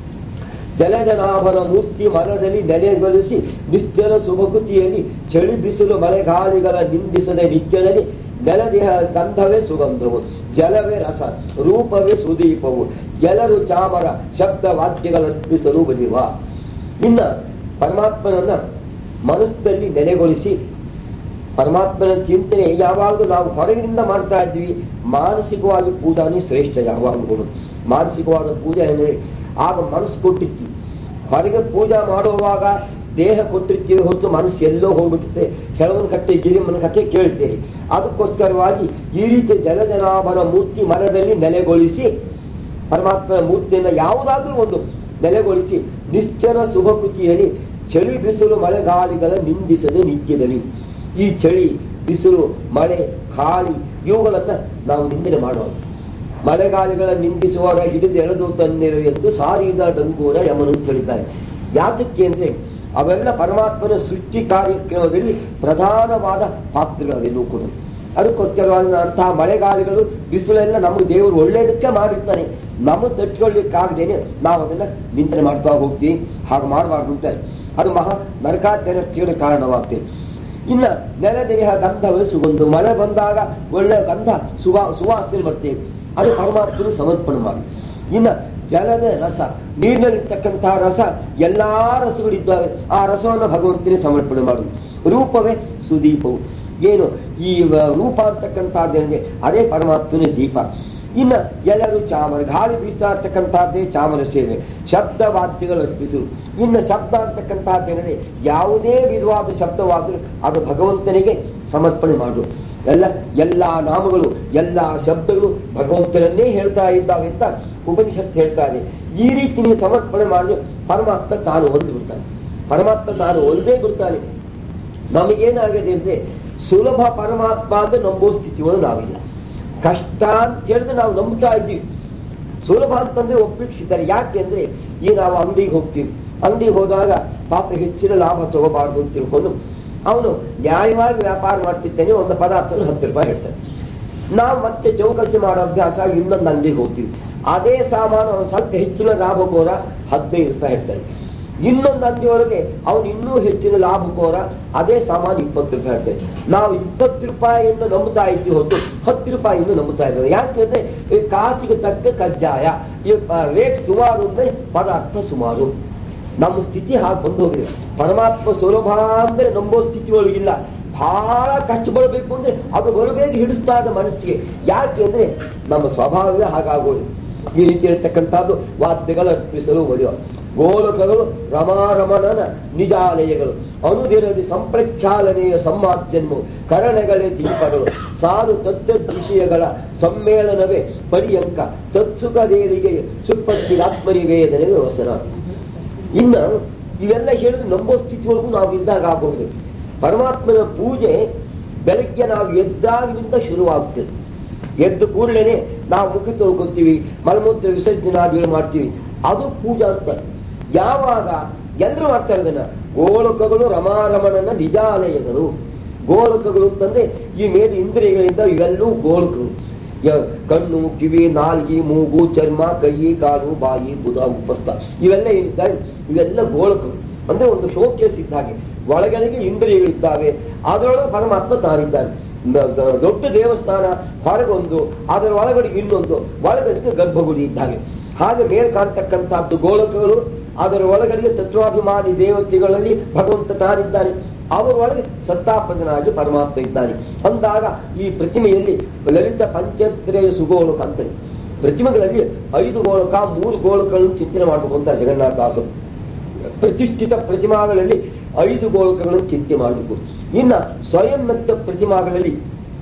ಜಲಜನಾಭನ ಮೂರ್ತಿ ಮನದಲ್ಲಿ ನೆಲೆಗೊಳಿಸಿ ನಿಶ್ಚಲ ಸುಭಕುತಿಯಲ್ಲಿ ಚಳಿ ಬಿಸಿಲು ಮಳೆಗಾಳಿಗಳ ನಿಂದಿಸದೆ ನಿತ್ಯದಲ್ಲಿ ನೆಲದೇಹ ಗಂಧವೇ ಸುಗಂಧವು ಜಲವೇ ರಸ ರೂಪವೇ ಸುದೀಪವು ಎಲ್ಲರೂ ಚಾಮರ ಶಬ್ದ ವಾಕ್ಯಗಳ ಅರ್ಪಿಸಲು ಬಲಿವ ಇನ್ನ ಪರಮಾತ್ಮನನ್ನ ಮನಸ್ಸಿನಲ್ಲಿ ನೆಲೆಗೊಳಿಸಿ ಪರಮಾತ್ಮನ ಚಿಂತನೆ ಯಾವಾಗಲೂ ನಾವು ಹೊರಗಿನಿಂದ ಮಾಡ್ತಾ ಇದ್ವಿ ಮಾನಸಿಕವಾಗಿ ಪೂಜಾನೇ ಶ್ರೇಷ್ಠ ಯಾವಾಗಲೂ ಮಾನಸಿಕವಾದ ಪೂಜೆ ಅಂದರೆ ಆಗ ಮನಸ್ಸು ಕೊಟ್ಟಿರ್ತೀವಿ ಹೊರಗೆ ಪೂಜಾ ಮಾಡುವಾಗ ದೇಹ ಕೊಟ್ಟಿರ್ತೀವಿ ಹೊರತು ಮನಸ್ಸು ಎಲ್ಲೋ ಹೋಗ್ಬಿಡುತ್ತೆ ಕೆಲವೊಂದು ಕಟ್ಟೆ ಗಿರಿಮನ ಕಥೆ ಕೇಳ್ತೀರಿ ಅದಕ್ಕೋಸ್ಕರವಾಗಿ ಈ ರೀತಿ ಜಲಜನಾಭನ ಮೂರ್ತಿ ಮರದಲ್ಲಿ ನೆಲೆಗೊಳಿಸಿ ಪರಮಾತ್ಮನ ಮೂರ್ತಿಯನ್ನು ಯಾವುದಾದ್ರೂ ಒಂದು ನೆಲೆಗೊಳಿಸಿ ನಿಶ್ಚಲ ಶುಭಕೃತಿಯಲ್ಲಿ ಚಳಿ ಬಿಸಿಲು ಮಳೆಗಾಳಿಗಳ ನಿಂದಿಸದೆ ನಿತ್ಯದಲ್ಲಿ ಈ ಚಳಿ ಬಿಸಿಲು ಮಳೆ ಗಾಳಿ ಇವುಗಳನ್ನ ನಾವು ನಿಂದನೆ ಮಾಡೋದು ಮಳೆಗಾಳಿಗಳ ನಿಂದಿಸುವಾಗ ಹಿಡಿದು ಎಳೆದು ತನ್ನಿರು ಎಂದು ಸಾರಿದ ಡಂಗೂರ ಯಮನು ಅಂತ ಹೇಳಿದ್ದಾರೆ ಯಾತಕ್ಕೆ ಅಂದ್ರೆ ಅವೆಲ್ಲ ಪರಮಾತ್ಮನ ಸೃಷ್ಟಿ ಕಾರ್ಯಕ್ರಮದಲ್ಲಿ ಪ್ರಧಾನವಾದ ಪಾತ್ರಗಳವೆಲ್ಲೂ ಕೂಡ ಅದಕ್ಕೋಸ್ಕರವಾದ ಅಂತಹ ಮಳೆಗಾಳಿಗಳು ಬಿಸಿಲೆಲ್ಲ ನಮಗೆ ದೇವರು ಒಳ್ಳೇದಕ್ಕೆ ಮಾಡಿರ್ತಾನೆ ನಮ್ಮ ತಟ್ಕೊಳ್ಳಿಕ್ಕಾಗದೇನೆ ನಾವು ಅದನ್ನ ನಿಂದನೆ ಮಾಡ್ತಾ ಹೋಗ್ತೀವಿ ಹಾಗೆ ಮಾಡಬಾರ್ದು ಅಂತ ಅದು ಮಹಾ ನರಕಾದ್ಯನಷ್ಟಿಗಳ ಕಾರಣವಾಗ್ತದೆ ಇನ್ನ ನೆಲದೇಹ ಗಂಧವೇ ಸುಗಂಧ ಮಳೆ ಬಂದಾಗ ಒಳ್ಳೆ ಗಂಧ ಸುವಾ ಸುವಾಸನೆ ಬರ್ತೇವೆ ಅದು ಪರಮಾತ್ಮನ ಸಮರ್ಪಣೆ ಮಾಡಿ ಇನ್ನ ಜಲದ ರಸ ನೀರಿನಲ್ಲಿರ್ತಕ್ಕಂತಹ ರಸ ಎಲ್ಲಾ ರಸಗಳಿದ್ದಾವೆ ಆ ರಸವನ್ನು ಭಗವಂತನಿಗೆ ಸಮರ್ಪಣೆ ಮಾಡುದು ರೂಪವೇ ಸುದೀಪವು ಏನು ಈ ವ- ರೂಪ ಅಂತಕ್ಕಂಥದ್ದೇನಿದೆ ಅದೇ ಪರಮಾತ್ಮನ ದೀಪ ಇನ್ನ ಎಲ್ಲರೂ ಚಾಮರ ಗಾಳಿ ಬೀಸ್ತಾ ಇರ್ತಕ್ಕಂಥದ್ದೇ ಚಾಮರ ಸೇವೆ ಶಬ್ದ ವಾದ್ಯಗಳು ಅರ್ಪಿಸು ಇನ್ನು ಶಬ್ದ ಅಂತಕ್ಕಂಥದ್ದೇನಿದೆ ಯಾವುದೇ ವಿಧವಾದ ಶಬ್ದವಾದರೂ ಅದು ಭಗವಂತನಿಗೆ ಸಮರ್ಪಣೆ ಮಾಡು ಎಲ್ಲ ಎಲ್ಲ ನಾಮಗಳು ಎಲ್ಲ ಶಬ್ದಗಳು ಭಗವಂತನನ್ನೇ ಹೇಳ್ತಾ ಇದ್ದಾವೆ ಅಂತ ಉಪನಿಷತ್ ಹೇಳ್ತಾ ಇದೆ ಈ ರೀತಿ ನೀವು ಸಮರ್ಪಣೆ ಮಾಡಿ ಪರಮಾತ್ಮ ತಾನು ಒಂದು ಬಿಡ್ತಾನೆ ಪರಮಾತ್ಮ ತಾನು ಒಂದೇ ಬಿಡ್ತಾನೆ ನಮಗೇನಾಗಿದೆ ಅಂದ್ರೆ ಸುಲಭ ಪರಮಾತ್ಮ ಅಂದ್ರೆ ನಂಬೋ ಸ್ಥಿತಿ ಒಳಗೆ ನಾವಿಲ್ಲ ಕಷ್ಟ ಅಂತ ಹೇಳಿದ್ರೆ ನಾವು ನಂಬ್ತಾ ಇದ್ದೀವಿ ಸುಲಭ ಅಂತಂದ್ರೆ ಒಪ್ಪಿಸಿದ್ದಾರೆ ಯಾಕೆ ಅಂದ್ರೆ ಈ ನಾವು ಅಂಗಡಿಗೆ ಹೋಗ್ತೀವಿ ಅಂಗಡಿಗೆ ಹೋದಾಗ ಪಾಪ ಹೆಚ್ಚಿನ ಲಾಭ ತಗೋಬಾರ್ದು ಅಂತ ತಿಳ್ಕೊಂಡು ಅವನು ನ್ಯಾಯವಾಗಿ ವ್ಯಾಪಾರ ಮಾಡ್ತಿದ್ದೇನೆ ಒಂದು ಪದಾರ್ಥ ಹತ್ತು ರೂಪಾಯಿ ಹೇಳ್ತಾನೆ ನಾವು ಮತ್ತೆ ಚೌಕಸಿ ಮಾಡೋ ಅಭ್ಯಾಸ ಇನ್ನೊಂದು ಅಂಗಡಿಗೆ ಹೋಗ್ತೀವಿ ಅದೇ ಸಾಮಾನು ಅವನು ಸ್ವಲ್ಪ ಹೆಚ್ಚಿನ ಲಾಭಕೋರ ಹದಿನೈದು ರೂಪಾಯಿ ಹೇಳ್ತಾನೆ ಇನ್ನೊಂದು ಅಂಗಡಿಯೊಳಗೆ ಅವನು ಇನ್ನೂ ಹೆಚ್ಚಿನ ಲಾಭಕೋರ ಅದೇ ಸಾಮಾನು ಇಪ್ಪತ್ತು ರೂಪಾಯಿ ಹೇಳ್ತಾನೆ ನಾವು ಇಪ್ಪತ್ತು ರೂಪಾಯಿಯನ್ನು ನಂಬುತ್ತಾ ಇದ್ದೀವಿ ಹೊತ್ತು ಹತ್ತು ರೂಪಾಯಿಯನ್ನು ನಂಬುತ್ತಾ ಇದ್ದೇವೆ ಯಾಕೆಂದ್ರೆ ಈ ಕಾಸಿಗೆ ತಕ್ಕ ಕಜ್ಜಾಯ ಈ ರೇಟ್ ಸುಮಾರು ಅಂದ್ರೆ ಪದಾರ್ಥ ಸುಮಾರು ನಮ್ಮ ಸ್ಥಿತಿ ಹಾಗೆ ಬಂದು ಹೋಗಿದೆ ಪರಮಾತ್ಮ ಸುಲಭ ಅಂದ್ರೆ ನಂಬೋ ಸ್ಥಿತಿ ಒಳಗಿಲ್ಲ ಬಹಳ ಕಷ್ಟ ಬರಬೇಕು ಅಂದ್ರೆ ಅದು ಬರಬೇಕು ಹಿಡಿಸ್ತಾ ಇದ್ದ ಮನಸ್ಸಿಗೆ ಯಾಕೆ ಅಂದ್ರೆ ನಮ್ಮ ಸ್ವಭಾವವೇ ಹಾಗಾಗೋದು ಈ ರೀತಿ ಇರತಕ್ಕಂಥದ್ದು ವಾದ್ಯಗಳು ಅರ್ಪಿಸಲು ಒಡೆಯುವ ಗೋಲಕಗಳು ರಮಾರಮಣನ ನಿಜಾಲಯಗಳು ಅನುದಿರದಿ ಸಂಪ್ರಖ್ಯಾಲನೆಯ ಸಮ್ಮಾರ್ಜನ್ಮು ಕರಣಗಳೇ ದೀಪಗಳು ಸಾರು ತತ್ತದ್ ವಿಷಯಗಳ ಸಮ್ಮೇಳನವೇ ಪರ್ಯಂಕ ತತ್ಸುಖ ದೇವಿಗೆ ಸುಪ್ಪತ್ತಿರಾತ್ಮನಿವೇದನೆ ವಸನ ಇನ್ನ ಇವೆಲ್ಲ ಹೇಳಿದ್ರೆ ನಂಬೋ ಸ್ಥಿತಿವರೆಗೂ ನಾವು ಇದ್ದಾಗ ಆಗೋದು ಪರಮಾತ್ಮನ ಪೂಜೆ ಬೆಳಗ್ಗೆ ನಾವು ಎದ್ದಾಗಿನಿಂದ ಶುರುವಾಗ್ತದೆ ಎದ್ದು ಕೂಡಲೇ ನಾವು ಮುಖ ತೊಳ್ಕೊತೀವಿ ಮಲಮೂತ್ರ ವಿಸರ್ಜನಾದಿಗಳು ಮಾಡ್ತೀವಿ ಅದು ಪೂಜಾ ಅಂತ ಯಾವಾಗ ಎಲ್ಲರೂ ಮಾಡ್ತಾರೆ ಇದನ್ನ ಗೋಲಕಗಳು ರಮಾರಮಣನ ನಿಜಾಲಯಗಳು ಗೋಲಕಗಳು ಅಂತಂದ್ರೆ ಈ ಮೇಲೆ ಇಂದ್ರಿಯಗಳಿಂದ ಇವೆಲ್ಲವೂ ಗೋಲಕಗಳು ಯ- ಕಣ್ಣು ಕಿವಿ ನಾಲ್ಗಿ ಮೂಗು ಚರ್ಮ ಕೈ ಕಾಲು ಬಾಯಿ ಬುಧ ಉಪಸ್ಥ ಇವೆಲ್ಲ ಏನಿದ್ದಾವೆ ಇವೆಲ್ಲ ಗೋಳಕಗಳು ಅಂದ್ರೆ ಒಂದು ಶೋಕೇಸ್ ಇದ್ದ ಹಾಗೆ ಒಳಗಡೆಗೆ ಇಂದ್ರಿಯಗಳಿದ್ದಾವೆ ಅದರೊಳಗೆ ಪರಮಾತ್ಮ ತಾನಿದ್ದಾನೆ ನ- ದ- ದೊಡ್ಡ ದೇವಸ್ಥಾನ ಹೊರಗೊಂದು ಅದರ ಒಳಗಡೆ ಇನ್ನೊಂದು ಒಳಗಡೆ ಗರ್ಭಗುಡಿ ಇದ್ದಾಗೆ ಹಾಗೆ ಮೇಲ್ ಕಾಣ್ತಕ್ಕಂಥದ್ದು ಗೋಳಕಗಳು ಅದರ ಒಳಗಡೆ ತತ್ವಾಭಿಮಾನಿ ದೇವತೆಗಳಲ್ಲಿ ಭಗವಂತ ತಾನಿದ್ದಾನೆ ಅವರ ಒಳಗೆ ಸತ್ತಾಪದನಾಗಿ ಪರಮಾತ್ಮ ಇದ್ದಾನೆ ಅಂದಾಗ ಈ ಪ್ರತಿಮೆಯಲ್ಲಿ ಲಲಿತ ಪಂಚತ್ರಯ ಸುಗೋಳಕ ಅಂತಾರೆ ಪ್ರತಿಮೆಗಳಲ್ಲಿ ಐದು ಗೋಳಕ ಮೂರು ಗೋಳಕಗಳನ್ನು ಚಿಂತನೆ ಮಾಡಬೇಕು ಅಂತ ಜಗನ್ನಾಥದಾಸರು ಪ್ರತಿಷ್ಠಿತ ಪ್ರತಿಮಾಗಳಲ್ಲಿ ಐದು ಗೋಳಕಗಳನ್ನು ಚಿಂತೆ ಮಾಡಬೇಕು ಇನ್ನ ಸ್ವಯಂ ಮತ್ತು ಪ್ರತಿಮಾಗಳಲ್ಲಿ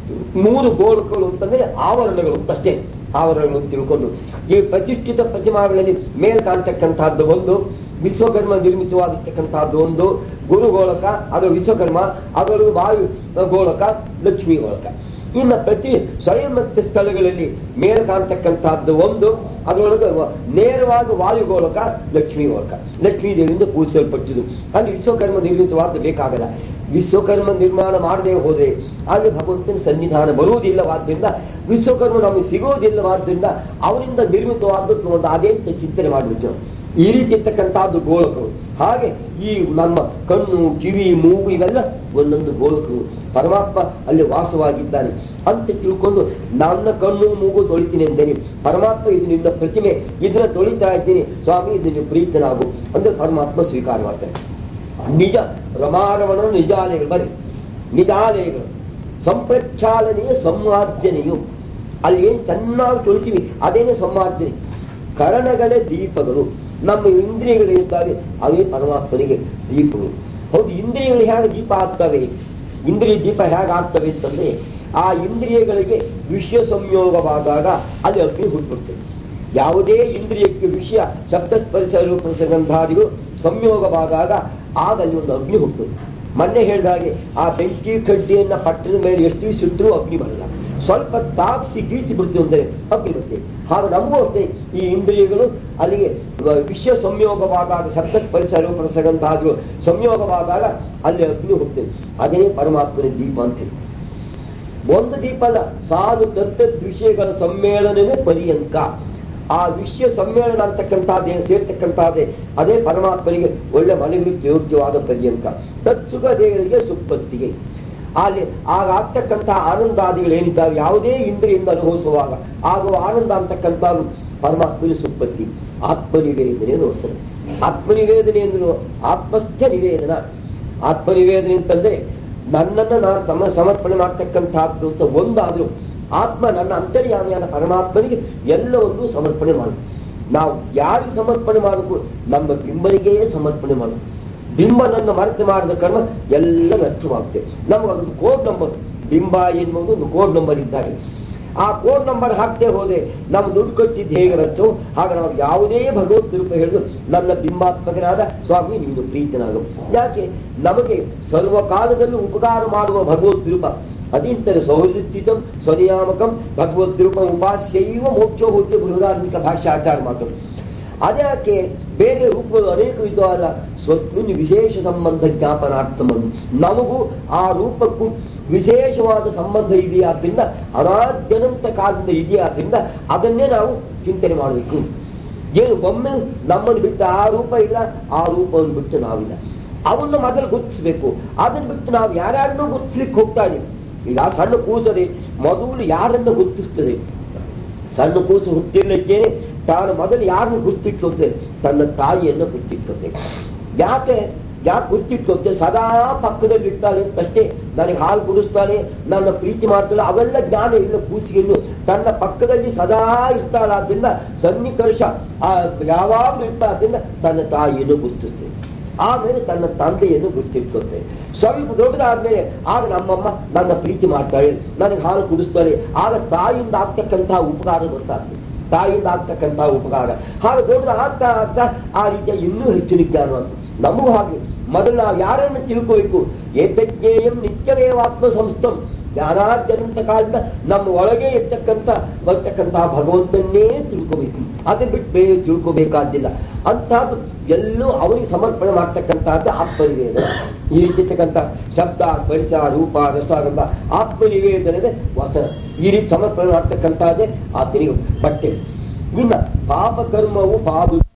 ಮೂರು ಗೋಳಕಗಳು ಅಂತಂದ್ರೆ ಆವರಣಗಳು ಅಂತಷ್ಟೇ ಆವರಣಗಳು ಅಂತ ತಿಳ್ಕೊಂಡು ಈ ಪ್ರತಿಷ್ಠಿತ ಪ್ರತಿಮಾಗಳಲ್ಲಿ ಮೇಲ್ ಕಾಣ್ತಕ್ಕಂತಹದ್ದು ಒಂದು ವಿಶ್ವಕರ್ಮ ನಿರ್ಮಿತವಾಗಿರ್ತಕ್ಕಂತಹದ್ದು ಒಂದು ಗುರು ಗೋಳಕ ಅದು ವಿಶ್ವಕರ್ಮ ಅದರ ವಾಯು ಗೋಳಕ ಲಕ್ಷ್ಮೀ ಗೋಳಕ ಇನ್ನು ಪ್ರತಿ ಸ್ವಯಂ ಮತ್ತು ಸ್ಥಳಗಳಲ್ಲಿ ಮೇಲ್ ಕಾಣ್ತಕ್ಕಂತಹದ್ದು ಒಂದು ಅದರೊಳಗೆ ವ- ನೇರವಾಗಿ ವಾಯುಗೋಳಕ ಲಕ್ಷ್ಮೀ ಗೋಳಕ ಲಕ್ಷ್ಮೀ ದೇವಿಯಿಂದ ಪೂಜಿಸಲ್ಪಟ್ಟಿದ್ದು ಅಲ್ಲಿ ವಿಶ್ವಕರ್ಮ ನಿರ್ಮಿತವಾದ ಬೇಕಾಗಲ್ಲ ವಿಶ್ವಕರ್ಮ ನಿರ್ಮಾಣ ಮಾಡದೆ ಹೋದ್ರೆ ಅಲ್ಲಿ ಭಗವಂತನ ಸನ್ನಿಧಾನ ಬರುವುದಿಲ್ಲವಾದ್ರಿಂದ ವಿಶ್ವಕರ್ಮ ನಮಗೆ ಸಿಗುವುದಿಲ್ಲವಾದ್ರಿಂದ ಅವರಿಂದ ನಿರ್ಮಿತವಾದದ್ದು ಒಂದು ಅದೇ ಅಂತ ಚಿಂತನೆ ಮಾಡಿಬಿಟ್ಟು ಈ ರೀತಿ ಇರ್ತಕ್ಕಂಥದ್ದು ಗೋಳಕರು ಹಾಗೆ ಈ ನಮ್ಮ ಕಣ್ಣು ಕಿವಿ ಮೂಗು ಇವೆಲ್ಲ ಒಂದೊಂದು ಗೋಳಕರು ಪರಮಾತ್ಮ ಅಲ್ಲಿ ವಾಸವಾಗಿದ್ದಾನೆ ಅಂತ ತಿಳ್ಕೊಂಡು ನನ್ನ ಕಣ್ಣು ಮೂಗು ತೊಳಿತೀನಿ ಎಂದೇನೆ ಪರಮಾತ್ಮ ಇದು ನಿನ್ನ ಪ್ರತಿಮೆ ಇದನ್ನ ತೊಳಿತಾ ಇದ್ದೀನಿ ಸ್ವಾಮಿ ಇದು ನೀವು ಪ್ರೀತನಾಗು ಅಂದ್ರೆ ಪರಮಾತ್ಮ ಸ್ವೀಕಾರ ಮಾಡ್ತಾನೆ ನಿಜ ರಮಾರಮಣ ನಿಜಾಲಯಗಳು ಬರೀ ನಿಜಾಲಯಗಳು ಸಂಪ್ರಕ್ಷಾಲನೆಯ ಸಂವಾರ್ಜನೆಯು ಅಲ್ಲಿ ಏನ್ ಚೆನ್ನಾಗಿ ತೊಳಿತೀವಿ ಅದೇನೆ ಸಂವಾರ್ಜನೆ ಕರಣಗಳೇ ದೀಪಗಳು ನಮ್ಮ ಇಂದ್ರಿಯಗಳಿರ್ತಾರೆ ಅವೇ ಪರಮಾತ್ಮನಿಗೆ ದೀಪಗಳು ಹೌದು ಇಂದ್ರಿಯಗಳು ಹೇಗೆ ದೀಪ ಆಗ್ತವೆ ಇಂದ್ರಿಯ ದೀಪ ಹೇಗೆ ಆಗ್ತವೆ ಅಂತಂದ್ರೆ ಆ ಇಂದ್ರಿಯಗಳಿಗೆ ವಿಷಯ ಸಂಯೋಗವಾದಾಗ ಅಲ್ಲಿ ಅಗ್ನಿ ಹುಟ್ಟುತ್ತದೆ ಯಾವುದೇ ಇಂದ್ರಿಯಕ್ಕೆ ವಿಷಯ ಶಬ್ದ ಸ್ಪರ್ಶ ರೂಪ ಸುಗಂಧಾದಿಗಳು ಸಂಯೋಗವಾದಾಗ ಆಗ ಅಲ್ಲಿ ಒಂದು ಅಗ್ನಿ ಹುಟ್ಟುತ್ತದೆ ಮೊನ್ನೆ ಹೇಳಿದ ಹಾಗೆ ಆ ಬೆಂಕಿ ಕಡ್ಡಿಯನ್ನ ಪಟ್ಟಣದ ಮೇಲೆ ಎಷ್ಟು ಸುಟ್ಟರೂ ಅಗ್ನಿ ಬರಲ್ಲ ಸ್ವಲ್ಪ ತಾಪಿಸಿ ಗೀಚಿ ಬಿಡ್ತೀವಿ ಅಂದರೆ ಅಗ್ನಿ ಬರ್ತೇವೆ ಹಾಗೆ ನಮಗೂ ಅಷ್ಟೇ ಈ ಇಂದ್ರಿಯಗಳು ಅಲ್ಲಿಗೆ ವಿಷಯ ಸಂಯೋಗವಾದಾಗ ಶಬ್ದ ಸ್ಪರ್ಶ ರೂಪ ಸುಗಂಧಾದಿಗಳು ಸಂಯೋಗವಾದಾಗ ಅಲ್ಲಿ ಅಗ್ನಿ ಹುಟ್ಟುತ್ತದೆ ಅದೇ ಪರಮಾತ್ಮನ ದೀಪ ಅಂತ ಹೇಳಿ ಒಂದು ದೀಪ ಅಲ್ಲ ಸಾಲು ದತ್ತದ್ ವಿಷಯಗಳ ಸಮ್ಮೇಳನವೇ ಪರ್ಯಂಕ ಆ ವಿಷಯ ಸಮ್ಮೇಳನ ಅಂತಕ್ಕಂಥದ್ದೇ ಸೇರ್ತಕ್ಕಂಥದ್ದೇ ಅದೇ ಪರಮಾತ್ಮನಿಗೆ ಒಳ್ಳೆ ಮನೆಗಳಿಗೆ ಯೋಗ್ಯವಾದ ಪರ್ಯಂಕ ತತ್ಸುಖ ದೇವರಿಗೆ ಸುಪ್ಪತ್ತಿಗೆ ಅಲ್ಲಿ ಆಗ ಆಗ್ತಕ್ಕಂತಹ ಆನಂದಾದಿಗಳೇನಿದ್ದಾವೆ ಯಾವುದೇ ಇಂದ್ರಿಯಿಂದ ಅನುಭವಿಸುವಾಗ ಆಗುವ ಆನಂದ ಅಂತಕ್ಕಂಥ ಪರಮಾತ್ಮನ ಸುಪ್ಪತ್ತಿ ಆತ್ಮನಿವೇದನೆ ಹೆಸರು ಆತ್ಮನಿವೇದನೆ ಎಂದ್ರು ಆತ್ಮಸ್ಥ ನಿವೇದನ ಆತ್ಮನಿವೇದನೆ ಅಂತಂದ್ರೆ ನನ್ನನ್ನು ನಾನು ತಮ್ಮ ಸಮರ್ಪಣೆ ಮಾಡ್ತಕ್ಕಂಥದ್ದು ಅಂತ ಒಂದಾದ್ರೂ ಆತ್ಮ ನನ್ನ ಅಂತರ್ಯಾಮಿಯಾದ ಪರಮಾತ್ಮನಿಗೆ ಎಲ್ಲವನ್ನೂ ಸಮರ್ಪಣೆ ಮಾಡು ನಾವು ಯಾರಿಗೆ ಸಮರ್ಪಣೆ ಮಾಡಬೇಕು ನಮ್ಮ ಬಿಂಬನಿಗೆ ಸಮರ್ಪಣೆ ಮಾಡು ಬಿಂಬ ನನ್ನ ಮರೆತು ಮಾಡಿದ ಕರ್ಮ ಎಲ್ಲ ವ್ಯರ್ಥವಾಗುತ್ತೆ ನಮಗೆ ಅದೊಂದು ಕೋಡ್ ನಂಬರ್ ಬಿಂಬ ಎನ್ನುವುದು ಒಂದು ಕೋಡ್ ನಂಬರ್ ಇದ್ದಾಗ ಆ ಕೋಡ್ ನಂಬರ್ ಹಾಕ್ತೇ ಹೋದೆ ನಮ್ಮ ದುಡ್ಡು ಕಟ್ಟಿದ್ದು ಹೇಗೆ ವ್ಯರ್ಥೋ ಆಗ ನಾವು ಯಾವುದೇ ಭಗವತ್ ರೂಪ ಹೇಳಿದ್ರು ನನ್ನ ಬಿಂಬಾತ್ಮಕನಾದ ಸ್ವಾಮಿ ನಿಮ್ದು ಪ್ರೀತನಾಗು ಯಾಕೆ ನಮಗೆ ಸರ್ವಕಾಲದಲ್ಲೂ ಉಪಕಾರ ಮಾಡುವ ಭಗವತ್ ರೂಪ ಅದಿಂತರ ಸೌಹೃದಸ್ಥಿತಂ ಸ್ವನಿಯಾಮಕಂ ಭಗವದ್ ರೂಪ ಉಪಾಸ್ಯೈವ ಮೋಕ್ಷೋ ಹೋಗ್ಯ ಬೃಹದಾರ್ಮಿಕ ಭಾಷೆ ಆಚಾರ ಮಾತು ಅದ್ಯಾಕೆ ಬೇರೆ ರೂಪಗಳು ಅನೇಕ ವಿಧವಾದ ಸ್ವಸ್ಮಿನ್ ವಿಶೇಷ ಸಂಬಂಧ ಜ್ಞಾಪನಾರ್ಥಮನ್ನು ನಮಗೂ ಆ ರೂಪಕ್ಕೂ ವಿಶೇಷವಾದ ಸಂಬಂಧ ಇದೆಯಾದ್ರಿಂದ ಅನಾದ್ಯನಂತ ಕಾಲದಿಂದ ಇದೆಯಾದ್ರಿಂದ ಅದನ್ನೇ ನಾವು ಚಿಂತನೆ ಮಾಡಬೇಕು ಏನು ಒಮ್ಮೆ ನಮ್ಮನ್ನು ಬಿಟ್ಟು ಆ ರೂಪ ಇಲ್ಲ ಆ ರೂಪವನ್ನು ಬಿಟ್ಟು ನಾವಿಲ್ಲ ಅವನ್ನ ಮೊದಲು ಗುರುತಿಸಬೇಕು ಅದನ್ನು ಬಿಟ್ಟು ನಾವು ಯಾರ್ಯಾರನ್ನೂ ಗುರುತಿಸ್ಲಿಕ್ಕೆ ಹೋಗ್ತಾ ಇದೀವಿ ಈಗ ಸಣ್ಣ ಕೂಸದೆ ಮೊದಲು ಯಾರನ್ನ ಗುರುತಿಸ್ತದೆ ಸಣ್ಣ ಕೂಸು ಹುಟ್ಟಿರ್ಲಿಕ್ಕೇನೆ ತಾನು ಮೊದಲು ಯಾರನ್ನು ಗುರ್ತಿಟ್ಕೊತೆ ತನ್ನ ತಾಯಿಯನ್ನು ಗುರ್ತಿಟ್ಕೊತೆ ಯಾಕೆ ಯಾಕೆ ಗುರ್ತಿಟ್ಕೊತೆ ಸದಾ ಪಕ್ಕದಲ್ಲಿ ಇರ್ತಾಳೆ ಅಂತಷ್ಟೇ ನನಗೆ ಹಾಲು ಕುಡಿಸ್ತಾನೆ ನನ್ನ ಪ್ರೀತಿ ಮಾಡ್ತಾಳೆ ಅವೆಲ್ಲ ಜ್ಞಾನ ಇಲ್ಲ ಕೂಸಿಗೆನ್ನು ತನ್ನ ಪಕ್ಕದಲ್ಲಿ ಸದಾ ಇರ್ತಾಳಾದ್ರಿಂದ ಸನ್ನಿಕರ್ಷ ಆ ಯಾವಾಗಲೂ ಇರ್ತಾದ್ರಿಂದ ತನ್ನ ತಾಯಿಯನ್ನು ಗುರ್ತಿಸ್ತೇನೆ ಆಮೇಲೆ ತನ್ನ ತಂದೆಯನ್ನು ಗುರ್ತಿಟ್ಕೊತೆ ಸ್ವಲ್ಪ ದೊಡ್ಡದಾದ್ಮೇಲೆ ಆಗ ನಮ್ಮಮ್ಮ ನನ್ನ ಪ್ರೀತಿ ಮಾಡ್ತಾಳೆ ನನಗೆ ಹಾಲು ಕುಡಿಸ್ತಾಳೆ ಆಗ ತಾಯಿಯಿಂದ ಆಗ್ತಕ್ಕಂತಹ ಉಪಕಾರ ಗೊತ್ತಾಗ್ತದೆ ತಾಯಿಯಿಂದ ಆಗ್ತಕ್ಕಂತಹ ಉಪಕಾರ ಹಾಗೆ ದೊಡ್ಡ ಆಗ್ತಾ ಆಗ್ತಾ ಆ ರೀತಿಯ ಇನ್ನೂ ಹೆಚ್ಚು ವಿಜ್ಞಾನ ಅಂತ ನಮಗೂ ಹಾಗೆ ಮೊದಲು ನಾವು ಯಾರನ್ನು ತಿಳ್ಕೋಬೇಕು ಏತಜ್ಞೇಯಂ ನಿತ್ಯವೇವಾತ್ಮ ಸಂಸ್ಥಂ ಜ್ಞಾನಾದ್ಯಂತ ಕಾಲದಿಂದ ನಮ್ಮ ಒಳಗೆ ಇರ್ತಕ್ಕಂಥ ಬರ್ತಕ್ಕಂತಹ ಭಗವಂತನ್ನೇ ತಿಳ್ಕೋಬೇಕು ಅದನ್ನ ಬಿಟ್ಟು ಬೇರೆ ತಿಳ್ಕೋಬೇಕಾದ್ದಿಲ್ಲ ಅಂತಹದ್ದು ಎಲ್ಲೂ ಅವನಿಗೆ ಸಮರ್ಪಣೆ ಮಾಡ್ತಕ್ಕಂಥದ್ದು ಆತ್ಮನಿವೇದನ ಈ ರೀತಿರ್ತಕ್ಕಂಥ ಶಬ್ದ ಸ್ಪರ್ಶ ರೂಪ ರಸಗಂಧ ಆತ್ಮನಿವೇದನದ ವಸನ ಈ ರೀತಿ ಸಮರ್ಪಣೆ ಮಾಡ್ತಕ್ಕಂಥದ್ದೇ ಆತನಿಗೆ ಬಟ್ಟೆ ಇನ್ನ ಪಾಪ ಕರ್ಮವು ಪಾಪ